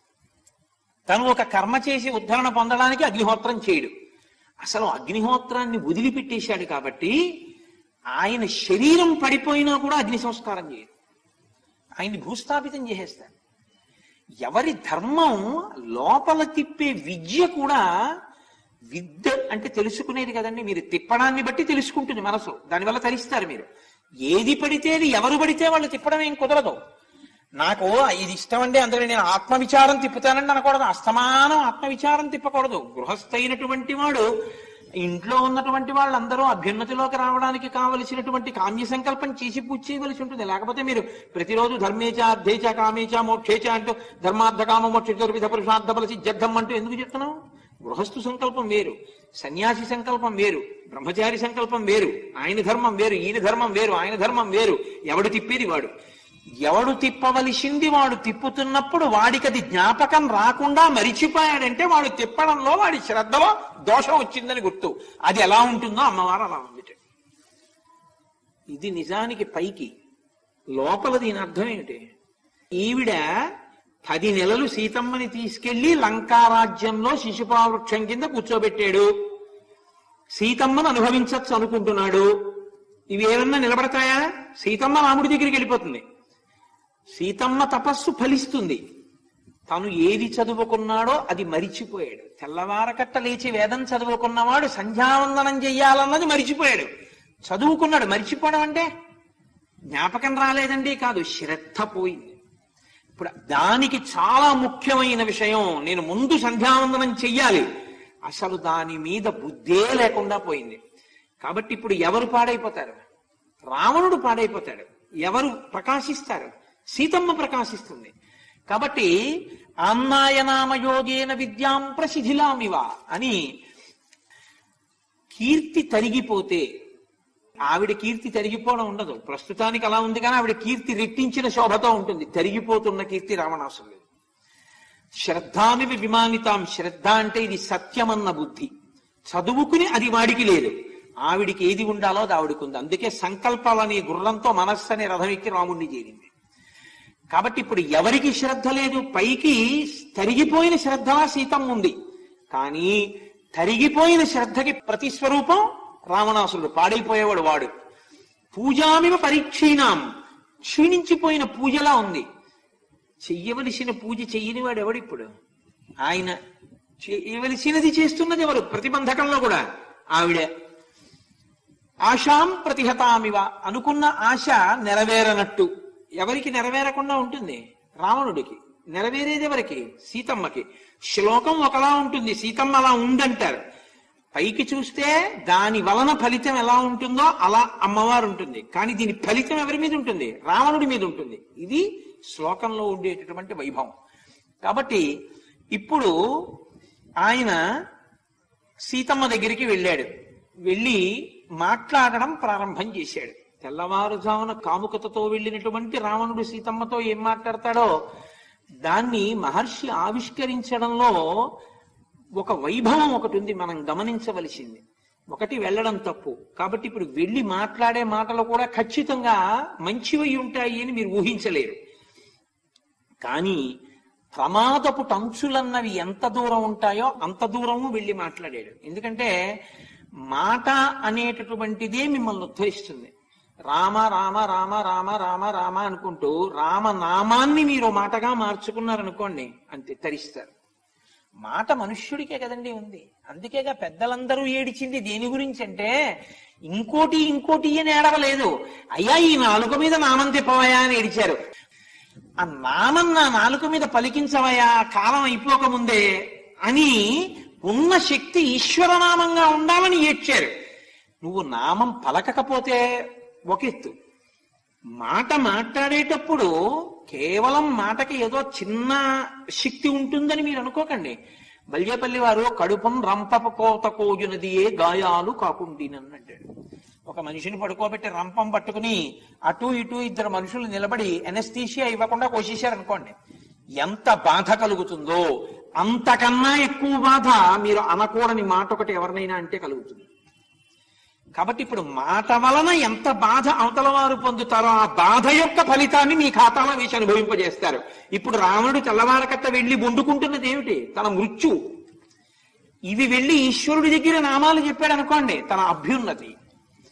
తను ఒక కర్మ చేసి ఉద్ధరణ పొందడానికి అగ్నిహోత్రం చేయడు అసలు అగ్నిహోత్రాన్ని వదిలిపెట్టేశాడు కాబట్టి ఆయన శరీరం పడిపోయినా కూడా అగ్ని సంస్కారం చేయడు ఆయన్ని భూస్థాపితం చేసేస్తారు ఎవరి ధర్మం లోపల తిప్పే విద్య కూడా విద్య అంటే తెలుసుకునేది కదండి మీరు తిప్పడాన్ని బట్టి తెలుసుకుంటుంది మనసు దానివల్ల తరిస్తారు మీరు ఏది పడితే అది ఎవరు పడితే వాళ్ళు తిప్పడం ఏం కుదరదు నాకు ఇది ఇష్టం అండి అందులో నేను ఆత్మవిచారం తిప్పుతానండి అనకూడదు అస్తమానం ఆత్మవిచారం తిప్పకూడదు గృహస్థైనటువంటి వాడు ఇంట్లో ఉన్నటువంటి వాళ్ళందరూ అభ్యున్నతిలోకి రావడానికి కావలసినటువంటి కామ్య సంకల్పం చేసి పూజ చేయవలసి ఉంటుంది లేకపోతే మీరు ప్రతిరోజు ధర్మేచ అర్ధేచ కామేచ మోక్షేచ అంటూ ధర్మార్థ కామ మోక్ష విధ పురుషార్థ బలసి జద్ధం అంటూ ఎందుకు చెప్తున్నావు గృహస్థు సంకల్పం వేరు సన్యాసి సంకల్పం వేరు బ్రహ్మచారి సంకల్పం వేరు ఆయన ధర్మం వేరు ఈయన ధర్మం వేరు ఆయన ధర్మం వేరు ఎవడు తిప్పేది వాడు ఎవడు తిప్పవలసింది వాడు తిప్పుతున్నప్పుడు వాడికి అది జ్ఞాపకం రాకుండా మరిచిపోయాడంటే వాడు తిప్పడంలో వాడి శ్రద్ధలో దోషం వచ్చిందని గుర్తు అది ఎలా ఉంటుందో అమ్మవారు అలా ఉంది ఇది నిజానికి పైకి లోపల దీని అర్థం ఏమిటి ఈవిడ పది నెలలు సీతమ్మని తీసుకెళ్లి లంకారాజ్యంలో శిశుపావృక్షం కింద కూర్చోబెట్టాడు సీతమ్మను అనుభవించచ్చు అనుకుంటున్నాడు ఇవి ఏమన్నా నిలబడతాయా సీతమ్మ రాముడి దగ్గరికి వెళ్ళిపోతుంది సీతమ్మ తపస్సు ఫలిస్తుంది తను ఏది చదువుకున్నాడో అది మరిచిపోయాడు తెల్లవారకట్ట లేచి వేదం చదువుకున్నవాడు సంధ్యావందనం చెయ్యాలన్నది మరిచిపోయాడు చదువుకున్నాడు మరిచిపోవడం అంటే జ్ఞాపకం రాలేదండి కాదు శ్రద్ధ పోయింది ఇప్పుడు దానికి చాలా ముఖ్యమైన విషయం నేను ముందు సంధ్యావందనం చెయ్యాలి అసలు దాని మీద బుద్ధే లేకుండా పోయింది కాబట్టి ఇప్పుడు ఎవరు పాడైపోతారు రావణుడు పాడైపోతాడు ఎవరు ప్రకాశిస్తారు సీతమ్మ ప్రకాశిస్తుంది కాబట్టి అన్నాయనామయోగేన విద్యాం ప్రసిధిలామివ అని కీర్తి తరిగిపోతే ఆవిడ కీర్తి తరిగిపోవడం ఉండదు ప్రస్తుతానికి అలా ఉంది కానీ ఆవిడ కీర్తి రెట్టించిన శోభతో ఉంటుంది తరిగిపోతున్న కీర్తి రావణాసురుడు శ్రద్ధామివి విమానితాం శ్రద్ధ అంటే ఇది సత్యమన్న బుద్ధి చదువుకుని అది వాడికి లేదు ఆవిడికి ఏది ఉండాలో అది ఆవిడికి ఉంది అందుకే సంకల్పాలని గుర్రంతో మనస్సు అనే రథం ఎక్కి రాముణ్ణి చేరింది కాబట్టి ఇప్పుడు ఎవరికి శ్రద్ధ లేదు పైకి తరిగిపోయిన శ్రద్ధ సీతమ్మ ఉంది కానీ తరిగిపోయిన శ్రద్ధకి ప్రతిస్వరూపం రావణాసురుడు పాడైపోయేవాడు వాడు పూజామివ పరీక్షీణాం క్షీణించిపోయిన పూజలా ఉంది చెయ్యవలసిన పూజ చెయ్యని వాడు ఎవడిప్పుడు ఆయన చేయవలసినది చేస్తున్నది ఎవరు ప్రతిబంధకంలో కూడా ఆవిడ ఆశాం ప్రతిహతామివ అనుకున్న ఆశ నెరవేరనట్టు ఎవరికి నెరవేరకుండా ఉంటుంది రావణుడికి నెరవేరేది ఎవరికి సీతమ్మకి శ్లోకం ఒకలా ఉంటుంది సీతమ్మ అలా ఉందంటారు పైకి చూస్తే దాని వలన ఫలితం ఎలా ఉంటుందో అలా అమ్మవారు ఉంటుంది కానీ దీని ఫలితం ఎవరి మీద ఉంటుంది రావణుడి మీద ఉంటుంది ఇది శ్లోకంలో ఉండేటటువంటి వైభవం కాబట్టి ఇప్పుడు ఆయన సీతమ్మ దగ్గరికి వెళ్ళాడు వెళ్ళి మాట్లాడడం ప్రారంభం చేశాడు తెల్లవారుజామున కాముకతతో వెళ్ళినటువంటి రావణుడు సీతమ్మతో ఏం మాట్లాడతాడో దాన్ని మహర్షి ఆవిష్కరించడంలో ఒక వైభవం ఒకటి ఉంది మనం గమనించవలసింది ఒకటి వెళ్ళడం తప్పు కాబట్టి ఇప్పుడు వెళ్ళి మాట్లాడే మాటలు కూడా ఖచ్చితంగా మంచివై ఉంటాయి అని మీరు ఊహించలేరు కానీ ప్రమాదపు టంచులన్నవి ఎంత దూరం ఉంటాయో అంత దూరము వెళ్ళి మాట్లాడాడు ఎందుకంటే మాట అనేటటువంటిదే మిమ్మల్ని ఉద్ధరిస్తుంది రామ రామ రామ రామ రామ రామ అనుకుంటూ రామనామాన్ని మీరు మాటగా మార్చుకున్నారనుకోండి అంతే తరిస్తారు మాట మనుష్యుడికే కదండి ఉంది అందుకేగా పెద్దలందరూ ఏడిచింది దేని గురించి అంటే ఇంకోటి ఇంకోటి అని ఏడవలేదు అయ్యా ఈ నాలుక మీద నామం తిప్పవయా అని ఏడిచారు ఆ నామం నా నాలుక మీద పలికించవయా కాలం అయిపోకముందే అని ఉన్న శక్తి ఈశ్వరనామంగా ఉండాలని ఏడ్చారు నువ్వు నామం పలకకపోతే ఒక ఎత్తు మాట మాట్లాడేటప్పుడు కేవలం మాటకి ఏదో చిన్న శక్తి ఉంటుందని మీరు అనుకోకండి బల్యపల్లి వారు కడుపం రంపప కోత కోయునదియే గాయాలు కాకుండినన్నాడు ఒక మనిషిని పడుకోబెట్టి రంపం పట్టుకుని అటు ఇటు ఇద్దరు మనుషులు నిలబడి ఎనస్థీషియా ఇవ్వకుండా కోసేశారనుకోండి ఎంత బాధ కలుగుతుందో అంతకన్నా ఎక్కువ బాధ మీరు అనకూడని మాట ఒకటి ఎవరినైనా అంటే కలుగుతుంది కాబట్టి ఇప్పుడు మాట వలన ఎంత బాధ అవతల వారు పొందుతారో ఆ బాధ యొక్క ఫలితాన్ని మీ ఖాతాలో వేసి అనుభవింపజేస్తారు ఇప్పుడు రావణుడు తెల్లవారకట్ట వెళ్ళి వండుకుంటున్నది ఏమిటి తన మృత్యు ఇవి వెళ్ళి ఈశ్వరుడి దగ్గర నామాలు చెప్పాడు అనుకోండి తన అభ్యున్నతి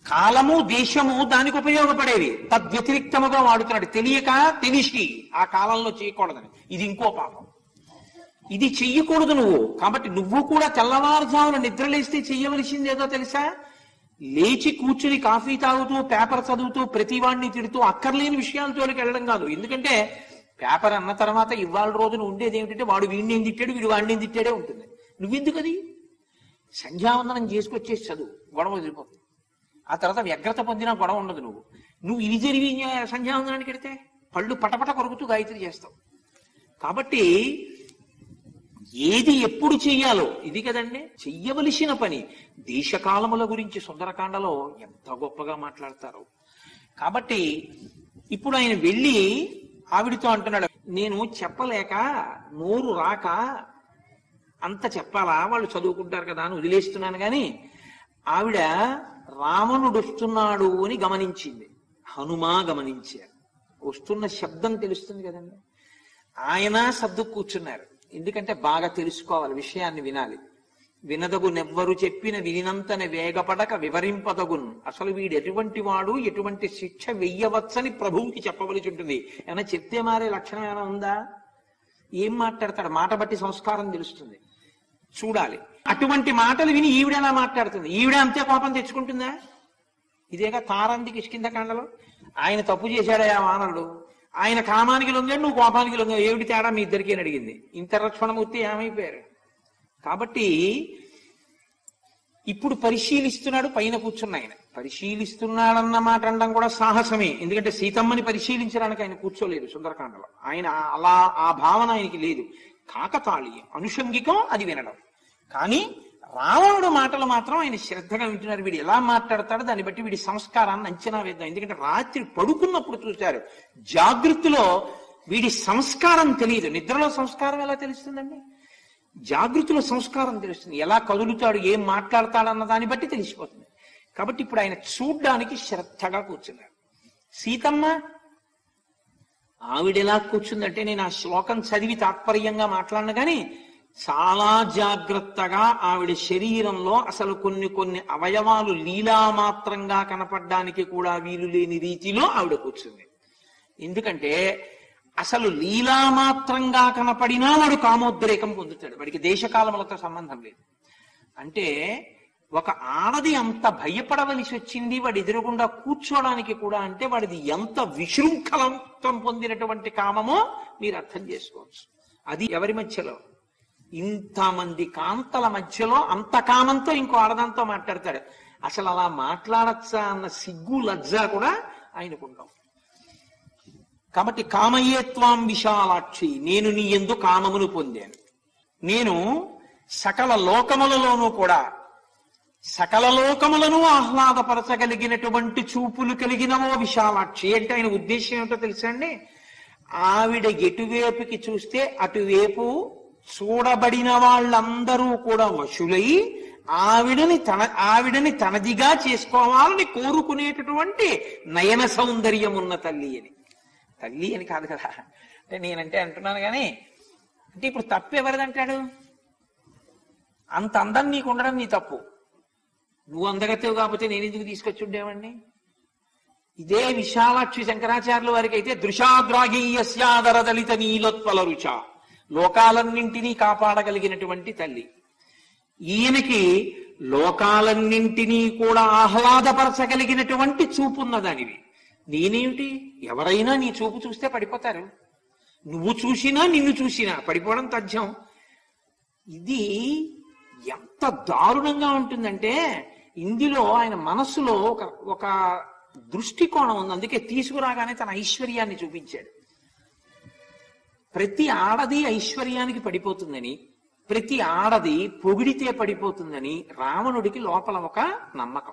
కాలము దేశము దానికి ఉపయోగపడేవి తద్వ్యతిరిక్తముగా వాడుతున్నాడు తెలియక తెలిసి ఆ కాలంలో చేయకూడదని ఇది ఇంకో పాపం ఇది చెయ్యకూడదు నువ్వు కాబట్టి నువ్వు కూడా తెల్లవారుజామున నిద్రలేస్తే చెయ్యవలసింది ఏదో తెలుసా లేచి కూర్చుని కాఫీ తాగుతూ పేపర్ చదువుతూ ప్రతి వాడిని తిడుతూ అక్కర్లేని విషయాల జోలికి వెళ్ళడం కాదు ఎందుకంటే పేపర్ అన్న తర్వాత ఇవాళ రోజున ఉండేది ఏమిటంటే వాడు వీడిని ఏం తిట్టాడు వీడు వాడిని ఏం తిట్టాడే ఉంటుంది నువ్వెందుకు అది సంధ్యావందనం చేసుకొచ్చేసి చదువు గొడవ వదిలిపోతుంది ఆ తర్వాత వ్యగ్రత పొందినా గొడవ ఉండదు నువ్వు నువ్వు ఇది జరిగి సంధ్యావందనానికి వెడితే పళ్ళు పటపట కొరుకుతూ గాయత్రి చేస్తావు కాబట్టి ఏది ఎప్పుడు చెయ్యాలో ఇది కదండి చెయ్యవలసిన పని దేశకాలముల గురించి సుందరకాండలో ఎంత గొప్పగా మాట్లాడతారు కాబట్టి ఇప్పుడు ఆయన వెళ్ళి ఆవిడితో అంటున్నాడు నేను చెప్పలేక నోరు రాక అంత చెప్పాలా వాళ్ళు చదువుకుంటారు కదా అని వదిలేస్తున్నాను కానీ ఆవిడ రావణుడు వస్తున్నాడు అని గమనించింది హనుమా గమనించారు వస్తున్న శబ్దం తెలుస్తుంది కదండి ఆయన సర్దు కూర్చున్నారు ఎందుకంటే బాగా తెలుసుకోవాలి విషయాన్ని వినాలి వినదగు నెవ్వరు చెప్పిన వినినంతన వేగపడక వివరింపదగున్ అసలు వీడు ఎటువంటి వాడు ఎటువంటి శిక్ష వెయ్యవచ్చని ప్రభువుకి చెప్పవలసి ఉంటుంది ఏమైనా చెప్తే మారే లక్షణం ఏమైనా ఉందా ఏం మాట్లాడతాడు మాట బట్టి సంస్కారం తెలుస్తుంది చూడాలి అటువంటి మాటలు విని ఈవిడ ఎలా మాట్లాడుతుంది ఈవిడ అంతే కోపం తెచ్చుకుంటుందా ఇదేగా తారంది కిష్కిందకాండలో ఆయన తప్పు చేశాడయా వానరుడు ఆయన కామానికి లొంగాడు నువ్వు కోపానికి లొంగావు ఏమిటి తేడా మీ ఇద్దరికి అని అడిగింది ఇంత లక్ష్మణమూర్తి ఏమైపోయారు కాబట్టి ఇప్పుడు పరిశీలిస్తున్నాడు పైన కూర్చున్న ఆయన పరిశీలిస్తున్నాడన్న మాట అనడం కూడా సాహసమే ఎందుకంటే సీతమ్మని పరిశీలించడానికి ఆయన కూర్చోలేదు సుందరకాండలో ఆయన అలా ఆ భావన ఆయనకి లేదు కాకతాళీయం అనుషంగికం అది వినడం కానీ రావణుడు మాటలు మాత్రం ఆయన శ్రద్ధగా వింటున్నారు వీడు ఎలా మాట్లాడతాడో దాన్ని బట్టి వీడి సంస్కారాన్ని అంచనా వేద్దాం ఎందుకంటే రాత్రి పడుకున్నప్పుడు చూశారు జాగృతిలో వీడి సంస్కారం తెలియదు నిద్రలో సంస్కారం ఎలా తెలుస్తుందండి జాగృతిలో సంస్కారం తెలుస్తుంది ఎలా కదులుతాడు ఏం మాట్లాడతాడన్న దాన్ని బట్టి తెలిసిపోతుంది కాబట్టి ఇప్పుడు ఆయన చూడ్డానికి శ్రద్ధగా కూర్చున్నారు సీతమ్మ ఆవిడ ఎలా కూర్చుందంటే నేను ఆ శ్లోకం చదివి తాత్పర్యంగా మాట్లాడిన కానీ చాలా జాగ్రత్తగా ఆవిడ శరీరంలో అసలు కొన్ని కొన్ని అవయవాలు లీలామాత్రంగా కనపడడానికి కూడా వీలు లేని రీతిలో ఆవిడ కూర్చుంది ఎందుకంటే అసలు లీలామాత్రంగా కనపడినా వాడు కామోద్రేకం పొందుతాడు వాడికి దేశకాలములతో సంబంధం లేదు అంటే ఒక ఆడది అంత భయపడవలసి వచ్చింది వాడి ఎదురుగుండా కూర్చోడానికి కూడా అంటే వాడిది ఎంత విశృంఖలత్వం పొందినటువంటి కామమో మీరు అర్థం చేసుకోవచ్చు అది ఎవరి మధ్యలో ఇంతమంది కాంతల మధ్యలో అంత కామంతో ఇంకో ఆడదాంతో మాట్లాడతాడు అసలు అలా మాట్లాడచ్చా అన్న సిగ్గు లజ్జ కూడా ఆయనకుంటాం కాబట్టి కామయేత్వాం విశాలాక్షి నేను నీ ఎందు కామమును పొందాను నేను సకల లోకములలోనూ కూడా సకల లోకములను ఆహ్లాదపరచగలిగినటువంటి చూపులు కలిగినవో విశాలాక్షి అంటే ఆయన ఉద్దేశం ఏమిటో తెలుసా అండి ఆవిడ ఎటువైపుకి చూస్తే అటువైపు చూడబడిన వాళ్ళందరూ కూడా వశులై ఆవిడని తన ఆవిడని తనదిగా చేసుకోవాలని కోరుకునేటటువంటి నయన సౌందర్యం ఉన్న తల్లి అని తల్లి అని కాదు కదా అంటే నేనంటే అంటున్నాను కానీ అంటే ఇప్పుడు తప్పు ఎవరిదంటాడు అంత అందం నీకు ఉండడం నీ తప్పు నువ్వు అందగత్తెవు కాకపోతే నేను ఎందుకు తీసుకొచ్చి ఉండేవాడిని ఇదే విశాలాక్షి శంకరాచార్యుల వారికి అయితే దృశాద్రాగీయస్యాదర దళిత నీలోత్పల రుచ లోకాలన్నింటినీ కాపాడగలిగినటువంటి తల్లి ఈయనకి లోకాలన్నింటినీ కూడా ఆహ్లాదపరచగలిగినటువంటి చూపున్నదానివి నేనేమిటి ఎవరైనా నీ చూపు చూస్తే పడిపోతారు నువ్వు చూసినా నిన్ను చూసినా పడిపోవడం తథ్యం ఇది ఎంత దారుణంగా ఉంటుందంటే ఇందులో ఆయన మనస్సులో ఒక ఒక దృష్టికోణం ఉంది అందుకే తీసుకురాగానే తన ఐశ్వర్యాన్ని చూపించాడు ప్రతి ఆడది ఐశ్వర్యానికి పడిపోతుందని ప్రతి ఆడది పొగిడితే పడిపోతుందని రావణుడికి లోపల ఒక నమ్మకం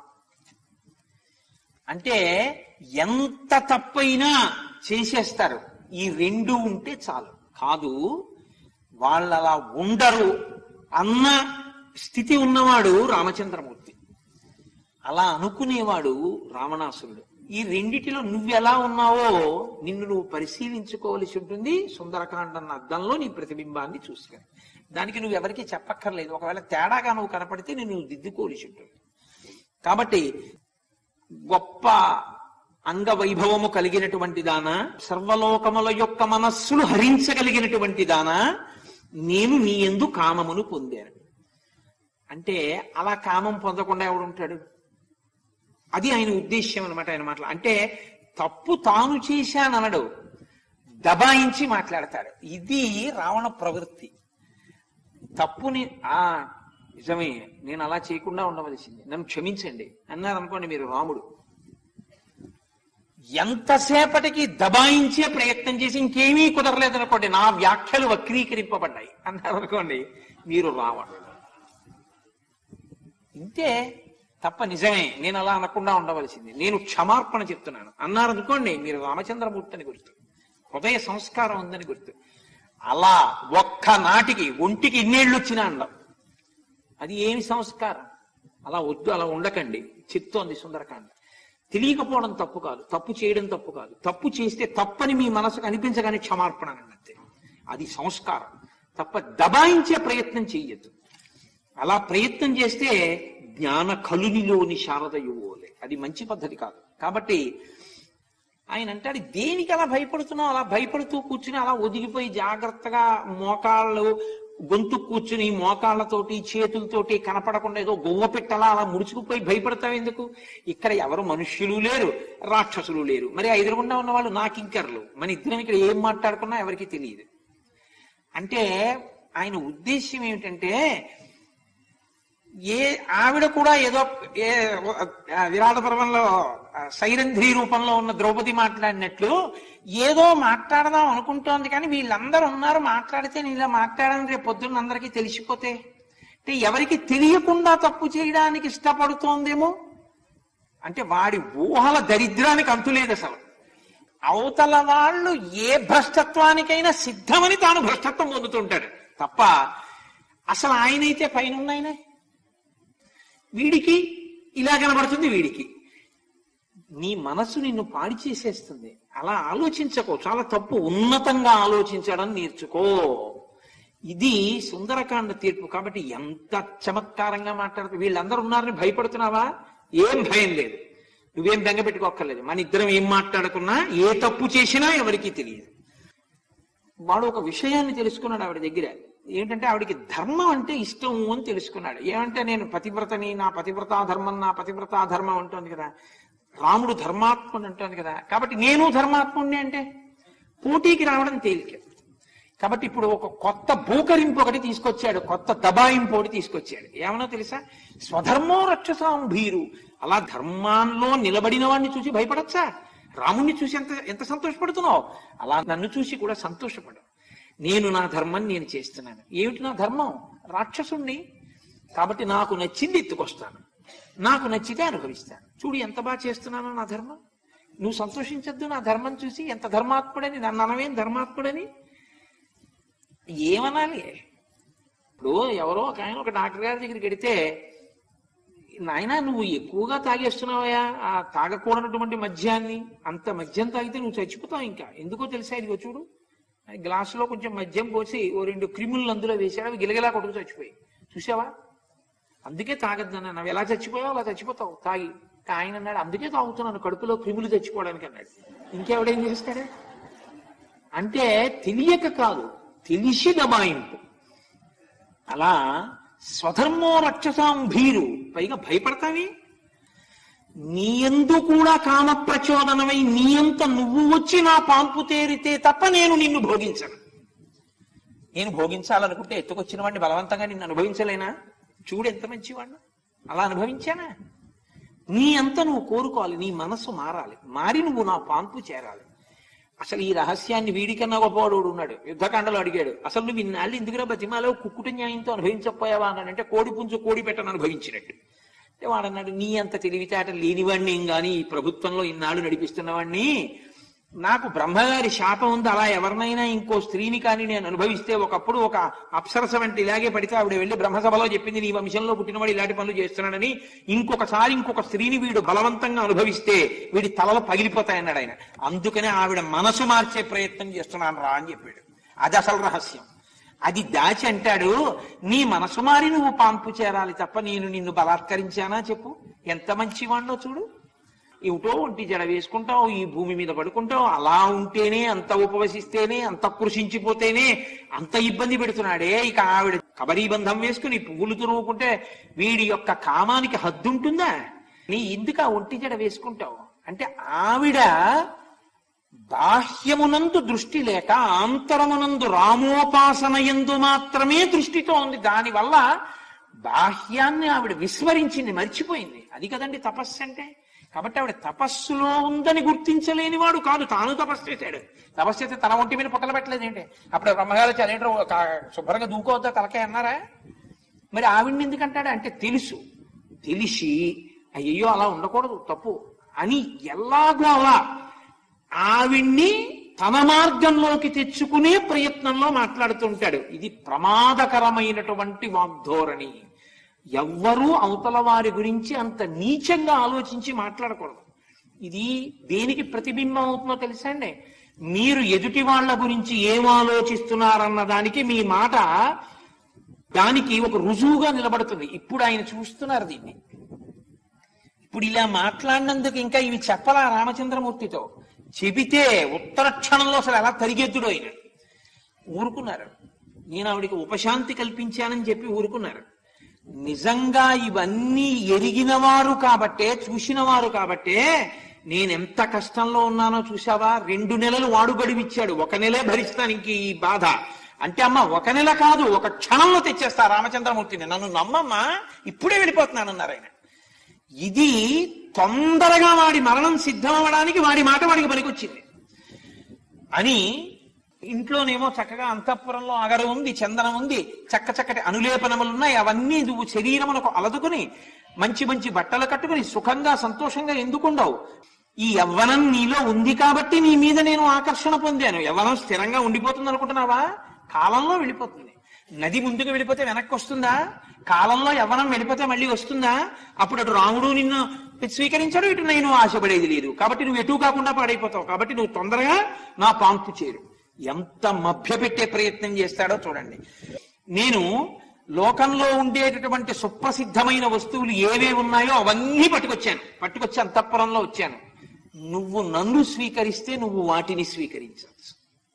అంటే ఎంత తప్పైనా చేసేస్తారు ఈ రెండు ఉంటే చాలు కాదు వాళ్ళు అలా ఉండరు అన్న స్థితి ఉన్నవాడు రామచంద్రమూర్తి అలా అనుకునేవాడు రావణాసురుడు ఈ రెండిటిలో నువ్వెలా ఉన్నావో నిన్ను నువ్వు పరిశీలించుకోవలసి ఉంటుంది సుందరకాండన్న అద్దంలో నీ ప్రతిబింబాన్ని చూసుకొని దానికి నువ్వు ఎవరికి చెప్పక్కర్లేదు ఒకవేళ తేడాగా నువ్వు కనపడితే నేను నువ్వు దిద్దుకోవలసి ఉంటుంది కాబట్టి గొప్ప అంగవైభవము కలిగినటువంటి దానా సర్వలోకముల యొక్క మనస్సులు హరించగలిగినటువంటి దానా నేను నీ ఎందు కామమును పొందాను అంటే అలా కామం పొందకుండా ఎవడుంటాడు అది ఆయన ఉద్దేశ్యం అనమాట ఆయన మాటలు అంటే తప్పు తాను చేశాననడు దబాయించి మాట్లాడతాడు ఇది రావణ ప్రవృత్తి తప్పుని ఆ నిజమే నేను అలా చేయకుండా ఉండవలసింది నన్ను క్షమించండి అన్నారు అనుకోండి మీరు రాముడు ఎంతసేపటికి దబాయించే ప్రయత్నం చేసి ఇంకేమీ కుదరలేదనుకోండి నా వ్యాఖ్యలు వక్రీకరింపబడ్డాయి అన్నారు అనుకోండి మీరు రావణుడు ఇంతే తప్ప నిజమే నేను అలా అనకుండా ఉండవలసింది నేను క్షమార్పణ చెప్తున్నాను అన్నారు అనుకోండి మీరు రామచంద్రమూర్తిని గుర్తు హృదయ సంస్కారం ఉందని గుర్తు అలా ఒక్క నాటికి ఒంటికి ఇన్నేళ్ళు వచ్చినా అండం అది ఏమి సంస్కారం అలా వద్దు అలా ఉండకండి చెప్తోంది సుందరకాండ తెలియకపోవడం తప్పు కాదు తప్పు చేయడం తప్పు కాదు తప్పు చేస్తే తప్పని మీ మనసుకు అనిపించగానే క్షమార్పణ అనంతే అది సంస్కారం తప్ప దబాయించే ప్రయత్నం చెయ్యొద్దు అలా ప్రయత్నం చేస్తే జ్ఞాన కలునిలోని శారద యువోలే అది మంచి పద్ధతి కాదు కాబట్టి ఆయన అంటాడు దేనికి అలా భయపడుతున్నావు అలా భయపడుతూ కూర్చుని అలా ఒదిగిపోయి జాగ్రత్తగా మోకాళ్ళు గొంతు కూర్చుని మోకాళ్ళతోటి చేతులతోటి కనపడకుండా ఏదో గువ్వ పెట్టలా అలా ముడుచుకుపోయి భయపడతావు ఎందుకు ఇక్కడ ఎవరు మనుష్యులు లేరు రాక్షసులు లేరు మరి ఆ ఎదురుగుండా ఉన్న వాళ్ళు నా కింకర్లు మన ఇద్దరం ఇక్కడ ఏం మాట్లాడుకున్నా ఎవరికి తెలియదు అంటే ఆయన ఉద్దేశ్యం ఏమిటంటే ఏ ఆవిడ కూడా ఏదో ఏ ఆ విరాట పర్వంలో ఆ సైరంధ్రి రూపంలో ఉన్న ద్రౌపది మాట్లాడినట్లు ఏదో మాట్లాడదాం అనుకుంటోంది కానీ వీళ్ళందరూ ఉన్నారు మాట్లాడితే నేను ఇలా మాట్లాడని రేపు పొద్దున్న అందరికీ తెలిసిపోతే అంటే ఎవరికి తెలియకుండా తప్పు చేయడానికి ఇష్టపడుతోందేమో అంటే వాడి ఊహల దరిద్రానికి అంతులేదు అసలు అవతల వాళ్ళు ఏ భ్రష్టత్వానికైనా సిద్ధమని తాను భ్రష్టత్వం పొందుతుంటాడు తప్ప అసలు ఆయనైతే పైన ఉన్నాయనే వీడికి ఇలా కనబడుతుంది వీడికి నీ మనసు నిన్ను పాడి చేసేస్తుంది అలా ఆలోచించకో చాలా తప్పు ఉన్నతంగా ఆలోచించడం నేర్చుకో ఇది సుందరకాండ తీర్పు కాబట్టి ఎంత చమత్కారంగా మాట్లాడుతూ వీళ్ళందరూ ఉన్నారని భయపడుతున్నావా ఏం భయం లేదు నువ్వేం బెంగ పెట్టుకోక్కర్లేదు మన ఇద్దరం ఏం మాట్లాడుకున్నా ఏ తప్పు చేసినా ఎవరికీ తెలియదు వాడు ఒక విషయాన్ని తెలుసుకున్నాడు ఆవిడ దగ్గర ఏంటంటే ఆవిడికి ధర్మం అంటే ఇష్టం అని తెలుసుకున్నాడు ఏమంటే నేను పతివ్రతని నా పతివ్రతా ధర్మం నా పతివ్రతా ధర్మం అంటోంది కదా రాముడు ధర్మాత్ముడు అంటోంది కదా కాబట్టి నేను ధర్మాత్ముడిని అంటే పోటీకి రావడం తేలిక కాబట్టి ఇప్పుడు ఒక కొత్త భూకరింపు ఒకటి తీసుకొచ్చాడు కొత్త దబాయింపు ఒకటి తీసుకొచ్చాడు ఏమన్నా తెలుసా స్వధర్మో రక్షసాం భీరు అలా ధర్మాల్లో నిలబడిన వాడిని చూసి భయపడచ్చా రాముణ్ణి చూసి ఎంత ఎంత సంతోషపడుతున్నావు అలా నన్ను చూసి కూడా సంతోషపడు నేను నా ధర్మం నేను చేస్తున్నాను ఏమిటి నా ధర్మం రాక్షసుణ్ణి కాబట్టి నాకు నచ్చింది ఎత్తుకొస్తాను నాకు నచ్చితే అనుభవిస్తాను చూడు ఎంత బాగా చేస్తున్నానో నా ధర్మం నువ్వు సంతోషించద్దు నా ధర్మం చూసి ఎంత ధర్మాత్ముడని నన్ను అనవేం ధర్మాత్ముడని ఏమనాలి ఇప్పుడు ఎవరో ఒక ఆయన ఒక డాక్టర్ గారి దగ్గరికి వెడితే నాయన నువ్వు ఎక్కువగా తాగేస్తున్నావయ్యా ఆ తాగకూడనటువంటి మద్యాన్ని అంత మద్యం తాగితే నువ్వు చచ్చిపోతావు ఇంకా ఎందుకో తెలుసా ఇదిగో చూడు గ్లాసులో కొంచెం మద్యం పోసి ఓ రెండు క్రిములను అందులో వేసాడు అవి గిలగిలా కొట్టుకు చచ్చిపోయి చూసావా అందుకే తాగద్దన్నా నువ్వు ఎలా చచ్చిపోయావు అలా చచ్చిపోతావు తాగి ఆయన అన్నాడు అందుకే తాగుతున్నాను కడుపులో క్రిములు చచ్చిపోవడానికి అన్నాడు ఇంకెవడేం చేస్తాడే అంటే తెలియక కాదు తెలిసి దబాయింపు అలా స్వధర్మో రక్షసాం భీరు పైగా భయపడతావి నీయందు కూడా కామ ప్రచోదనమై నీయంత నువ్వు వచ్చి నా పాంపు తేరితే తప్ప నేను నిన్ను భోగించను నేను భోగించాలనుకుంటే ఎత్తుకొచ్చిన వాడిని బలవంతంగా నిన్ను అనుభవించలేనా చూడు ఎంత మంచివాడు అలా అనుభవించానా నీ అంత నువ్వు కోరుకోవాలి నీ మనస్సు మారాలి మారి నువ్వు నా పాంపు చేరాలి అసలు ఈ రహస్యాన్ని వీడికన్నా గొప్పవాడు ఉన్నాడు యుద్ధకాండలో అడిగాడు అసలు నువ్వు ఇన్నాళ్ళు ఎందుకురా బతిమాలో కుక్కుట న్యాయంతో అనుభవించకపోయావా అన్నాడంటే కోడి పుంజు కోడి పెట్టను అనుభవించినట్టు అంటే వాడు అన్నాడు నీ అంత తెలివితేట లేనివాడిని ఏం గాని ఈ ప్రభుత్వంలో ఇన్నాళ్ళు నడిపిస్తున్నవాడిని నాకు బ్రహ్మగారి శాపం ఉంది అలా ఎవరినైనా ఇంకో స్త్రీని కానీ నేను అనుభవిస్తే ఒకప్పుడు ఒక అప్సరస వంటి ఇలాగే పడితే ఆవిడ వెళ్ళి బ్రహ్మసభలో చెప్పింది నీ వంశంలో పుట్టినవాడు ఇలాంటి పనులు చేస్తున్నాడని ఇంకొకసారి ఇంకొక స్త్రీని వీడు బలవంతంగా అనుభవిస్తే వీడి తలలు పగిలిపోతాయన్నాడు ఆయన అందుకనే ఆవిడ మనసు మార్చే ప్రయత్నం చేస్తున్నాను రా అని చెప్పాడు అది అసలు రహస్యం అది దాచి అంటాడు నీ మనసు మారి నువ్వు పాంపు చేరాలి తప్ప నేను నిన్ను బలాత్కరించానా చెప్పు ఎంత మంచివాణ్ణో చూడు ఏమిటో ఒంటి జడ వేసుకుంటావు ఈ భూమి మీద పడుకుంటావు అలా ఉంటేనే అంత ఉపవసిస్తేనే అంత కృషించిపోతేనే అంత ఇబ్బంది పెడుతున్నాడే ఇక ఆవిడ కబరీ బంధం వేసుకుని పువ్వులు తురుముకుంటే వీడి యొక్క కామానికి హద్దుంటుందా నీ ఎందుకు ఆ ఒంటి జడ వేసుకుంటావు అంటే ఆవిడ బాహ్యమునందు దృష్టి లేక ఆంతరమునందు రామోపాసన ఎందు మాత్రమే దృష్టితో ఉంది దానివల్ల బాహ్యాన్ని ఆవిడ విస్మరించింది మర్చిపోయింది అది కదండి తపస్సు అంటే కాబట్టి ఆవిడ తపస్సులో ఉందని గుర్తించలేని వాడు కాదు తాను తపస్సు చేశాడు తపస్సు చేస్తే తన ఒంటి మీద పొక్కలు పెట్టలేదేంటి అప్పుడు బ్రహ్మగారు చదివేంటారు శుభ్రంగా దూకోవద్దా తలకాయ అన్నారా మరి ఆవిడ్ని ఎందుకంటాడు అంటే తెలుసు తెలిసి అయ్యో అలా ఉండకూడదు తప్పు అని ఎలాగో అలా ఆవిడ్ని తన మార్గంలోకి తెచ్చుకునే ప్రయత్నంలో మాట్లాడుతుంటాడు ఇది ప్రమాదకరమైనటువంటి వాగ్ధోరణి ఎవ్వరూ అవతల వారి గురించి అంత నీచంగా ఆలోచించి మాట్లాడకూడదు ఇది దేనికి ప్రతిబింబం అవుతుందో తెలుసా అండి మీరు ఎదుటి వాళ్ళ గురించి ఏం ఆలోచిస్తున్నారన్న దానికి మీ మాట దానికి ఒక రుజువుగా నిలబడుతుంది ఇప్పుడు ఆయన చూస్తున్నారు దీన్ని ఇప్పుడు ఇలా మాట్లాడినందుకు ఇంకా ఇవి చెప్పలా రామచంద్రమూర్తితో చెబితే ఉత్తర క్షణంలో అసలు ఎలా తరిగెద్దుడు ఆయన ఊరుకున్నారు నేను ఆవిడికి ఉపశాంతి కల్పించానని చెప్పి ఊరుకున్నారు నిజంగా ఇవన్నీ ఎరిగినవారు కాబట్టే చూసినవారు కాబట్టే నేను ఎంత కష్టంలో ఉన్నానో చూసావా రెండు నెలలు వాడు గడివిచ్చాడు ఒక నెలే భరిస్తాను ఇంక ఈ బాధ అంటే అమ్మ ఒక నెల కాదు ఒక క్షణంలో తెచ్చేస్తా రామచంద్రమూర్తిని నన్ను నమ్మమ్మా ఇప్పుడే వెళ్ళిపోతున్నానన్నారు ఆయన ఇది తొందరగా వాడి మరణం సిద్ధం అవ్వడానికి వాడి మాట వాడికి పనికొచ్చింది అని ఇంట్లోనేమో చక్కగా అంతఃపురంలో అగరు ఉంది చందనం ఉంది చక్క చక్కటి అనులేపనములు ఉన్నాయి అవన్నీ నువ్వు శరీరమునకు అలదుకుని మంచి మంచి బట్టలు కట్టుకుని సుఖంగా సంతోషంగా ఎందుకుండవు ఈ యవ్వనం నీలో ఉంది కాబట్టి నీ మీద నేను ఆకర్షణ పొందాను యవ్వనం స్థిరంగా ఉండిపోతుంది అనుకుంటున్నావా కాలంలో వెళ్ళిపోతుంది నది ముందుకు వెళ్ళిపోతే వెనక్కి వస్తుందా కాలంలో యవ్వనం వెళ్ళిపోతే మళ్ళీ వస్తుందా అప్పుడు అటు రాముడు నిన్ను స్వీకరించాడు ఇటు నేను ఆశపడేది లేదు కాబట్టి నువ్వు ఎటు కాకుండా పాడైపోతావు కాబట్టి నువ్వు తొందరగా నా పాంపు చేరు ఎంత మభ్యపెట్టే ప్రయత్నం చేస్తాడో చూడండి నేను లోకంలో ఉండేటటువంటి సుప్రసిద్ధమైన వస్తువులు ఏవే ఉన్నాయో అవన్నీ పట్టుకొచ్చాను పట్టుకొచ్చి అంతఃపురంలో వచ్చాను నువ్వు నన్ను స్వీకరిస్తే నువ్వు వాటిని స్వీకరించవచ్చు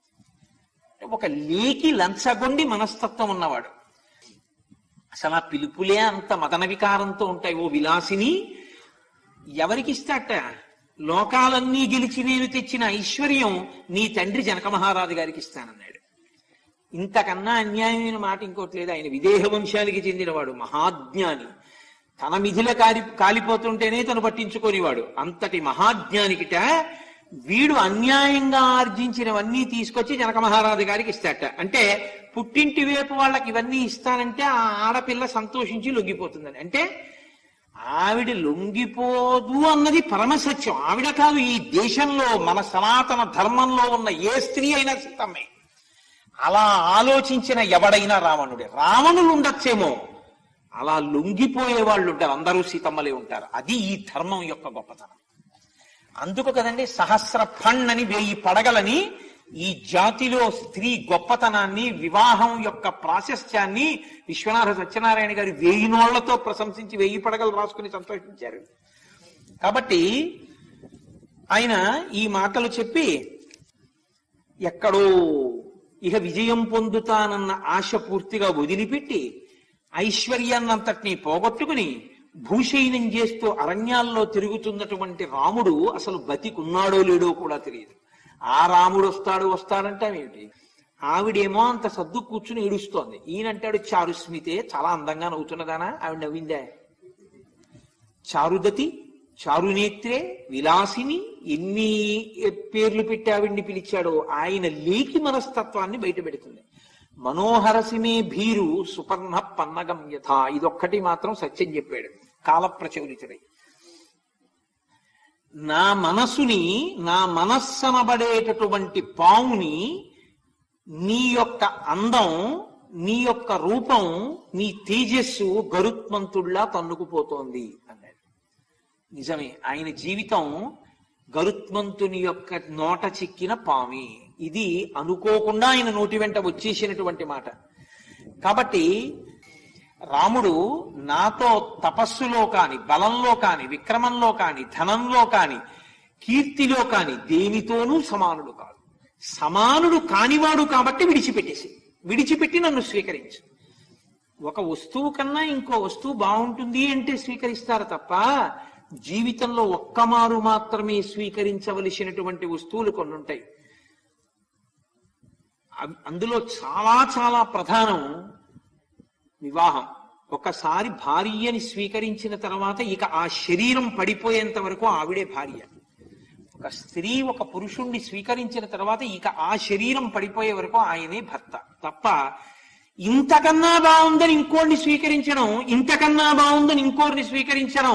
ఒక లేకి లంచగొండి మనస్తత్వం ఉన్నవాడు అసలు ఆ పిలుపులే అంత మదన వికారంతో ఉంటాయి ఓ విలాసిని ఎవరికి ఇస్తాట లోకాలన్నీ గెలిచి నేను తెచ్చిన ఐశ్వర్యం నీ తండ్రి జనక మహారాజు గారికి ఇస్తానన్నాడు ఇంతకన్నా అన్యాయమైన మాట ఇంకోటి లేదు ఆయన విదేహ వంశానికి చెందినవాడు మహాజ్ఞాని తన మిథిల కాలి కాలిపోతుంటేనే తను పట్టించుకోనివాడు అంతటి మహాజ్ఞానికిట వీడు అన్యాయంగా ఆర్జించినవన్నీ తీసుకొచ్చి జనక మహారాజు గారికి ఇస్తాట అంటే పుట్టింటి వైపు వాళ్ళకి ఇవన్నీ ఇస్తానంటే ఆ ఆడపిల్ల సంతోషించి లొంగిపోతుందని అంటే ఆవిడ లొంగిపోదు అన్నది పరమసత్యం ఆవిడ కాదు ఈ దేశంలో మన సనాతన ధర్మంలో ఉన్న ఏ స్త్రీ అయినా సీతమ్మే అలా ఆలోచించిన ఎవడైనా రావణుడే రావణులు ఉండొచ్చేమో అలా లొంగిపోయే వాళ్ళు ఉంటారు అందరూ సీతమ్మలే ఉంటారు అది ఈ ధర్మం యొక్క గొప్పతనం అందుకు కదండి సహస్ర ఫణ్ అని వెయ్యి పడగలని ఈ జాతిలో స్త్రీ గొప్పతనాన్ని వివాహం యొక్క ప్రాశస్త్యాన్ని విశ్వనాథ సత్యనారాయణ గారి వెయ్యి నోళ్లతో ప్రశంసించి వెయ్యి పడగలు రాసుకుని సంతోషించారు కాబట్టి ఆయన ఈ మాటలు చెప్పి ఎక్కడో ఇక విజయం పొందుతానన్న ఆశ పూర్తిగా వదిలిపెట్టి ఐశ్వర్యాన్నంతటినీ పోగొట్టుకుని భూషయనం చేస్తూ అరణ్యాల్లో తిరుగుతున్నటువంటి రాముడు అసలు బతికున్నాడో లేడో కూడా తెలియదు ఆ రాముడు వస్తాడు వస్తాడంటామేమిటి ఆవిడేమో అంత సర్దు కూర్చుని ఏడుస్తోంది ఈయనంటాడు చారుస్మితే చాలా అందంగా నవ్వుతున్నదానా ఆవిడ నవ్విందే చారుదతి చారునేత్రే విలాసిని ఎన్ని పేర్లు పెట్టి ఆవిడ్ని పిలిచాడో ఆయన లేకి మనస్తత్వాన్ని బయట పెడుతుంది మనోహరసిమే భీరు సుపర్ణ పన్నగం యథ ఇదొక్కటి మాత్రం సత్యం చెప్పాడు కాలప్రచోదితుడై నా మనసుని నా మనస్సనబడేటటువంటి పావుని నీ యొక్క అందం నీ యొక్క రూపం నీ తేజస్సు గరుత్మంతుడిలా తన్నుకుపోతోంది అన్నాడు నిజమే ఆయన జీవితం గరుత్మంతుని యొక్క నోట చిక్కిన పామి ఇది అనుకోకుండా ఆయన నోటి వెంట వచ్చేసినటువంటి మాట కాబట్టి రాముడు నాతో తపస్సులో కాని బలంలో కాని విక్రమంలో కాని ధనంలో కాని కీర్తిలో కాని దేనితోనూ సమానుడు కాదు సమానుడు కానివాడు కాబట్టి విడిచిపెట్టేసి విడిచిపెట్టి నన్ను స్వీకరించు ఒక వస్తువు కన్నా ఇంకో వస్తువు బాగుంటుంది అంటే స్వీకరిస్తారు తప్ప జీవితంలో ఒక్కమారు మాత్రమే స్వీకరించవలసినటువంటి వస్తువులు కొన్ని ఉంటాయి అవి- అందులో చాలా చాలా ప్రధానం వివాహం ఒకసారి భార్యని స్వీకరించిన తర్వాత ఇక ఆ శరీరం పడిపోయేంత వరకు ఆవిడే భార్య ఒక స్త్రీ ఒక పురుషుణ్ణి స్వీకరించిన తర్వాత ఇక ఆ శరీరం పడిపోయే వరకు ఆయనే భర్త తప్ప ఇంతకన్నా బాగుందని ఇంకోరిని స్వీకరించడం ఇంతకన్నా బాగుందని ఇంకోరిని స్వీకరించడం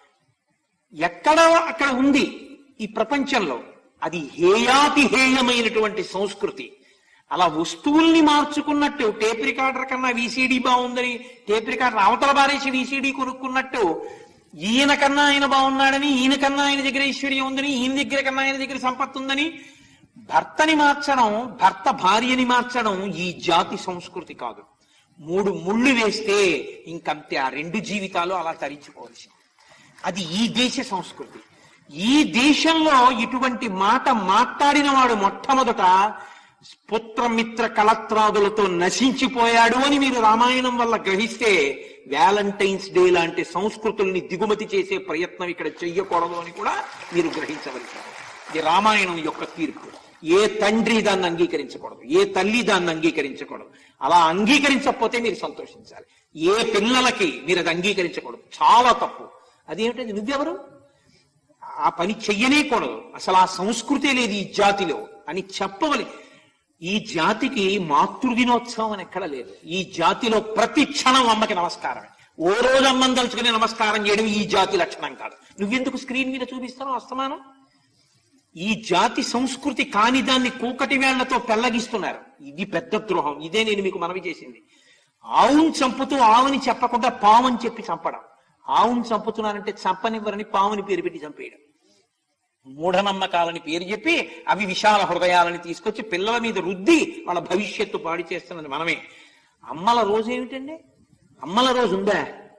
ఎక్కడ అక్కడ ఉంది ఈ ప్రపంచంలో అది హేయాతి హేయమైనటువంటి సంస్కృతి అలా వస్తువుల్ని మార్చుకున్నట్టు టేప్ రికార్డర్ కన్నా వీసీడీ బాగుందని టేప్ రికార్డర్ అవతల బారేసి వీసీడీ కొనుక్కున్నట్టు ఈయన కన్నా ఆయన బాగున్నాడని ఈయన కన్నా ఆయన దగ్గర ఐశ్వర్యం ఉందని ఈయన దగ్గర కన్నా ఆయన దగ్గర సంపత్తి ఉందని భర్తని మార్చడం భర్త భార్యని మార్చడం ఈ జాతి సంస్కృతి కాదు మూడు ముళ్ళు వేస్తే ఇంకంతే ఆ రెండు జీవితాలు అలా తరించుకోవాల్సింది అది ఈ దేశ సంస్కృతి ఈ దేశంలో ఇటువంటి మాట మాట్లాడిన వాడు మొట్టమొదట పుత్రమిత్ర కళత్రాదులతో నశించిపోయాడు అని మీరు రామాయణం వల్ల గ్రహిస్తే వ్యాలంటైన్స్ డే లాంటి సంస్కృతుల్ని దిగుమతి చేసే ప్రయత్నం ఇక్కడ చెయ్యకూడదు అని కూడా మీరు గ్రహించవలసింది ఇది రామాయణం యొక్క తీర్పు ఏ తండ్రి దాన్ని అంగీకరించకూడదు ఏ తల్లి దాన్ని అంగీకరించకూడదు అలా అంగీకరించకపోతే మీరు సంతోషించాలి ఏ పిల్లలకి మీరు అది అంగీకరించకూడదు చాలా తప్పు అదేమిటది నువ్వెవరు ఆ పని చెయ్యనేకూడదు అసలు ఆ సంస్కృతే లేదు ఈ జాతిలో అని చెప్పవలి ఈ జాతికి మాతృదినోత్సవం అని ఎక్కడ లేదు ఈ జాతిలో ప్రతి క్షణం అమ్మకి నమస్కారమే ఓ రోజు అమ్మని తలుచుకుని నమస్కారం చేయడం ఈ జాతి లక్షణం కాదు నువ్వెందుకు స్క్రీన్ మీద చూపిస్తావు అస్తమానం ఈ జాతి సంస్కృతి కాని దాన్ని కూకటి వేళ్లతో పెళ్లగిస్తున్నారు ఇది పెద్ద ద్రోహం ఇదే నేను మీకు మనవి చేసింది ఆవుని చంపుతూ ఆవుని చెప్పకుండా పావుని చెప్పి చంపడం ఆవుని చంపుతున్నారంటే చంపనివ్వరని పావుని పేరు పెట్టి చంపేయడం మూఢనమ్మకాలని పేరు చెప్పి అవి విశాల హృదయాలని తీసుకొచ్చి పిల్లల మీద రుద్ది వాళ్ళ భవిష్యత్తు పాడి చేస్తున్నది మనమే అమ్మల రోజు ఏమిటండి అమ్మల రోజు ఉందా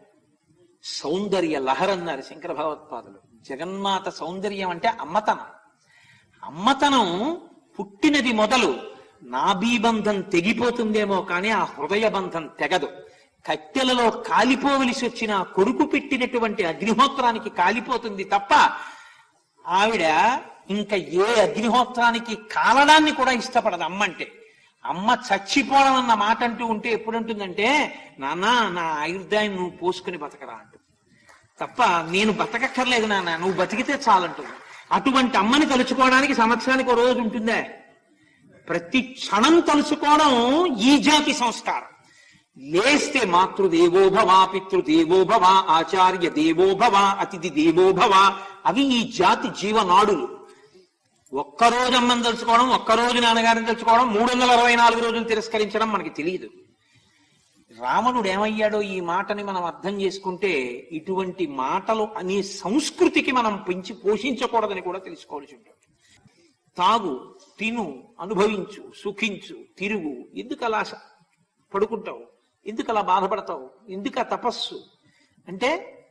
సౌందర్య లహరన్నారు శంకర భగవత్పాదులు జగన్మాత సౌందర్యం అంటే అమ్మతనం అమ్మతనం పుట్టినది మొదలు నాభీబంధం తెగిపోతుందేమో కానీ ఆ హృదయ బంధం తెగదు కట్టెలలో కాలిపోవలసి వచ్చిన ఆ కొడుకు పెట్టినటువంటి అగ్నిహోత్రానికి కాలిపోతుంది తప్ప ఆవిడ ఇంకా ఏ అగ్నిహోత్రానికి కాలడాన్ని కూడా ఇష్టపడదు అమ్మ అంటే అమ్మ చచ్చిపోవడం అన్న మాట అంటూ ఉంటే ఎప్పుడు ఉంటుందంటే నాన్న నా ఆయుర్దాయం నువ్వు పోసుకుని బతకరా అంటుంది తప్ప నేను బతకక్కర్లేదు నాన్న నువ్వు బతికితే చాలంటుంది అటువంటి అమ్మని తలుచుకోవడానికి సంవత్సరానికి ఒక రోజు ఉంటుందే ప్రతి క్షణం తలుచుకోవడం ఈ జాతి సంస్కారం లేస్తే మాతృదేవో భవ పితృదేవో భవ ఆచార్య దేవో భవ అతిథి దేవో భవ అవి ఈ జాతి జీవనాడులు ఒక్కరోజు అమ్మని తలుచుకోవడం ఒక్కరోజు నాన్నగారిని తలుచుకోవడం మూడు వందల అరవై నాలుగు రోజులు తిరస్కరించడం మనకి తెలియదు రావణుడు ఏమయ్యాడో ఈ మాటని మనం అర్థం చేసుకుంటే ఇటువంటి మాటలు అనే సంస్కృతికి మనం పెంచి పోషించకూడదని కూడా తెలుసుకోవాల్సి ఉంటుంది తాగు తిను అనుభవించు సుఖించు తిరుగు ఎందుకు అలా స- పడుకుంటావు ఎందుకు అలా బాధపడతావు ఎందుకు ఆ తపస్సు అంటే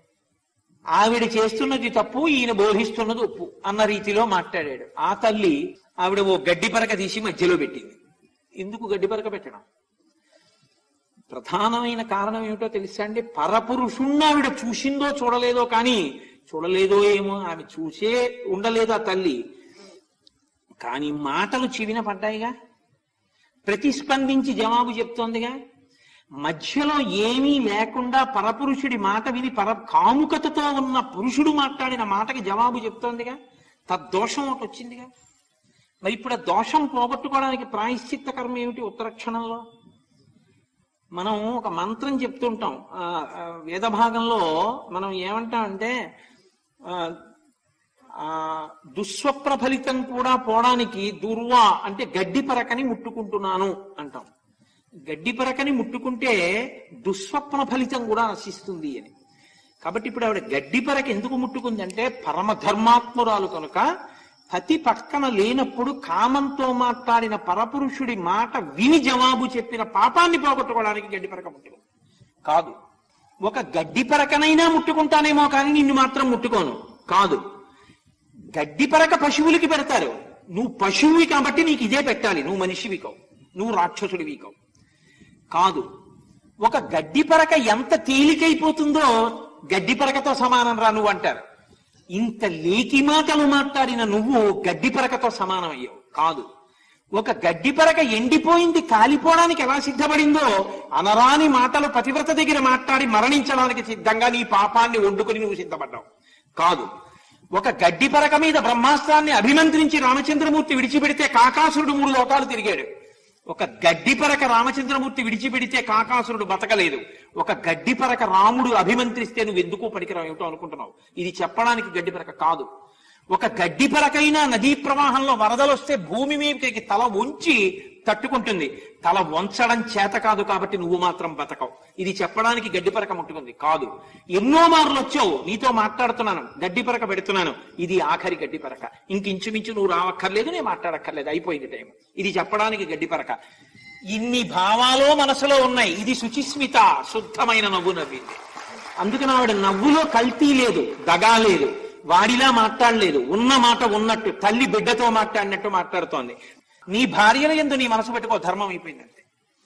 ఆవిడ చేస్తున్నది తప్పు ఈయన బోధిస్తున్నది ఒప్పు అన్న రీతిలో మాట్లాడాడు ఆ తల్లి ఆవిడ ఓ గడ్డి పరక తీసి మధ్యలో పెట్టింది ఎందుకు గడ్డి పరక పెట్టడం ప్రధానమైన కారణం ఏమిటో తెలుసా అండి పరపురుషుణ్ణి ఆవిడ చూసిందో చూడలేదో కానీ చూడలేదో ఏమో ఆమె చూసే ఉండలేదు ఆ తల్లి కానీ మాటలు చెవిన పడ్డాయిగా ప్రతిస్పందించి జవాబు చెప్తోందిగా మధ్యలో ఏమీ లేకుండా పరపురుషుడి మాట విని పర కాముకతతో ఉన్న పురుషుడు మాట్లాడిన మాటకి జవాబు చెప్తోందిగా తద్దోషం ఒకటి వచ్చిందిగా మరి ఇప్పుడు ఆ దోషం పోగొట్టుకోవడానికి ప్రాయశ్చిత్త కర్మ ఏమిటి ఉత్తరక్షణంలో మనం ఒక మంత్రం చెప్తుంటాం ఆ, ఆ, వేద భాగంలో మనం ఏమంటామంటే ఆ, ఆ దుస్వప్న ఫలితం కూడా పోవడానికి దుర్వా అంటే గడ్డి పరకని ముట్టుకుంటున్నాను అంటాం గడ్డి పరకని ముట్టుకుంటే దుస్వప్న ఫలితం కూడా నశిస్తుంది అని కాబట్టి ఇప్పుడు ఆవిడ గడ్డి పరక ఎందుకు ముట్టుకుంది అంటే పరమధర్మాత్మురాలు కనుక పతి పక్కన లేనప్పుడు కామంతో మాట్లాడిన పరపురుషుడి మాట విని జవాబు చెప్పిన పాపాన్ని పోగొట్టుకోవడానికి గడ్డి పరక ముట్టుకుంది కాదు ఒక గడ్డి పరకనైనా ముట్టుకుంటానేమో కానీ నిన్ను మాత్రం ముట్టుకోను కాదు గడ్డి పరక పశువులకి పెడతారు నువ్వు పశువువి కాబట్టి నీకు ఇదే పెట్టాలి నువ్వు మనిషివి కావు నువ్వు రాక్షసుడివి కావు కాదు ఒక గడ్డి పరక ఎంత తేలికైపోతుందో గడ్డి పరకతో సమానం రా నువ్వు అంటారు ఇంత లేకి మాటలు మాట్లాడిన నువ్వు గడ్డి పరకతో సమానం అయ్యావు కాదు ఒక గడ్డి పరక ఎండిపోయింది కాలిపోవడానికి ఎలా సిద్ధపడిందో అనరాని మాటలు పతివ్రత దగ్గర మాట్లాడి మరణించడానికి సిద్ధంగా నీ పాపాన్ని వండుకొని నువ్వు సిద్ధపడ్డావు కాదు ఒక గడ్డి పరక మీద బ్రహ్మాస్త్రాన్ని అభిమంత్రించి రామచంద్రమూర్తి విడిచిపెడితే కాకాసురుడు మూడు లోకాలు తిరిగాడు ఒక గడ్డి పరక రామచంద్రమూర్తి విడిచిపెడితే కాకాసురుడు బతకలేదు ఒక గడ్డి పరక రాముడు అభిమంత్రిస్తే నువ్వు ఎందుకు పనికిరావు ఏమిటో అనుకుంటున్నావు ఇది చెప్పడానికి గడ్డి పరక కాదు ఒక గడ్డి పరకైనా నదీ ప్రవాహంలో వరదలు వస్తే భూమి మీదకి తల ఉంచి తట్టుకుంటుంది తల వంచడం చేత కాదు కాబట్టి నువ్వు మాత్రం బతకవు ఇది చెప్పడానికి గడ్డి పరక ముట్టుకుంది కాదు ఎన్నో మార్లు వచ్చావు నీతో మాట్లాడుతున్నాను గడ్డి పరక పెడుతున్నాను ఇది ఆఖరి గడ్డి పరక ఇంక ఇంచుమించు నువ్వు రావక్కర్లేదు నేను మాట్లాడక్కర్లేదు అయిపోయింది టైం ఇది చెప్పడానికి గడ్డి పరక ఇన్ని భావాలు మనసులో ఉన్నాయి ఇది శుచిస్మిత శుద్ధమైన నవ్వు నవ్వింది అందుకని ఆవిడ నవ్వులో కల్తీ లేదు దగా లేదు వాడిలా మాట్లాడలేదు ఉన్న మాట ఉన్నట్టు తల్లి బిడ్డతో మాట్లాడినట్టు మాట్లాడుతోంది నీ భార్యల ఎందు నీ మనసు పెట్టుకో ధర్మం అయిపోయింది అంతే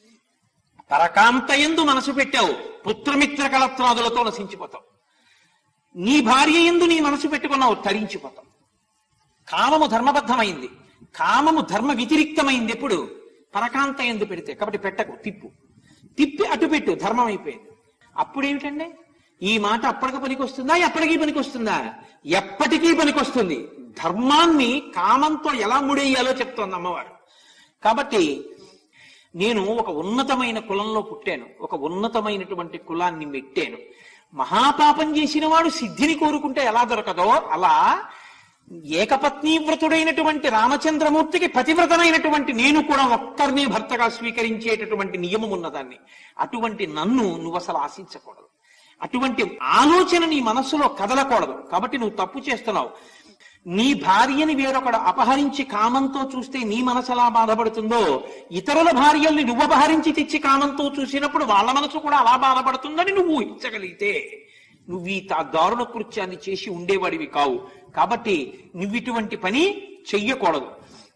పరకాంత ఎందు మనసు పెట్టావు పుత్రమిత్ర కళత్రాదులతో నశించిపోతావు నీ భార్య ఎందు నీ మనసు పెట్టుకున్నావు తరించిపోతావు కామము ధర్మబద్ధమైంది కామము ధర్మ వ్యతిరిక్తమైంది ఎప్పుడు పరకాంత ఎందు పెడితే కాబట్టి పెట్టకు తిప్పు తిప్పి అటు పెట్టు ధర్మం అయిపోయింది అప్పుడు ఏమిటండి ఈ మాట అప్పటికి పనికొస్తుందా ఎప్పటికీ పనికొస్తుందా ఎప్పటికీ పనికొస్తుంది ధర్మాన్ని కామంతో ఎలా ముడేయాలో చెప్తోంది అమ్మవారు కాబట్టి నేను ఒక ఉన్నతమైన కులంలో పుట్టాను ఒక ఉన్నతమైనటువంటి కులాన్ని మెట్టాను మహాపాపం చేసిన వాడు సిద్ధిని కోరుకుంటే ఎలా దొరకదో అలా ఏకపత్ని వ్రతుడైనటువంటి రామచంద్రమూర్తికి పతివ్రతనైనటువంటి నేను కూడా ఒక్కరిని భర్తగా స్వీకరించేటటువంటి నియమం ఉన్నదాన్ని అటువంటి నన్ను నువ్వు అసలు ఆశించకూడదు అటువంటి ఆలోచన నీ మనస్సులో కదలకూడదు కాబట్టి నువ్వు తప్పు చేస్తున్నావు నీ భార్యని వేరొకడు అపహరించి కామంతో చూస్తే నీ మనసు ఎలా బాధపడుతుందో ఇతరుల భార్యల్ని నువ్వు అపహరించి తెచ్చి కామంతో చూసినప్పుడు వాళ్ళ మనసు కూడా అలా బాధపడుతుందని నువ్వు ఊహించగలిగితే నువ్వు ఈ తా- దారుణ కృత్యాన్ని చేసి ఉండేవాడివి కావు కాబట్టి నువ్వు ఇటువంటి పని చెయ్యకూడదు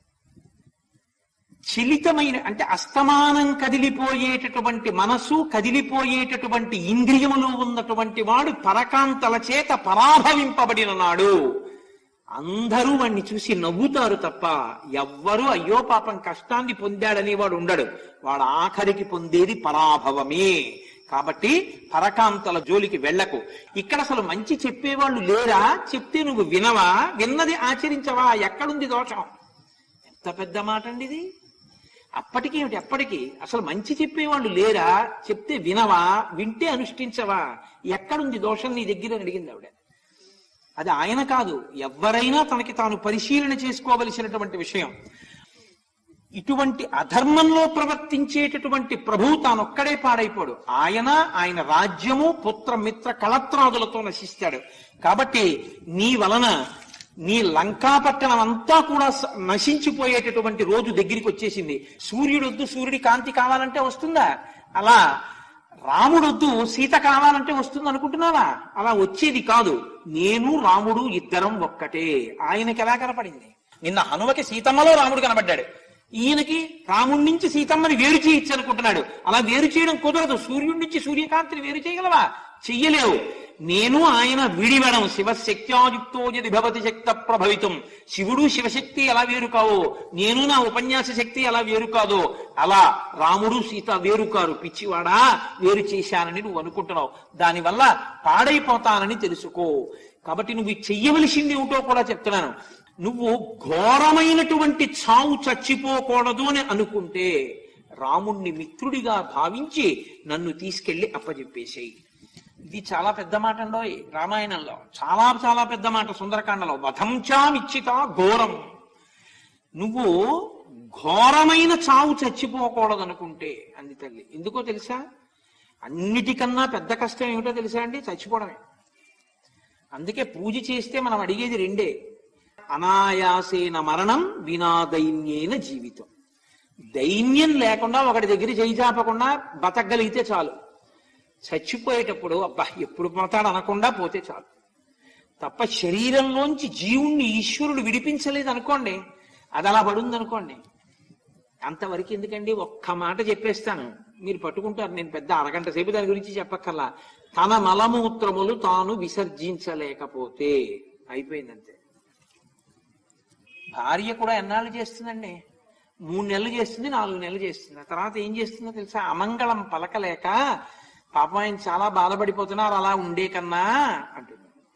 చలితమైన అంటే అస్తమానం కదిలిపోయేటటువంటి మనసు కదిలిపోయేటటువంటి ఇంద్రియములు ఉన్నటువంటి వాడు పరకాంతల చేత పరాభవింపబడిన నాడు అందరూ వాణ్ణి చూసి నవ్వుతారు తప్ప ఎవ్వరూ అయ్యో పాపం కష్టాన్ని పొందాడని వాడు ఉండడు వాడు ఆఖరికి పొందేది పరాభవమే కాబట్టి పరకాంతల జోలికి వెళ్ళకు ఇక్కడ అసలు మంచి చెప్పేవాళ్ళు లేరా చెప్తే నువ్వు వినవా విన్నది ఆచరించవా ఎక్కడుంది దోషం ఎంత పెద్ద మాట అండి ఇది అప్పటికి ఏమిటి ఎప్పటికీ అసలు మంచి చెప్పేవాళ్ళు లేరా చెప్తే వినవా వింటే అనుష్ఠించవా ఎక్కడుంది దోషం నీ దగ్గర అని అడిగింది ఆవిడ అది ఆయన కాదు ఎవరైనా తనకి తాను పరిశీలన చేసుకోవలసినటువంటి విషయం ఇటువంటి అధర్మంలో ప్రవర్తించేటటువంటి ప్రభువు తానొక్కడే పాడైపోడు ఆయన ఆయన రాజ్యము పుత్ర మిత్ర కళత్రాదులతో నశిస్తాడు కాబట్టి నీ వలన నీ లంకాపట్టణం అంతా కూడా స- నశించిపోయేటటువంటి రోజు దగ్గరికి వచ్చేసింది సూర్యుడొద్దు సూర్యుడి కాంతి కావాలంటే వస్తుందా అలా రాముడొద్దు సీత కావాలంటే వస్తుంది అనుకుంటున్నావా అలా వచ్చేది కాదు నేను రాముడు ఇద్దరం ఒక్కటే ఆయనకి ఎలా కనపడింది నిన్న హనుమకి సీతమ్మలో రాముడు కనబడ్డాడు ఈయనకి రాముడి నుంచి సీతమ్మని వేరు చేయొచ్చు అనుకుంటున్నాడు అలా వేరు చేయడం కుదరదు సూర్యుడి నుంచి సూర్యకాంతిని వేరు చేయగలవా చెయ్యలేవు నేను ఆయన విడివడం శివశక్త్యాయుక్తో యది భవతి శక్త ప్రభవితం శివుడు శివశక్తి ఎలా వేరు కావో నేను నా ఉపన్యాస శక్తి ఎలా వేరు కాదో అలా రాముడు సీత వేరు కారు పిచ్చివాడా వేరు చేశానని నువ్వు అనుకుంటున్నావు దానివల్ల పాడైపోతానని తెలుసుకో కాబట్టి నువ్వు చెయ్యవలసింది ఏమిటో కూడా చెప్తున్నాను నువ్వు ఘోరమైనటువంటి చావు చచ్చిపోకూడదు అని అనుకుంటే రాముణ్ణి మిత్రుడిగా భావించి నన్ను తీసుకెళ్లి అప్పచెప్పేసేయి ఇది చాలా పెద్ద మాట అండోయ్ రామాయణంలో చాలా చాలా పెద్ద మాట సుందరకాండలో వధంచామిచ్చిత ఘోరం నువ్వు ఘోరమైన చావు చచ్చిపోకూడదు అనుకుంటే అంది తల్లి ఎందుకో తెలుసా అన్నిటికన్నా పెద్ద కష్టం ఏమిటో తెలుసా అండి చచ్చిపోవడమే అందుకే పూజ చేస్తే మనం అడిగేది రెండే అనాయాసేన మరణం వినా దైన్యేన జీవితం దైన్యం లేకుండా ఒకటి దగ్గర చేయి చాపకుండా బతకగలిగితే చాలు చచ్చిపోయేటప్పుడు అబ్బా ఎప్పుడు పోతాడు అనకుండా పోతే చాలు తప్ప శరీరంలోంచి జీవుణ్ణి ఈశ్వరుడు విడిపించలేదు అనుకోండి అది అలా పడుంది అనుకోండి అంతవరకు ఎందుకండి ఒక్క మాట చెప్పేస్తాను మీరు పట్టుకుంటారు నేను పెద్ద అరగంట సేపు దాని గురించి చెప్పక్కర్లా తన మలమూత్రములు తాను విసర్జించలేకపోతే అయిపోయిందంతే భార్య కూడా ఎన్నాళ్ళు చేస్తుందండి మూడు నెలలు చేస్తుంది నాలుగు నెలలు చేస్తుంది ఆ తర్వాత ఏం చేస్తుందో తెలుసా అమంగళం పలకలేక పాపం ఆయన చాలా బాధపడిపోతున్నారు అలా ఉండే కన్నా అంటుంది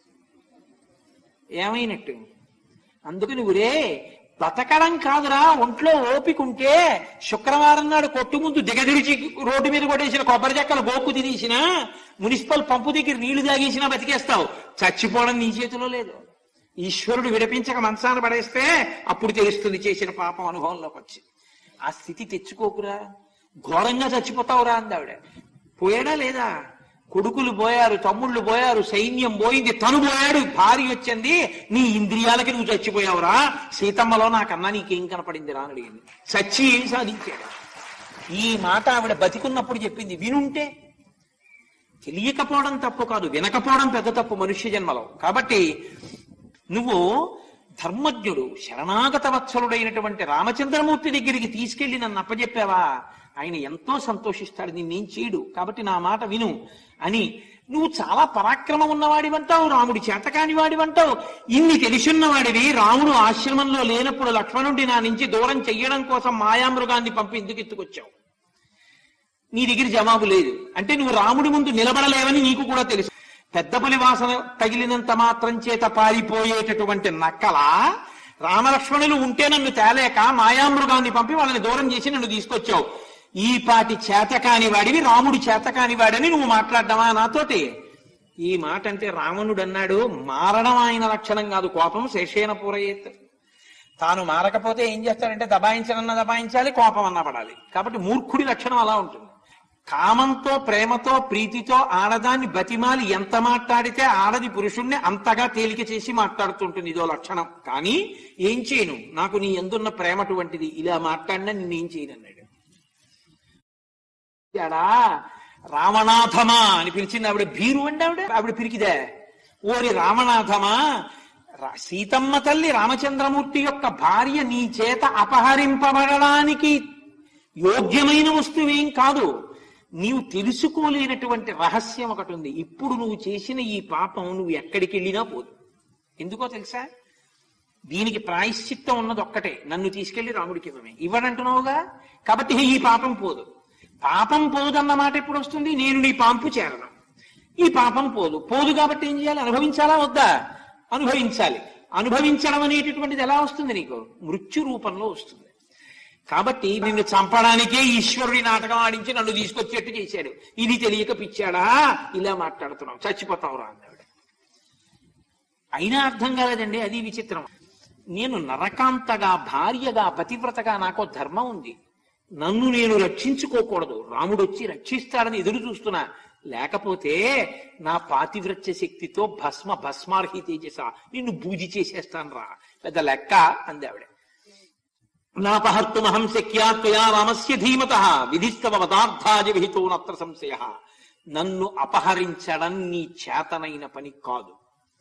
ఏమైనట్టు అందుకు నువ్వురే బతకడం కాదురా ఒంట్లో ఓపిక ఉంటే శుక్రవారం నాడు కొట్టు ముందు దిగదిరిచి రోడ్డు మీద కొట్టేసిన కొబ్బరి చెక్కలు గోకు తినేసిన మున్సిపల్ పంపు దగ్గర నీళ్లు తాగేసినా బతికేస్తావు చచ్చిపోవడం నీ చేతిలో లేదు ఈశ్వరుడు విడిపించక మంచాన పడేస్తే అప్పుడు తెలుస్తుంది చేసిన పాపం అనుభవంలోకి వచ్చి ఆ స్థితి తెచ్చుకోకురా ఘోరంగా చచ్చిపోతావురా అంది ఆవిడ పోయాడా లేదా కొడుకులు పోయారు తమ్ముళ్ళు పోయారు సైన్యం పోయింది తను పోయాడు భార్య వచ్చింది నీ ఇంద్రియాలకి నువ్వు చచ్చిపోయావురా సీతమ్మలో నాకన్నా నీకేం కనపడింది రా అని అడిగింది చచ్చి ఏం సాధించాడు ఈ మాట ఆవిడ బతికున్నప్పుడు చెప్పింది వినుంటే తెలియకపోవడం తప్పు కాదు వినకపోవడం పెద్ద తప్పు మనుష్య జన్మలో కాబట్టి నువ్వు ధర్మజ్ఞుడు శరణాగత వత్సలుడైనటువంటి రామచంద్రమూర్తి దగ్గరికి తీసుకెళ్లి నన్ను అప్పచెప్పావా ఆయన ఎంతో సంతోషిస్తాడు నిన్నేం చేయడు కాబట్టి నా మాట విను అని నువ్వు చాలా పరాక్రమం ఉన్నవాడివంటావు రాముడి చేతకాని వాడివంటావు ఇన్ని తెలిసున్నవాడివి రాముడు ఆశ్రమంలో లేనప్పుడు లక్ష్మణుడి నా నుంచి దూరం చెయ్యడం కోసం మాయామృగాన్ని పంపి ఎందుకు ఎత్తుకొచ్చావు నీ దగ్గర జవాబు లేదు అంటే నువ్వు రాముడి ముందు నిలబడలేవని నీకు కూడా తెలుసు పెద్ద పులి వాసన తగిలినంత మాత్రం చేత పారిపోయేటటువంటి నక్కల రామలక్ష్మణులు ఉంటే నన్ను తేలేక మాయామృగాన్ని పంపి వాళ్ళని దూరం చేసి నన్ను తీసుకొచ్చావు ఈ పాటి చేతకాని వాడివి రాముడు చేతకాని వాడని నువ్వు మాట్లాడ్డావా నాతోటి ఈ మాట అంటే రావణుడు అన్నాడు మారడం ఆయన లక్షణం కాదు కోపం శేషేన పూరయేత్ తాను మారకపోతే ఏం చేస్తాడంటే దబాయించనన్న దబాయించాలి కోపం అన్న పడాలి కాబట్టి మూర్ఖుడి లక్షణం అలా ఉంటుంది కామంతో ప్రేమతో ప్రీతితో ఆడదాన్ని బతిమాలి ఎంత మాట్లాడితే ఆడది పురుషుణ్ణి అంతగా తేలిక చేసి మాట్లాడుతుంటుంది ఇదో లక్షణం కానీ ఏం చేయను నాకు నీ ఎందున్న ప్రేమ అటువంటిది ఇలా మాట్లాడినా నిన్నేం చేయను అన్నాడు ఆడా రామనాథమా అని పిలిచింది ఆవిడ భీరు అండి ఆవిడ ఆవిడ పిరికిదే ఓరి రామనాథమా రా- సీతమ్మ తల్లి రామచంద్రమూర్తి యొక్క భార్య నీ చేత అపహరింపబడడానికి యోగ్యమైన వస్తువేం కాదు నీవు తెలుసుకోలేనటువంటి రహస్యం ఒకటి ఉంది ఇప్పుడు నువ్వు చేసిన ఈ పాపం నువ్వు ఎక్కడికి వెళ్ళినా పోదు ఎందుకో తెలుసా దీనికి ప్రాయశ్చిత్తం ఉన్నది ఒక్కటే నన్ను తీసుకెళ్లి రాముడికి ఇవ్వమే ఇవ్వడంటున్నావుగా కాబట్టి ఈ పాపం పోదు పాపం పోదన్న మాట ఎప్పుడు వస్తుంది నేను నీ పాంపు చేరను ఈ పాపం పోదు పోదు కాబట్టి ఏం చేయాలి అనుభవించాలా వద్దా అనుభవించాలి అనుభవించడం అనేటటువంటిది ఎలా వస్తుంది నీకు మృత్యు రూపంలో వస్తుంది కాబట్టి నిన్ను చంపడానికే ఈశ్వరుడి నాటకం ఆడించి నన్ను తీసుకొచ్చేట్టు చేశాడు ఇది తెలియక పిచ్చాడా ఇలా మాట్లాడుతున్నావు చచ్చిపోతావు రా అన్నాడు అయినా అర్థం కాలేదండి అది విచిత్రం నేను నరకాంతగా భార్యగా పతివ్రతగా నాకో ధర్మం ఉంది నన్ను నేను రక్షించుకోకూడదు రాముడు వచ్చి రక్షిస్తాడని ఎదురు చూస్తున్నా లేకపోతే నా పాతివ్రత్య శక్తితో భస్మ భస్మార్హి తేజస నిన్ను బూజి చేసేస్తాను రా పెద్ద లెక్క అంది ఆవిడ నాపహర్తుమహం శక్యా త్వయా రామస్య ధీమత విధిస్తవ పదార్థాజ విహితో నత్ర సంశయ నన్ను అపహరించడం నీ చేతనైన పని కాదు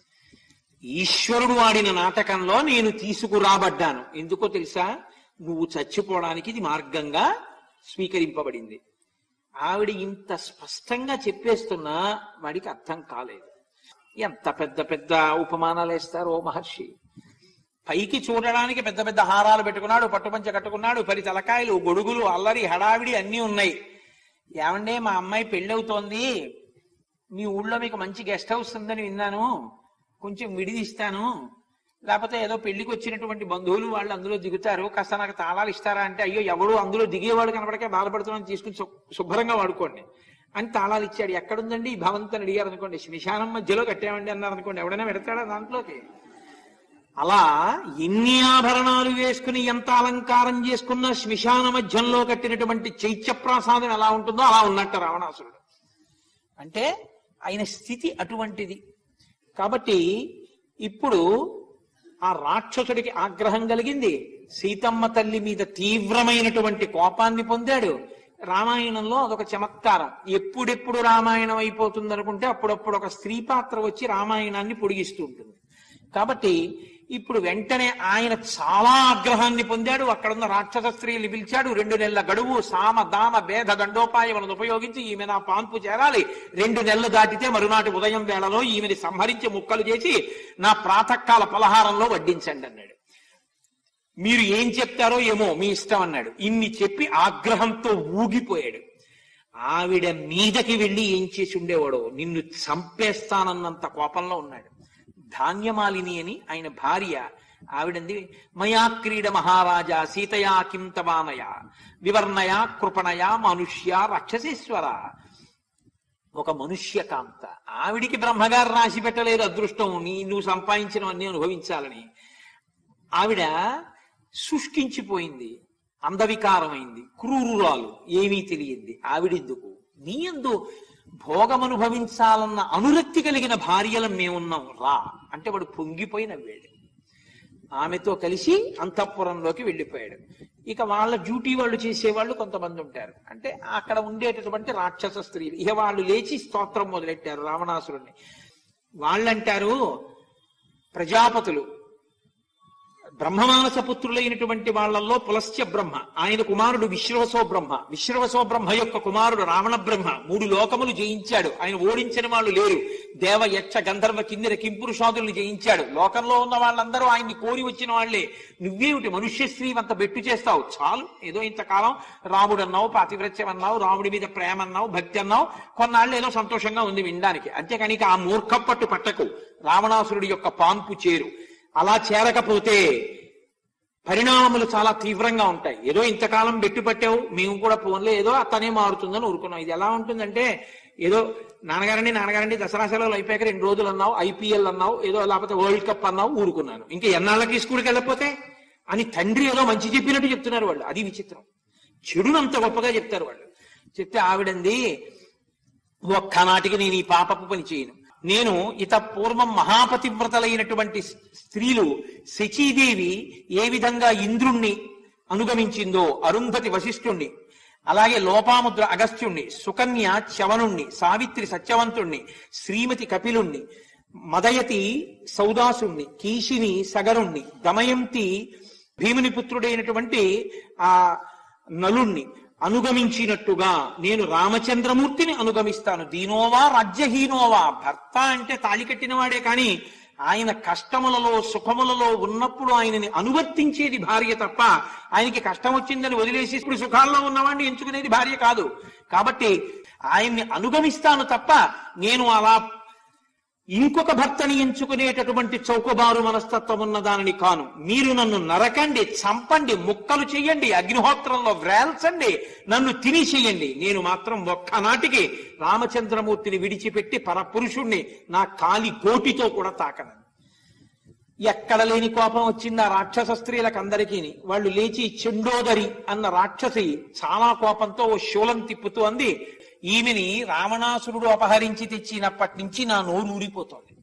ఈశ్వరుడు ఆడిన నాటకంలో నేను తీసుకురాబడ్డాను ఎందుకో తెలుసా నువ్వు చచ్చిపోవడానికి ఇది మార్గంగా స్వీకరింపబడింది ఆవిడ ఇంత స్పష్టంగా చెప్పేస్తున్నా వాడికి అర్థం కాలేదు ఎంత పెద్ద పెద్ద ఉపమానాలు వేస్తారో మహర్షి పైకి చూడడానికి పెద్ద పెద్ద హారాలు పెట్టుకున్నాడు పట్టుపంచ కట్టుకున్నాడు పది తలకాయలు గొడుగులు అల్లరి హడావిడి అన్నీ ఉన్నాయి ఏమండే మా అమ్మాయి పెళ్ళవుతోంది మీ ఊళ్ళో మీకు మంచి గెస్ట్ హౌస్ ఉందని విన్నాను కొంచెం విడిదిస్తాను లేకపోతే ఏదో పెళ్లికి వచ్చినటువంటి బంధువులు వాళ్ళు అందులో దిగుతారు కాస్త నాకు తాళాలు ఇస్తారా అంటే అయ్యో ఎవడు అందులో దిగేవాడు కనపడకే బాధపడుతున్నాను తీసుకుని శు- శుభ్రంగా వాడుకోండి అని తాళాలు ఇచ్చాడు ఎక్కడుందండి ఈ భవంతని అడిగారు అనుకోండి శ్మశానం మధ్యలో కట్టామండి అన్నారు అనుకోండి ఎవడైనా పెడతాడా దాంట్లోకి అలా ఎన్ని ఆభరణాలు వేసుకుని ఎంత అలంకారం చేసుకున్న శ్మశాన మధ్యంలో కట్టినటువంటి చైత్యప్రాసాదం ఎలా ఉంటుందో అలా ఉన్నట్టు రావణాసురుడు అంటే ఆయన స్థితి అటువంటిది కాబట్టి ఇప్పుడు ఆ రాక్షసుడికి ఆగ్రహం కలిగింది సీతమ్మ తల్లి మీద తీవ్రమైనటువంటి కోపాన్ని పొందాడు రామాయణంలో అదొక చమత్కారం ఎప్పుడెప్పుడు రామాయణం అయిపోతుంది అనుకుంటే అప్పుడప్పుడు ఒక స్త్రీ పాత్ర వచ్చి రామాయణాన్ని పొడిగిస్తూ ఉంటుంది కాబట్టి ఇప్పుడు వెంటనే ఆయన చాలా ఆగ్రహాన్ని పొందాడు అక్కడున్న రాక్షస స్త్రీలు పిలిచాడు రెండు నెలల గడువు సామ దామ భేద దండోపాయములను ఉపయోగించి ఈమె నా పాన్పు చేరాలి రెండు నెలలు దాటితే మరునాటి ఉదయం వేళలో ఈమెని సంహరించి ముక్కలు చేసి నా ప్రాతకాల పలహారంలో వడ్డించండి అన్నాడు మీరు ఏం చెప్తారో ఏమో మీ ఇష్టం అన్నాడు ఇన్ని చెప్పి ఆగ్రహంతో ఊగిపోయాడు ఆవిడ మీదకి వెళ్ళి ఏం చేసి ఉండేవాడో నిన్ను చంపేస్తానన్నంత కోపంలో ఉన్నాడు ధాన్యమాలిని అని ఆయన భార్య ఆవిడంది మయా క్రీడ మహారాజా సీతయా కిం తవానయ వివర్ణయ కృపణయ మనుష్య రాక్షసేశ్వర ఒక మనుష్య కాంత ఆవిడికి బ్రహ్మగారు రాసి పెట్టలేదు అదృష్టం నీ నువ్వు సంపాదించినవన్నీ అనుభవించాలని ఆవిడ శుష్కించిపోయింది అందవికారమైంది క్రూరురాలు ఏమీ తెలియంది ఆవిడెందుకు నీ ఎందు భోగమనుభవించాలన్న అనురక్తి కలిగిన భార్యలం మేమున్నాం రా అంటే వాడు పొంగిపోయి నవ్వాడు ఆమెతో కలిసి అంతఃపురంలోకి వెళ్ళిపోయాడు ఇక వాళ్ళ డ్యూటీ వాళ్ళు చేసేవాళ్ళు కొంతమంది ఉంటారు అంటే అక్కడ ఉండేటటువంటి రాక్షస స్త్రీలు ఇక వాళ్ళు లేచి స్తోత్రం మొదలెట్టారు రావణాసురుణ్ణి వాళ్ళంటారు ప్రజాపతులు బ్రహ్మమానస పుత్రులైనటువంటి వాళ్ళల్లో పులస్త్య బ్రహ్మ ఆయన కుమారుడు విశ్రవసో బ్రహ్మ విశ్రవసో బ్రహ్మ యొక్క కుమారుడు రావణ బ్రహ్మ మూడు లోకములు జయించాడు ఆయన ఓడించిన వాళ్ళు లేరు దేవ యక్ష గంధర్వ కిన్నెర కింపురుషాదుల్ని జయించాడు లోకంలో ఉన్న వాళ్ళందరూ ఆయన్ని కోరి వచ్చిన వాళ్లే నువ్వేమిటి మనుష్య స్త్రీ అంత బెట్టు చేస్తావు చాలు ఏదో ఇంతకాలం రాముడు అన్నావు పాతివ్రత్యం అన్నావు రాముడి మీద ప్రేమ అన్నావు భక్తి అన్నావు కొన్నాళ్ళు ఏదో సంతోషంగా ఉంది వినడానికి అంతేకాని ఇక ఆ మూర్ఖపట్టు పట్టకు రావణాసురుడి యొక్క పాన్పు చేరు అలా చేరకపోతే పరిణామములు చాలా తీవ్రంగా ఉంటాయి ఏదో ఇంతకాలం బెట్టు పట్టావు మేము కూడా ఫోన్లో ఏదో అతనే మారుతుందని ఊరుకున్నాం ఇది ఎలా ఉంటుందంటే ఏదో నాన్నగారండి నాన్నగారండి దసరా సెలవులు అయిపోయాక రెండు రోజులు అన్నావు ఐపీఎల్ అన్నావు ఏదో లేకపోతే వరల్డ్ కప్ అన్నావు ఊరుకున్నాను ఇంకా ఎన్నాళ్ళకి స్కూల్కి వెళ్ళకపోతే అని తండ్రి ఏదో మంచి చెప్పినట్టు చెప్తున్నారు వాళ్ళు అది విచిత్రం చెడునంత గొప్పగా చెప్తారు వాళ్ళు చెప్తే ఆవిడంది ఒక్కనాటికి నేను ఈ పాపపు పని చేయను నేను ఇత పూర్వం మహాపతివ్రతలైనటువంటి స్త్రీలు శచీదేవి ఏ విధంగా ఇంద్రుణ్ణి అనుగమించిందో అరుంధతి వశిష్ఠుణ్ణి అలాగే లోపాముద్ర అగస్త్యుణ్ణి సుకన్య చవనుణ్ణి సావిత్రి సత్యవంతుణ్ణి శ్రీమతి కపిలుణ్ణి మదయతి సౌదాసుణ్ణి కీషిని సగరుణ్ణి దమయంతి భీముని పుత్రుడైనటువంటి ఆ నలుణ్ణి అనుగమించినట్టుగా నేను రామచంద్రమూర్తిని అనుగమిస్తాను దీనోవా రాజ్యహీనోవా భర్త అంటే తాళి కట్టినవాడే కాని ఆయన కష్టములలో సుఖములలో ఉన్నప్పుడు ఆయనని అనువర్తించేది భార్య తప్ప ఆయనకి కష్టం వచ్చిందని వదిలేసి ఇప్పుడు సుఖాల్లో ఉన్నవాడిని ఎంచుకునేది భార్య కాదు కాబట్టి ఆయన్ని అనుగమిస్తాను తప్ప నేను అలా ఇంకొక భర్తని ఎంచుకునేటటువంటి చౌకబారు మనస్తత్వం ఉన్న దానిని కాను మీరు నన్ను నరకండి చంపండి ముక్కలు చెయ్యండి అగ్నిహోత్రంలో వ్రేల్చండి నన్ను తిని చెయ్యండి నేను మాత్రం ఒక్కనాటికి రామచంద్రమూర్తిని విడిచిపెట్టి పరపురుషుణ్ణి నా కాలి గోటితో కూడా తాకను ఎక్కడ లేని కోపం వచ్చింది ఆ రాక్షస స్త్రీలకు అందరికీ వాళ్ళు లేచి చెండోదరి అన్న రాక్షసి చాలా కోపంతో ఓ శూలం తిప్పుతూ అంది ఈమెని రావణాసురుడు అపహరించి తెచ్చినప్పటి నుంచి నా నోరు ఊరిపోతోంది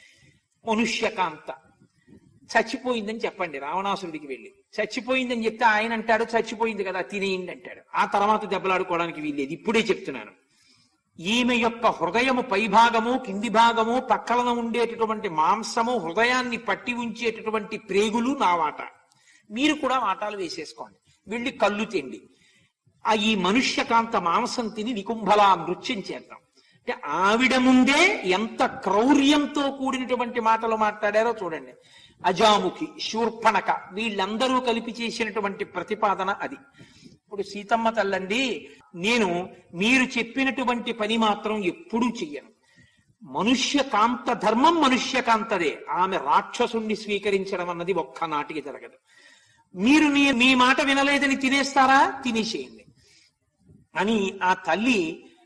మనుష్యకాంత చచ్చిపోయిందని చెప్పండి రావణాసురుడికి వెళ్ళి చచ్చిపోయిందని చెప్తే ఆయన అంటాడు చచ్చిపోయింది కదా తినేయండి అంటాడు ఆ తర్వాత దెబ్బలాడుకోవడానికి వీల్లేదు ఇప్పుడే చెప్తున్నాను ఈమె యొక్క హృదయము పైభాగము కింది భాగము పక్కన ఉండేటటువంటి మాంసము హృదయాన్ని పట్టి ఉంచేటటువంటి ప్రేగులు నా వాట మీరు కూడా వాటాలు వేసేసుకోండి వెళ్ళి కళ్ళు తిండి ఆ ఈ మనుష్యకాంత మాంసం తిని నికుంభలా నృత్యం చేద్దాం అంటే ఆవిడ ముందే ఎంత క్రౌర్యంతో కూడినటువంటి మాటలు మాట్లాడారో చూడండి అజాముఖి శూర్పణక వీళ్ళందరూ కలిపి చేసినటువంటి ప్రతిపాదన అది ఇప్పుడు సీతమ్మ తల్లండి నేను మీరు చెప్పినటువంటి పని మాత్రం ఎప్పుడూ చెయ్యను మనుష్య కాంత ధర్మం మనుష్య కాంతదే ఆమె రాక్షసుణ్ణి స్వీకరించడం అన్నది ఒక్కనాటికి జరగదు మీరు నీ మీ మాట వినలేదని తినేస్తారా తినేసేయండి అని ఆ తల్లి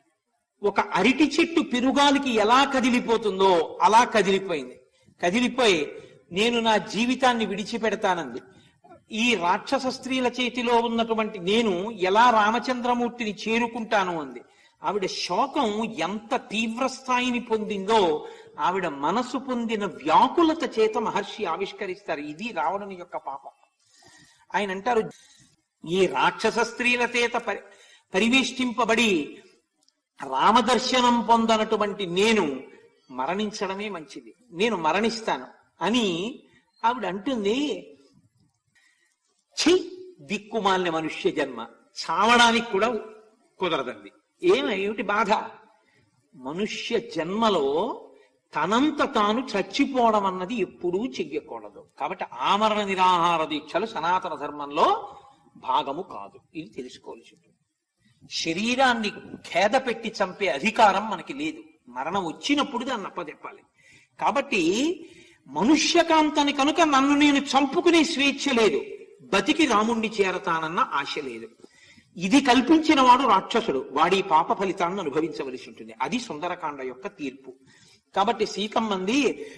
ఒక అరటి చెట్టు పెరుగాలికి ఎలా కదిలిపోతుందో అలా కదిలిపోయింది కదిలిపోయి నేను నా జీవితాన్ని విడిచిపెడతానంది ఈ రాక్షస స్త్రీల చేతిలో ఉన్నటువంటి నేను ఎలా రామచంద్రమూర్తిని చేరుకుంటాను అంది ఆవిడ శోకం ఎంత తీవ్ర స్థాయిని పొందిందో ఆవిడ మనసు పొందిన వ్యాకులత చేత మహర్షి ఆవిష్కరిస్తారు ఇది రావణుని యొక్క పాపం ఆయన అంటారు ఈ రాక్షస స్త్రీల చేత పరి పరివేష్టింపబడి రామదర్శనం పొందనటువంటి నేను మరణించడమే మంచిది నేను మరణిస్తాను అని ఆవిడ అంటుంది ఛీ దిక్కుమాలిన మనుష్య జన్మ చావడానికి కూడా కుదరదండి ఏమేమిటి బాధ మనుష్య జన్మలో తనంత తాను చచ్చిపోవడం అన్నది ఎప్పుడూ చెయ్యకూడదు కాబట్టి ఆమరణ నిరాహార దీక్షలు సనాతన ధర్మంలో భాగము కాదు ఇది తెలుసుకోవాల్సి ఉంటుంది శరీరాన్ని ఖేద పెట్టి చంపే అధికారం మనకి లేదు మరణం వచ్చినప్పుడు దాన్ని అప్పదెప్పాలి కాబట్టి మనుష్యకాంతని కనుక నన్ను నేను చంపుకునే స్వేచ్ఛ లేదు బతికి రాముణ్ణి చేరతానన్న ఆశ లేదు ఇది కల్పించిన వాడు రాక్షసుడు వాడి పాప ఫలితాన్ని అనుభవించవలసి ఉంటుంది అది సుందరకాండ యొక్క తీర్పు కాబట్టి సీతమ్మంది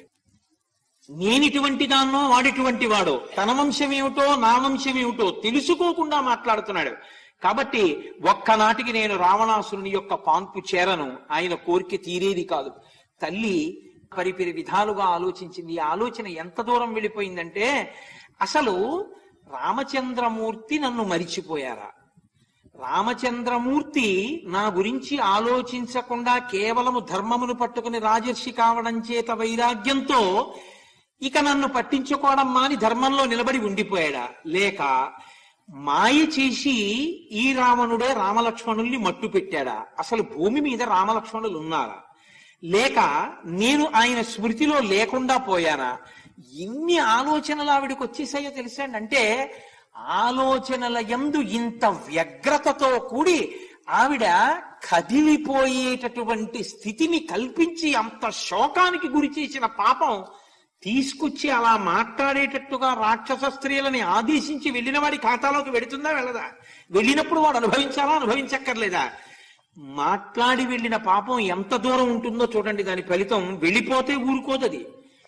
నేనిటువంటి దాన్నో వాడిటువంటి వాడో తన వంశం ఏమిటో నా వంశం ఏమిటో తెలుసుకోకుండా మాట్లాడుతున్నాడు కాబట్టి ఒక్కనాటికి నేను రావణాసురుని యొక్క పాన్పు చేరను ఆయన కోరిక తీరేది కాదు తల్లి పరిపిరి విధాలుగా ఆలోచించింది ఈ ఆలోచన ఎంత దూరం వెళ్ళిపోయిందంటే అసలు రామచంద్రమూర్తి నన్ను మరిచిపోయారా రామచంద్రమూర్తి నా గురించి ఆలోచించకుండా కేవలము ధర్మమును పట్టుకుని రాజర్షి కావడం చేత వైరాగ్యంతో ఇక నన్ను పట్టించుకోవడం మాని ధర్మంలో నిలబడి ఉండిపోయాడా లేక మాయ చేసి ఈ రావణుడే రామలక్ష్మణుల్ని మట్టు పెట్టాడా అసలు భూమి మీద రామలక్ష్మణులు ఉన్నారా లేక నేను ఆయన స్మృతిలో లేకుండా పోయానా ఎన్ని ఆలోచనలు ఆవిడకి వచ్చేసాయో తెలుసా అండి అంటే ఆలోచనల యందు ఇంత వ్యగ్రతతో కూడి ఆవిడ కదిలిపోయేటటువంటి స్థితిని కల్పించి అంత శోకానికి గురి చేసిన పాపం తీసుకొచ్చి అలా మాట్లాడేటట్టుగా రాక్షస స్త్రీలని ఆదేశించి వెళ్ళిన వాడి ఖాతాలోకి వెడుతుందా వెళ్ళదా వెళ్ళినప్పుడు వాడు అనుభవించాలా అనుభవించక్కర్లేదా మాట్లాడి వెళ్ళిన పాపం ఎంత దూరం ఉంటుందో చూడండి దాని ఫలితం వెళ్ళిపోతే ఊరుకోదది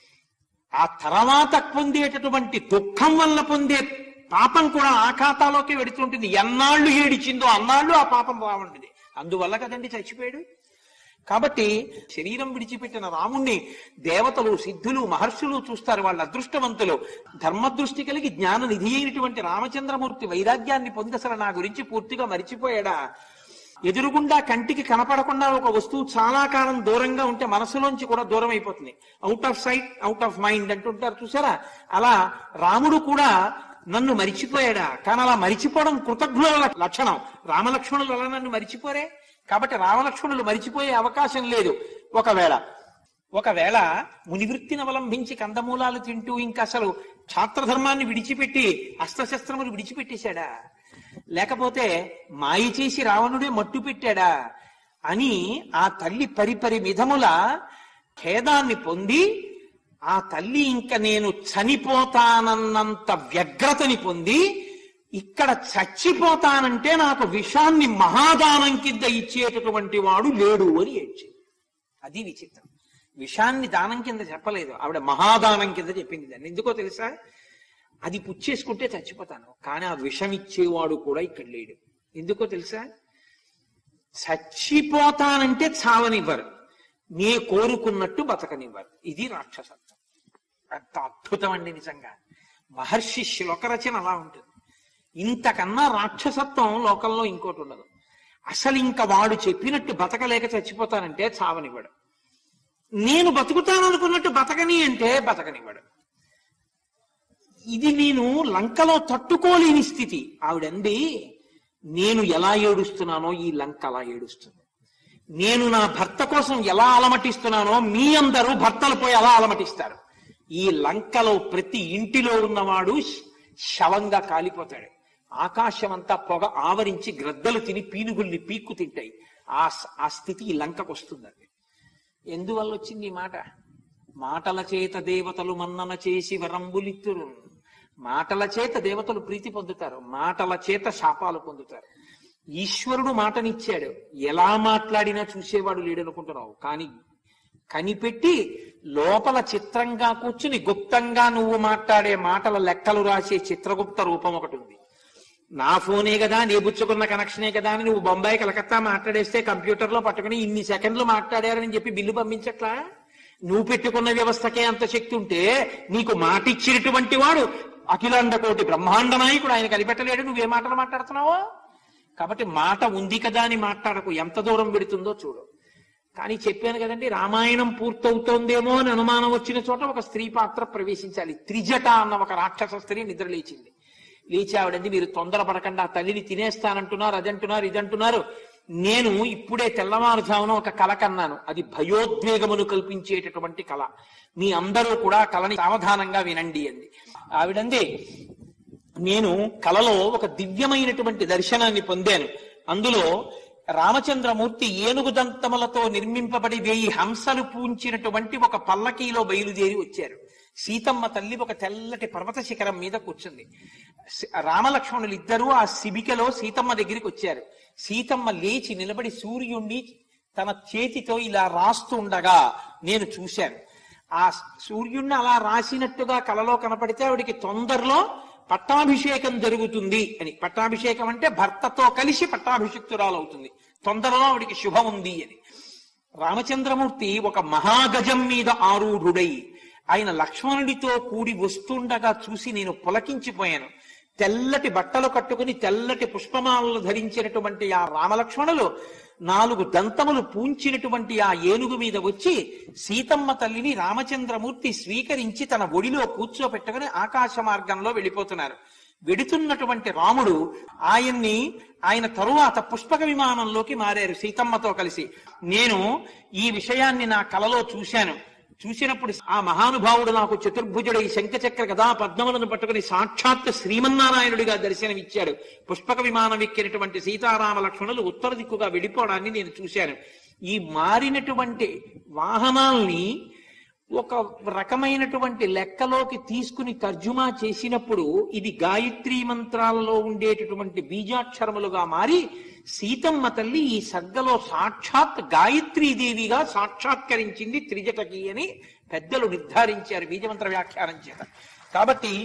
ఆ తర్వాత పొందేటటువంటి దుఃఖం వల్ల పొందే పాపం కూడా ఆ ఖాతాలోకి వెడుతుంటుంది ఎన్నాళ్ళు ఏడిచిందో అన్నాళ్ళు ఆ పాపం బాగుంటుంది అందువల్ల కదండి చచ్చిపోయాడు కాబట్టి శరీరం విడిచిపెట్టిన రాముణ్ణి దేవతలు సిద్ధులు మహర్షులు చూస్తారు వాళ్ళ అదృష్టవంతులు ధర్మదృష్టి కలిగి జ్ఞాన నిధి అయినటువంటి రామచంద్రమూర్తి వైరాగ్యాన్ని పొంది అసలు నా గురించి పూర్తిగా మరిచిపోయాడా ఎదురుగుండా కంటికి కనపడకుండా ఒక వస్తువు చాలా కాలం దూరంగా ఉంటే మనసులోంచి కూడా దూరం అయిపోతుంది out of sight out of mind అంటుంటారు చూసారా అలా రాముడు కూడా నన్ను మరిచిపోయాడా కానీ అలా మరిచిపోవడం కృతజ్ఞుల లక్షణం రామలక్ష్మణులు అలా నన్ను మరిచిపోరే కాబట్టి రామలక్ష్మణులు మరిచిపోయే అవకాశం లేదు ఒకవేళ ఒకవేళ మునివృత్తిని అవలంబించి కందమూలాలు తింటూ ఇంకా అసలు ఛాత్రధర్మాన్ని విడిచిపెట్టి అస్త్రశస్త్రములు విడిచిపెట్టేశాడా లేకపోతే మాయ చేసి రావణుడే మట్టు పెట్టాడా అని ఆ తల్లి పరిపరి విధముల ఖేదాన్ని పొంది ఆ తల్లి ఇంక నేను చనిపోతానన్నంత వ్యగ్రతని పొంది ఇక్కడ చచ్చిపోతానంటే నాకు విషాన్ని మహాదానం కింద ఇచ్చేటటువంటి వాడు లేడు అని ఏడ్చింది అది విచిత్రం విషాన్ని దానం కింద చెప్పలేదు ఆవిడ మహాదానం కింద చెప్పింది దాన్ని ఎందుకో తెలుసా అది పుచ్చేసుకుంటే చచ్చిపోతాను కానీ ఆ విషం ఇచ్చేవాడు కూడా ఇక్కడ లేడు ఎందుకో తెలుసా చచ్చిపోతానంటే చావనివ్వరు నే కోరుకున్నట్టు బతకనివ్వరు ఇది రాక్షసత్వం అంత అద్భుతం అండి నిజంగా మహర్షి శ్లోక రచన అలా ఉంటుంది ఇంతకన్నా రాక్షసత్వం లోకంలో ఇంకోటి ఉండదు అసలు ఇంకా వాడు చెప్పినట్టు బతకలేక చచ్చిపోతానంటే చావనివ్వడు నేను బతుకుతాననుకున్నట్టు బతకని అంటే బతకనివ్వడు ఇది నేను లంకలో తట్టుకోలేని స్థితి ఆవిడంది నేను ఎలా ఏడుస్తున్నానో ఈ లంక అలా ఏడుస్తుంది నేను నా భర్త కోసం ఎలా అలమటిస్తున్నానో మీ అందరూ భర్తలు పోయి అలా అలమటిస్తారు ఈ లంకలో ప్రతి ఇంటిలో ఉన్నవాడు శ- శవంగా కాలిపోతాడు ఆకాశం అంతా పొగ ఆవరించి గ్రద్దలు తిని పీనుగుల్ని పీక్కు తింటాయి ఆ స- ఆ స్థితి ఈ లంకకు వస్తుందండి ఎందువల్ల వచ్చింది ఈ మాట మాటల చేత దేవతలు మన్నన చేసి వరంబులిత్తురు మాటల చేత దేవతలు ప్రీతి పొందుతారు మాటల చేత శాపాలు పొందుతారు ఈశ్వరుడు మాటనిచ్చాడు ఎలా మాట్లాడినా చూసేవాడు లేడనుకుంటున్నావు కానీ కనిపెట్టి లోపల చిత్రంగా కూర్చుని గుప్తంగా నువ్వు మాట్లాడే మాటల లెక్కలు రాసే చిత్రగుప్త రూపం ఒకటి ఉంది నా ఫోనే కదా నీ బుచ్చుకున్న కనెక్షనే కదా అని నువ్వు బొంబాయి కలకత్తా మాట్లాడేస్తే కంప్యూటర్ లో పట్టుకుని ఇన్ని సెకండ్లు మాట్లాడారని చెప్పి బిల్లు పంపించట్లా నువ్వు పెట్టుకున్న వ్యవస్థకే అంత శక్తి ఉంటే నీకు మాట ఇచ్చినటువంటి వాడు అఖిలాండ కోటి బ్రహ్మాండ నాయకుడు ఆయన కనిపెట్టలేడు నువ్వే మాటలు మాట్లాడుతున్నావో కాబట్టి మాట ఉంది కదా అని మాట్లాడకు ఎంత దూరం పెడుతుందో చూడు కానీ చెప్పాను కదండి రామాయణం పూర్తవుతోందేమో అని అనుమానం వచ్చిన చోట ఒక స్త్రీ పాత్ర ప్రవేశించాలి త్రిజట అన్న ఒక రాక్షస స్త్రీ నిద్ర లేచింది లేచి ఆవిడంది మీరు తొందరపడకండి ఆ తల్లిని తినేస్తానంటున్నారు అదంటున్నారు ఇదంటున్నారు నేను ఇప్పుడే తెల్లవారుజామున ఒక కల కన్నాను అది భయోద్వేగమును కల్పించేటటువంటి కళ మీ అందరూ కూడా ఆ కళని సావధానంగా వినండి అంది ఆవిడంది నేను కలలో ఒక దివ్యమైనటువంటి దర్శనాన్ని పొందాను అందులో రామచంద్రమూర్తి ఏనుగు దంతములతో నిర్మింపబడి వేయి హంసలు పూంచినటువంటి ఒక పల్లకీలో బయలుదేరి వచ్చారు సీతమ్మ తల్లి ఒక తెల్లటి పర్వత శిఖరం మీద కూర్చుంది సి- రామలక్ష్మణులు ఇద్దరూ ఆ శిబికలో సీతమ్మ దగ్గరికి వచ్చారు సీతమ్మ లేచి నిలబడి సూర్యుణ్ణి తన చేతితో ఇలా రాస్తూ ఉండగా నేను చూశాను ఆ సూర్యుణ్ణి అలా రాసినట్టుగా కలలో కనపడితే ఆవిడికి తొందరలో పట్టాభిషేకం జరుగుతుంది అని పట్టాభిషేకం అంటే భర్తతో కలిసి పట్టాభిషిక్తురాలవుతుంది తొందరలో ఆవిడికి శుభం ఉంది అని రామచంద్రమూర్తి ఒక మహాగజం మీద ఆరూఢుడై ఆయన లక్ష్మణుడితో కూడి వస్తుండగా చూసి నేను పులకించిపోయాను తెల్లటి బట్టలు కట్టుకుని తెల్లటి పుష్పమాలను ధరించినటువంటి ఆ రామలక్ష్మణులు నాలుగు దంతములు పూంచినటువంటి ఆ ఏనుగు మీద వచ్చి సీతమ్మ తల్లిని రామచంద్రమూర్తి స్వీకరించి తన ఒడిలో కూర్చోపెట్టుకుని ఆకాశ మార్గంలో వెళ్ళిపోతున్నారు వెడుతున్నటువంటి రాముడు ఆయన్ని ఆయన తరువాత పుష్పక విమానంలోకి మారారు సీతమ్మతో కలిసి నేను ఈ విషయాన్ని నా కలలో చూశాను చూసినప్పుడు ఆ మహానుభావుడు నాకు చతుర్భుజుడై శంఖచక్ర గదా పద్మములను పట్టుకుని సాక్షాత్ శ్రీమన్నారాయణుడిగా దర్శనమిచ్చాడు పుష్పక విమానం ఎక్కినటువంటి సీతారామ లక్ష్మణులు ఉత్తర దిక్కుగా వెళ్ళిపోవడాన్ని నేను చూశాను ఈ మారినటువంటి వాహనాల్ని ఒక రకమైనటువంటి లెక్కలోకి తీసుకుని తర్జుమా చేసినప్పుడు ఇది గాయత్రీ మంత్రాలలో ఉండేటటువంటి బీజాక్షరములుగా మారి సీతమ్మ తల్లి ఈ సగ్గలో సాక్షాత్ గాయత్రీదేవిగా సాక్షాత్కరించింది త్రిజటకి అని పెద్దలు నిర్ధారించారు బీజమంత్ర వ్యాఖ్యానం చేత కాబట్టి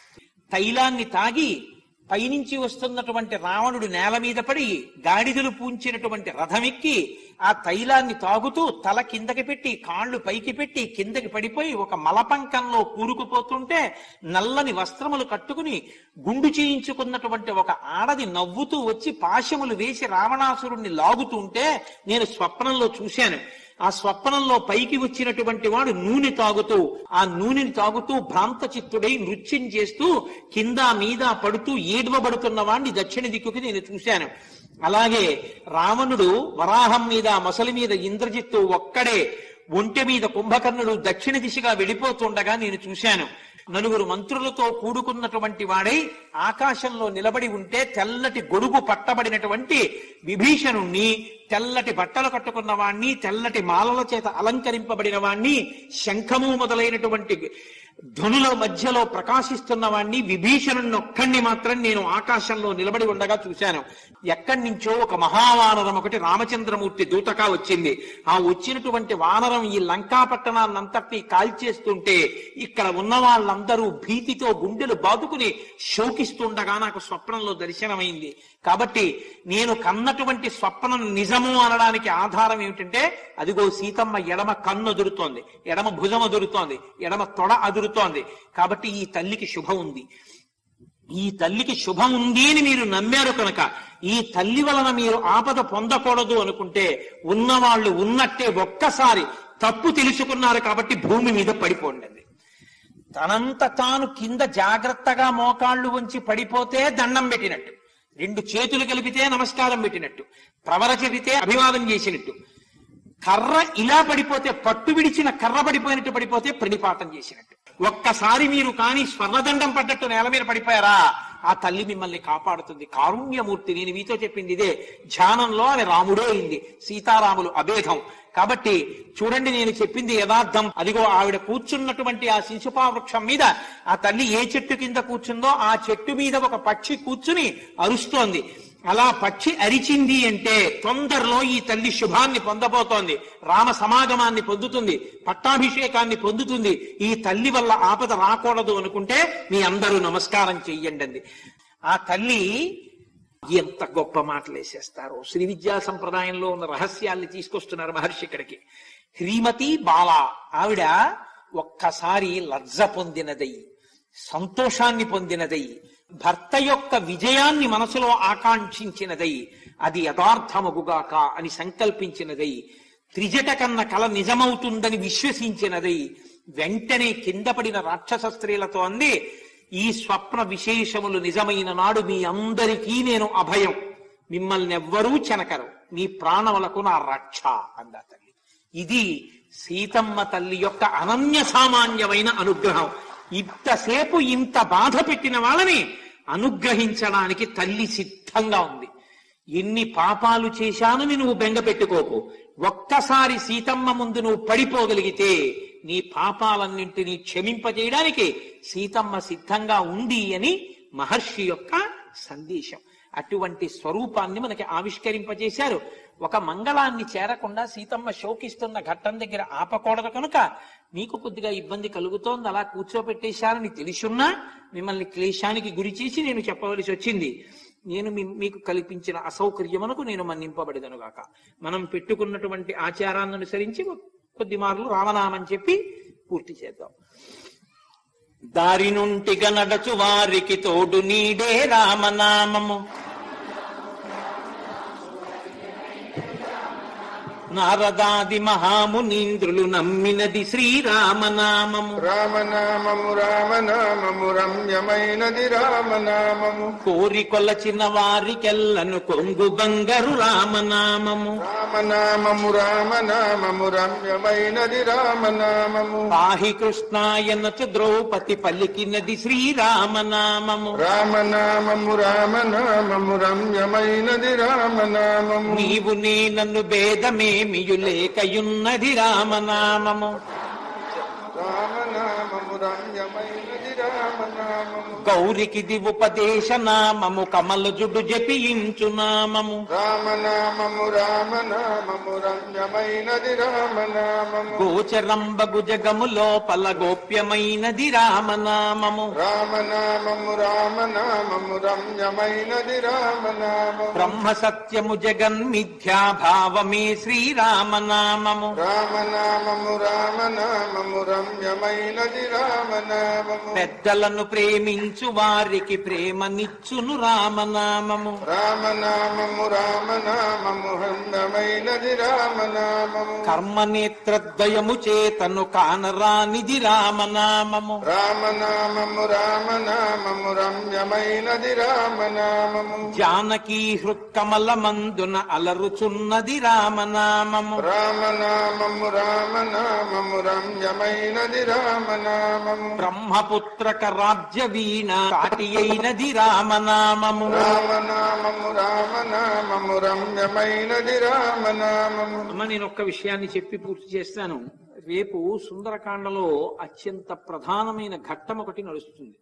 తైలాన్ని తాగి పైనుంచి వస్తున్నటువంటి రావణుడు నేల మీద పడి గాడిదలు పూంచినటువంటి రథమెక్కి ఆ తైలాన్ని తాగుతూ తల కిందకి పెట్టి కాళ్ళు పైకి పెట్టి కిందకి పడిపోయి ఒక మలపంకంలో కూరుకుపోతుంటే నల్లని వస్త్రములు కట్టుకుని గుండు చేయించుకున్నటువంటి ఒక ఆడది నవ్వుతూ వచ్చి పాశములు వేసి రావణాసురుణ్ణి లాగుతుంటే నేను స్వప్నంలో చూశాను ఆ స్వప్నంలో పైకి వచ్చినటువంటి వాడు నూనె తాగుతూ ఆ నూనెని తాగుతూ భ్రాంత చిత్తుడై నృత్యం చేస్తూ కింద మీద పడుతూ ఏడవబడుతున్న వాడిని దక్షిణ దిక్కుకి నేను చూశాను అలాగే రావణుడు వరాహం మీద మొసలి మీద ఇంద్రజిత్తు ఒక్కడే ఒంటె మీద కుంభకర్ణుడు దక్షిణ దిశగా వెళ్ళిపోతుండగా నేను చూశాను నలుగురు మంత్రులతో కూడుకున్నటువంటి వాడై ఆకాశంలో నిలబడి ఉంటే తెల్లటి గొడుగు పట్టబడినటువంటి విభీషణుణ్ణి తెల్లటి బట్టలు కట్టుకున్న వాణ్ణి తెల్లటి మాలల చేత అలంకరింపబడిన వాణ్ణి శంఖము మొదలైనటువంటి ధ్వనుల మధ్యలో ప్రకాశిస్తున్న వాణ్ణి విభీషణుణ్ణి ఒక్కడిని మాత్రం నేను ఆకాశంలో నిలబడి ఉండగా చూశాను ఎక్కడి నుంచో ఒక మహావానరం ఒకటి రామచంద్రమూర్తి దూతగా వచ్చింది ఆ వచ్చినటువంటి వానరం ఈ లంకా పట్టణాన్నంతటినీ కాల్చేస్తుంటే ఇక్కడ ఉన్న వాళ్ళందరూ భీతితో గుండెలు బాదుకుని శోకిస్తుండగా నాకు స్వప్నంలో దర్శనమైంది కాబట్టి నేను కన్నటువంటి స్వప్నం నిజము అనడానికి ఆధారం ఏమిటంటే అదిగో సీతమ్మ ఎడమ కన్ను అదురుతోంది ఎడమ భుజం అదురుతోంది ఎడమ తొడ అదురుతోంది కాబట్టి ఈ తల్లికి శుభం ఉంది ఈ తల్లికి శుభం ఉంది అని మీరు నమ్మారు కనుక ఈ తల్లి వలన మీరు ఆపద పొందకూడదు అనుకుంటే ఉన్నవాళ్ళు ఉన్నట్టే ఒక్కసారి తప్పు తెలుసుకున్నారు కాబట్టి భూమి మీద పడిపోండి తనంత తాను కింద జాగ్రత్తగా మోకాళ్ళు వంచి పడిపోతే దండం పెట్టినట్టు రెండు చేతులు కలిపితే నమస్కారం పెట్టినట్టు ప్రవర చెబితే అభివాదం చేసినట్టు కర్ర ఇలా పడిపోతే పట్టు విడిచిన కర్ర పడిపోయినట్టు పడిపోతే ప్రణిపాతం చేసినట్టు ఒక్కసారి మీరు కానీ స్వర్ణదండం పడ్డట్టు నేల మీద పడిపోయారా ఆ తల్లి మిమ్మల్ని కాపాడుతుంది కారుణ్యమూర్తి నేను మీతో చెప్పింది ఇదే ధ్యానంలో ఆమె రాముడే అయింది సీతారాములు అభేదం కాబట్టి చూడండి నేను చెప్పింది యథార్థం అదిగో ఆవిడ కూర్చున్నటువంటి ఆ శిశుపా వృక్షం మీద ఆ తల్లి ఏ చెట్టు కింద కూర్చుందో ఆ చెట్టు మీద ఒక పక్షి కూర్చుని అరుస్తోంది అలా పక్షి అరిచింది అంటే తొందరలో ఈ తల్లి శుభాన్ని పొందబోతోంది రామ సమాగమాన్ని పొందుతుంది పట్టాభిషేకాన్ని పొందుతుంది ఈ తల్లి వల్ల ఆపద రాకూడదు అనుకుంటే మీ అందరూ నమస్కారం చెయ్యండి అంది ఆ తల్లి ఎంత గొప్ప మాటలు వేసేస్తారు శ్రీ విద్యా సంప్రదాయంలో ఉన్న రహస్యాల్ని తీసుకొస్తున్నారు మహర్షి ఇక్కడికి హ్రీమతి బాల ఆవిడ ఒక్కసారి లజ్జ పొందినదై సంతోషాన్ని పొందినదై భర్త యొక్క విజయాన్ని మనసులో ఆకాంక్షించినదై అది యథార్థమగుగాక అని సంకల్పించినదై త్రిజట కన్న కల నిజమవుతుందని విశ్వసించినదై వెంటనే కింద పడిన రాక్షస స్త్రీలతో అంది ఈ స్వప్న విశేషములు నిజమైన నాడు మీ అందరికీ నేను అభయం మిమ్మల్ని ఎవ్వరూ చెనకరు మీ ప్రాణములకు నా రక్ష అందా తల్లి ఇది సీతమ్మ తల్లి యొక్క అనన్య సామాన్యమైన అనుగ్రహం ఇంతసేపు ఇంత బాధ పెట్టిన వాళ్ళని అనుగ్రహించడానికి తల్లి సిద్ధంగా ఉంది ఎన్ని పాపాలు చేశానని నువ్వు బెంగ పెట్టుకోకు ఒక్కసారి సీతమ్మ ముందు నువ్వు పడిపోగలిగితే నీ పాపాలన్నింటినీ క్షమింపజేయడానికి సీతమ్మ సిద్ధంగా ఉంది అని మహర్షి యొక్క సందేశం అటువంటి స్వరూపాన్ని మనకి ఆవిష్కరింపజేశారు ఒక మంగళాన్ని చేరకుండా సీతమ్మ శోకిస్తున్న ఘట్టం దగ్గర ఆపకూడదు కనుక మీకు కొద్దిగా ఇబ్బంది కలుగుతోంది అలా కూర్చోపెట్టేశారని తెలుసున్నా మిమ్మల్ని క్లేశానికి గురి చేసి నేను చెప్పవలసి వచ్చింది నేను మీ- మీకు కల్పించిన అసౌకర్యమునకు నేను మన్నింపబడిదనుగాక మనం పెట్టుకున్నటువంటి ఆచారాన్ని అనుసరించి కొద్ది మార్లు రామనామం చెప్పి పూర్తి చేద్దాం దారి నుంటిగా నడచు వారికి తోడు నీడే రామనామము నారదాది మహామునీంద్రులు నమ్మినది శ్రీరామనామము రామనామము రామనామము రమ్యమైనది రామనామము కోరి కొలచిన వారికెల్లను కొంగు బంగారు రామనామము రామనామము రామనామము రమ్యమైనది రామనామము పాహి కృష్ణాయనచు ద్రౌపది పలికినది శ్రీరామనామము రామనామము రామనామము రమ్యమైనది రామనామము నీవు నీ నన్ను భేదమేమియు లేకయున్నది రామనామము రామనామము రమ్యమైనది రామనామము గౌరికిది ఉపదేశ నామము కమలజుడు జపించు నామము రామనామము రామనామము రమ్యమైనది రామనామము గోచరంబగు జగము లోపల గోప్యమైనది రామనామము రామనామము రామనామము రమ్యమైనది రామనామము బ్రహ్మ సత్యము జగన్మిథ్యా భావమే శ్రీరామనామము రామనామము రామనామము రమ్యమైనది రామనామము పెద్దలను ప్రేమించు వారికి ప్రేమనిచ్చును రామనామము రామనామము రామనామము హందమైనది రామనామము కర్మనేత్రద్వయము చేతను కానరానిది రామనామము రామనామము రామనామము రమ్యమైనది రామనామము జానకీ హృత్కమల మందున అలరుచున్నది రామనామము రామనామము రామనామము రమ్యమైనది రామనామము బ్రహ్మపుత్రక రాజ్య వీణ కాటి అయినది రామనామము రామనామము రామనామము రమ్యమైనది రామనామము అమ్మ నేను ఒక్క విషయాన్ని చెప్పి పూర్తి చేస్తాను రేపు సుందరకాండలో అత్యంత ప్రధానమైన ఘట్టం ఒకటి నడుస్తుంది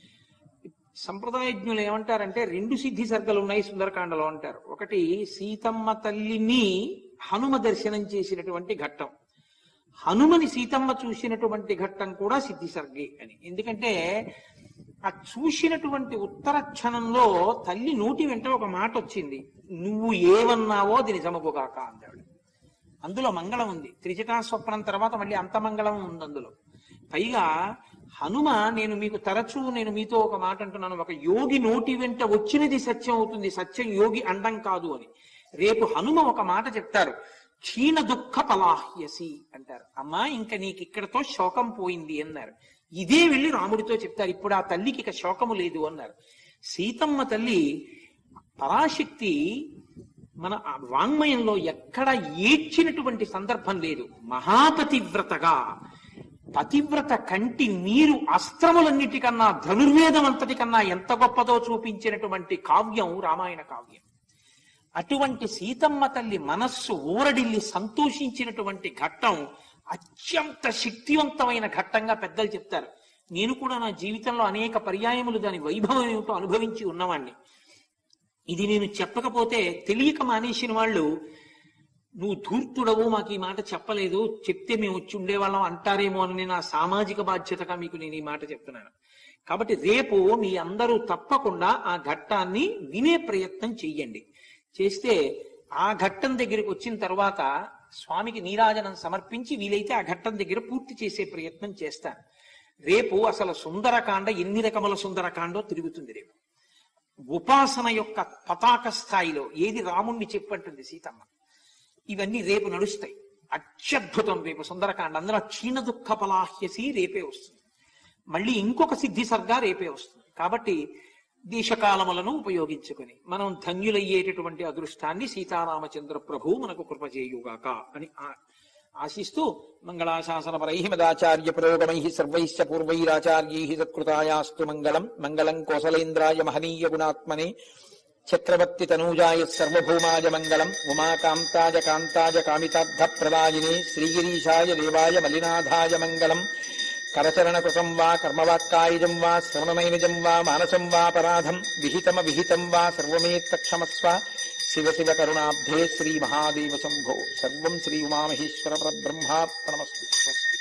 సంప్రదాయజ్ఞులు ఏమంటారంటే రెండు సిద్ధి సర్గలు ఉన్నాయి సుందరకాండలో అంటారు ఒకటి సీతమ్మ తల్లిని హనుమ దర్శనం చేసినటువంటి ఘట్టం హనుమని సీతమ్మ చూసినటువంటి ఘట్టం కూడా సిద్ధి సర్గే అని ఎందుకంటే ఆ చూసినటువంటి ఉత్తర క్షణంలో తల్లి నోటి వెంట ఒక మాట వచ్చింది నువ్వు ఏమన్నావో అది నిజమగుగాక అందాడు అందులో మంగళం ఉంది త్రిజటా స్వప్నం తర్వాత మళ్ళీ అంత మంగళం ఉంది అందులో పైగా హనుమ నేను మీకు తరచూ నేను మీతో ఒక మాట అంటున్నాను ఒక యోగి నోటి వెంట వచ్చినది సత్యం అవుతుంది సత్యం యోగి అండం కాదు అని రేపు హనుమ ఒక మాట చెప్తారు క్షీణ దుఃఖ పలాహ్యసి అంటారు అమ్మా ఇంకా నీకు ఇక్కడతో శోకం పోయింది అన్నారు ఇదే వెళ్ళి రాముడితో చెప్తారు ఇప్పుడు ఆ తల్లికి ఇక శోకము లేదు అన్నారు సీతమ్మ తల్లి పరాశక్తి మన ఆ వాంగ్మయంలో ఎక్కడ ఏడ్చినటువంటి సందర్భం లేదు మహాపతివ్రతగా పతివ్రత కంటి నీరు అస్త్రములన్నిటికన్నా ధనుర్వేదం అంతటికన్నా ఎంత గొప్పదో చూపించినటువంటి కావ్యం రామాయణ కావ్యం అటువంటి సీతమ్మ తల్లి మనస్సు ఊరడిల్లి సంతోషించినటువంటి ఘట్టం అత్యంత శక్తివంతమైన ఘట్టంగా పెద్దలు చెప్తారు నేను కూడా నా జీవితంలో అనేక పర్యాయములు దాని వైభవం ఏమిటో అనుభవించి ఉన్నవాణ్ణి ఇది నేను చెప్పకపోతే తెలియక మానేసిన వాళ్ళు నువ్వు ధూర్తుడవు మాకు ఈ మాట చెప్పలేదు చెప్తే మేము వచ్చి ఉండేవాళ్ళం అంటారేమో అని నా సామాజిక బాధ్యతగా మీకు నేను ఈ మాట చెప్తున్నాను కాబట్టి రేపు మీ అందరూ తప్పకుండా ఆ ఘట్టాన్ని వినే ప్రయత్నం చెయ్యండి చేస్తే ఆ ఘట్టం దగ్గరికి వచ్చిన తర్వాత స్వామికి నీరాజనం సమర్పించి వీలైతే ఆ ఘట్టం దగ్గర పూర్తి చేసే ప్రయత్నం చేస్తాను రేపు అసలు సుందరకాండ ఎన్ని రకముల సుందరకాండో తిరుగుతుంది రేపు ఉపాసన యొక్క పతాక స్థాయిలో ఏది రాముణ్ణి చెప్పంటుంది సీతమ్మ ఇవన్నీ రేపు నడుస్తాయి అత్యద్భుతం రేపు సుందరకాండ అందులో క్షీణ దుఃఖ పలాహ్యసి రేపే వస్తుంది మళ్ళీ ఇంకొక సిద్ధి సర్గా రేపే వస్తుంది కాబట్టి దేశకాలములను ఉపయోగించుకొని మనం ధన్యులయ్యేటటువంటి అదృష్టాన్ని సీతారామచంద్ర ప్రభు మనకు కృప చేయుగాక అని ఆ- ఆశిస్తూ మంగళాశాసనపరై మదాచార్య పురోగమై సర్వైశ్చ పూర్వైరాచార్యై సత్కృతాయాస్తు మంగళం మంగళం కోసలేంద్రాయ మహనీయ గుణాత్మనే చక్రవర్తి తనూజాయ సర్వభౌమాయ మంగళం ఉమాకాంతాయ కాంతాయ కామితార్థ ప్రదాయినే శ్రీగిరీశాయ దేవాయ మలినాథాయ మంగళం కరచరణకృతం వా కర్మవాక్కాయుజం వా శ్రవణమైనజం వా మానసం వా పరాధం విహితమ విహితం వా సర్వమేత్తక్షమస్వ శివ శివ కరుణాబ్ధే శ్రీ మహాదేవ శంభో సర్వం శ్రీ ఉమామహేశ్వర పరబ్రహ్మార్పణమస్తు స్వస్తి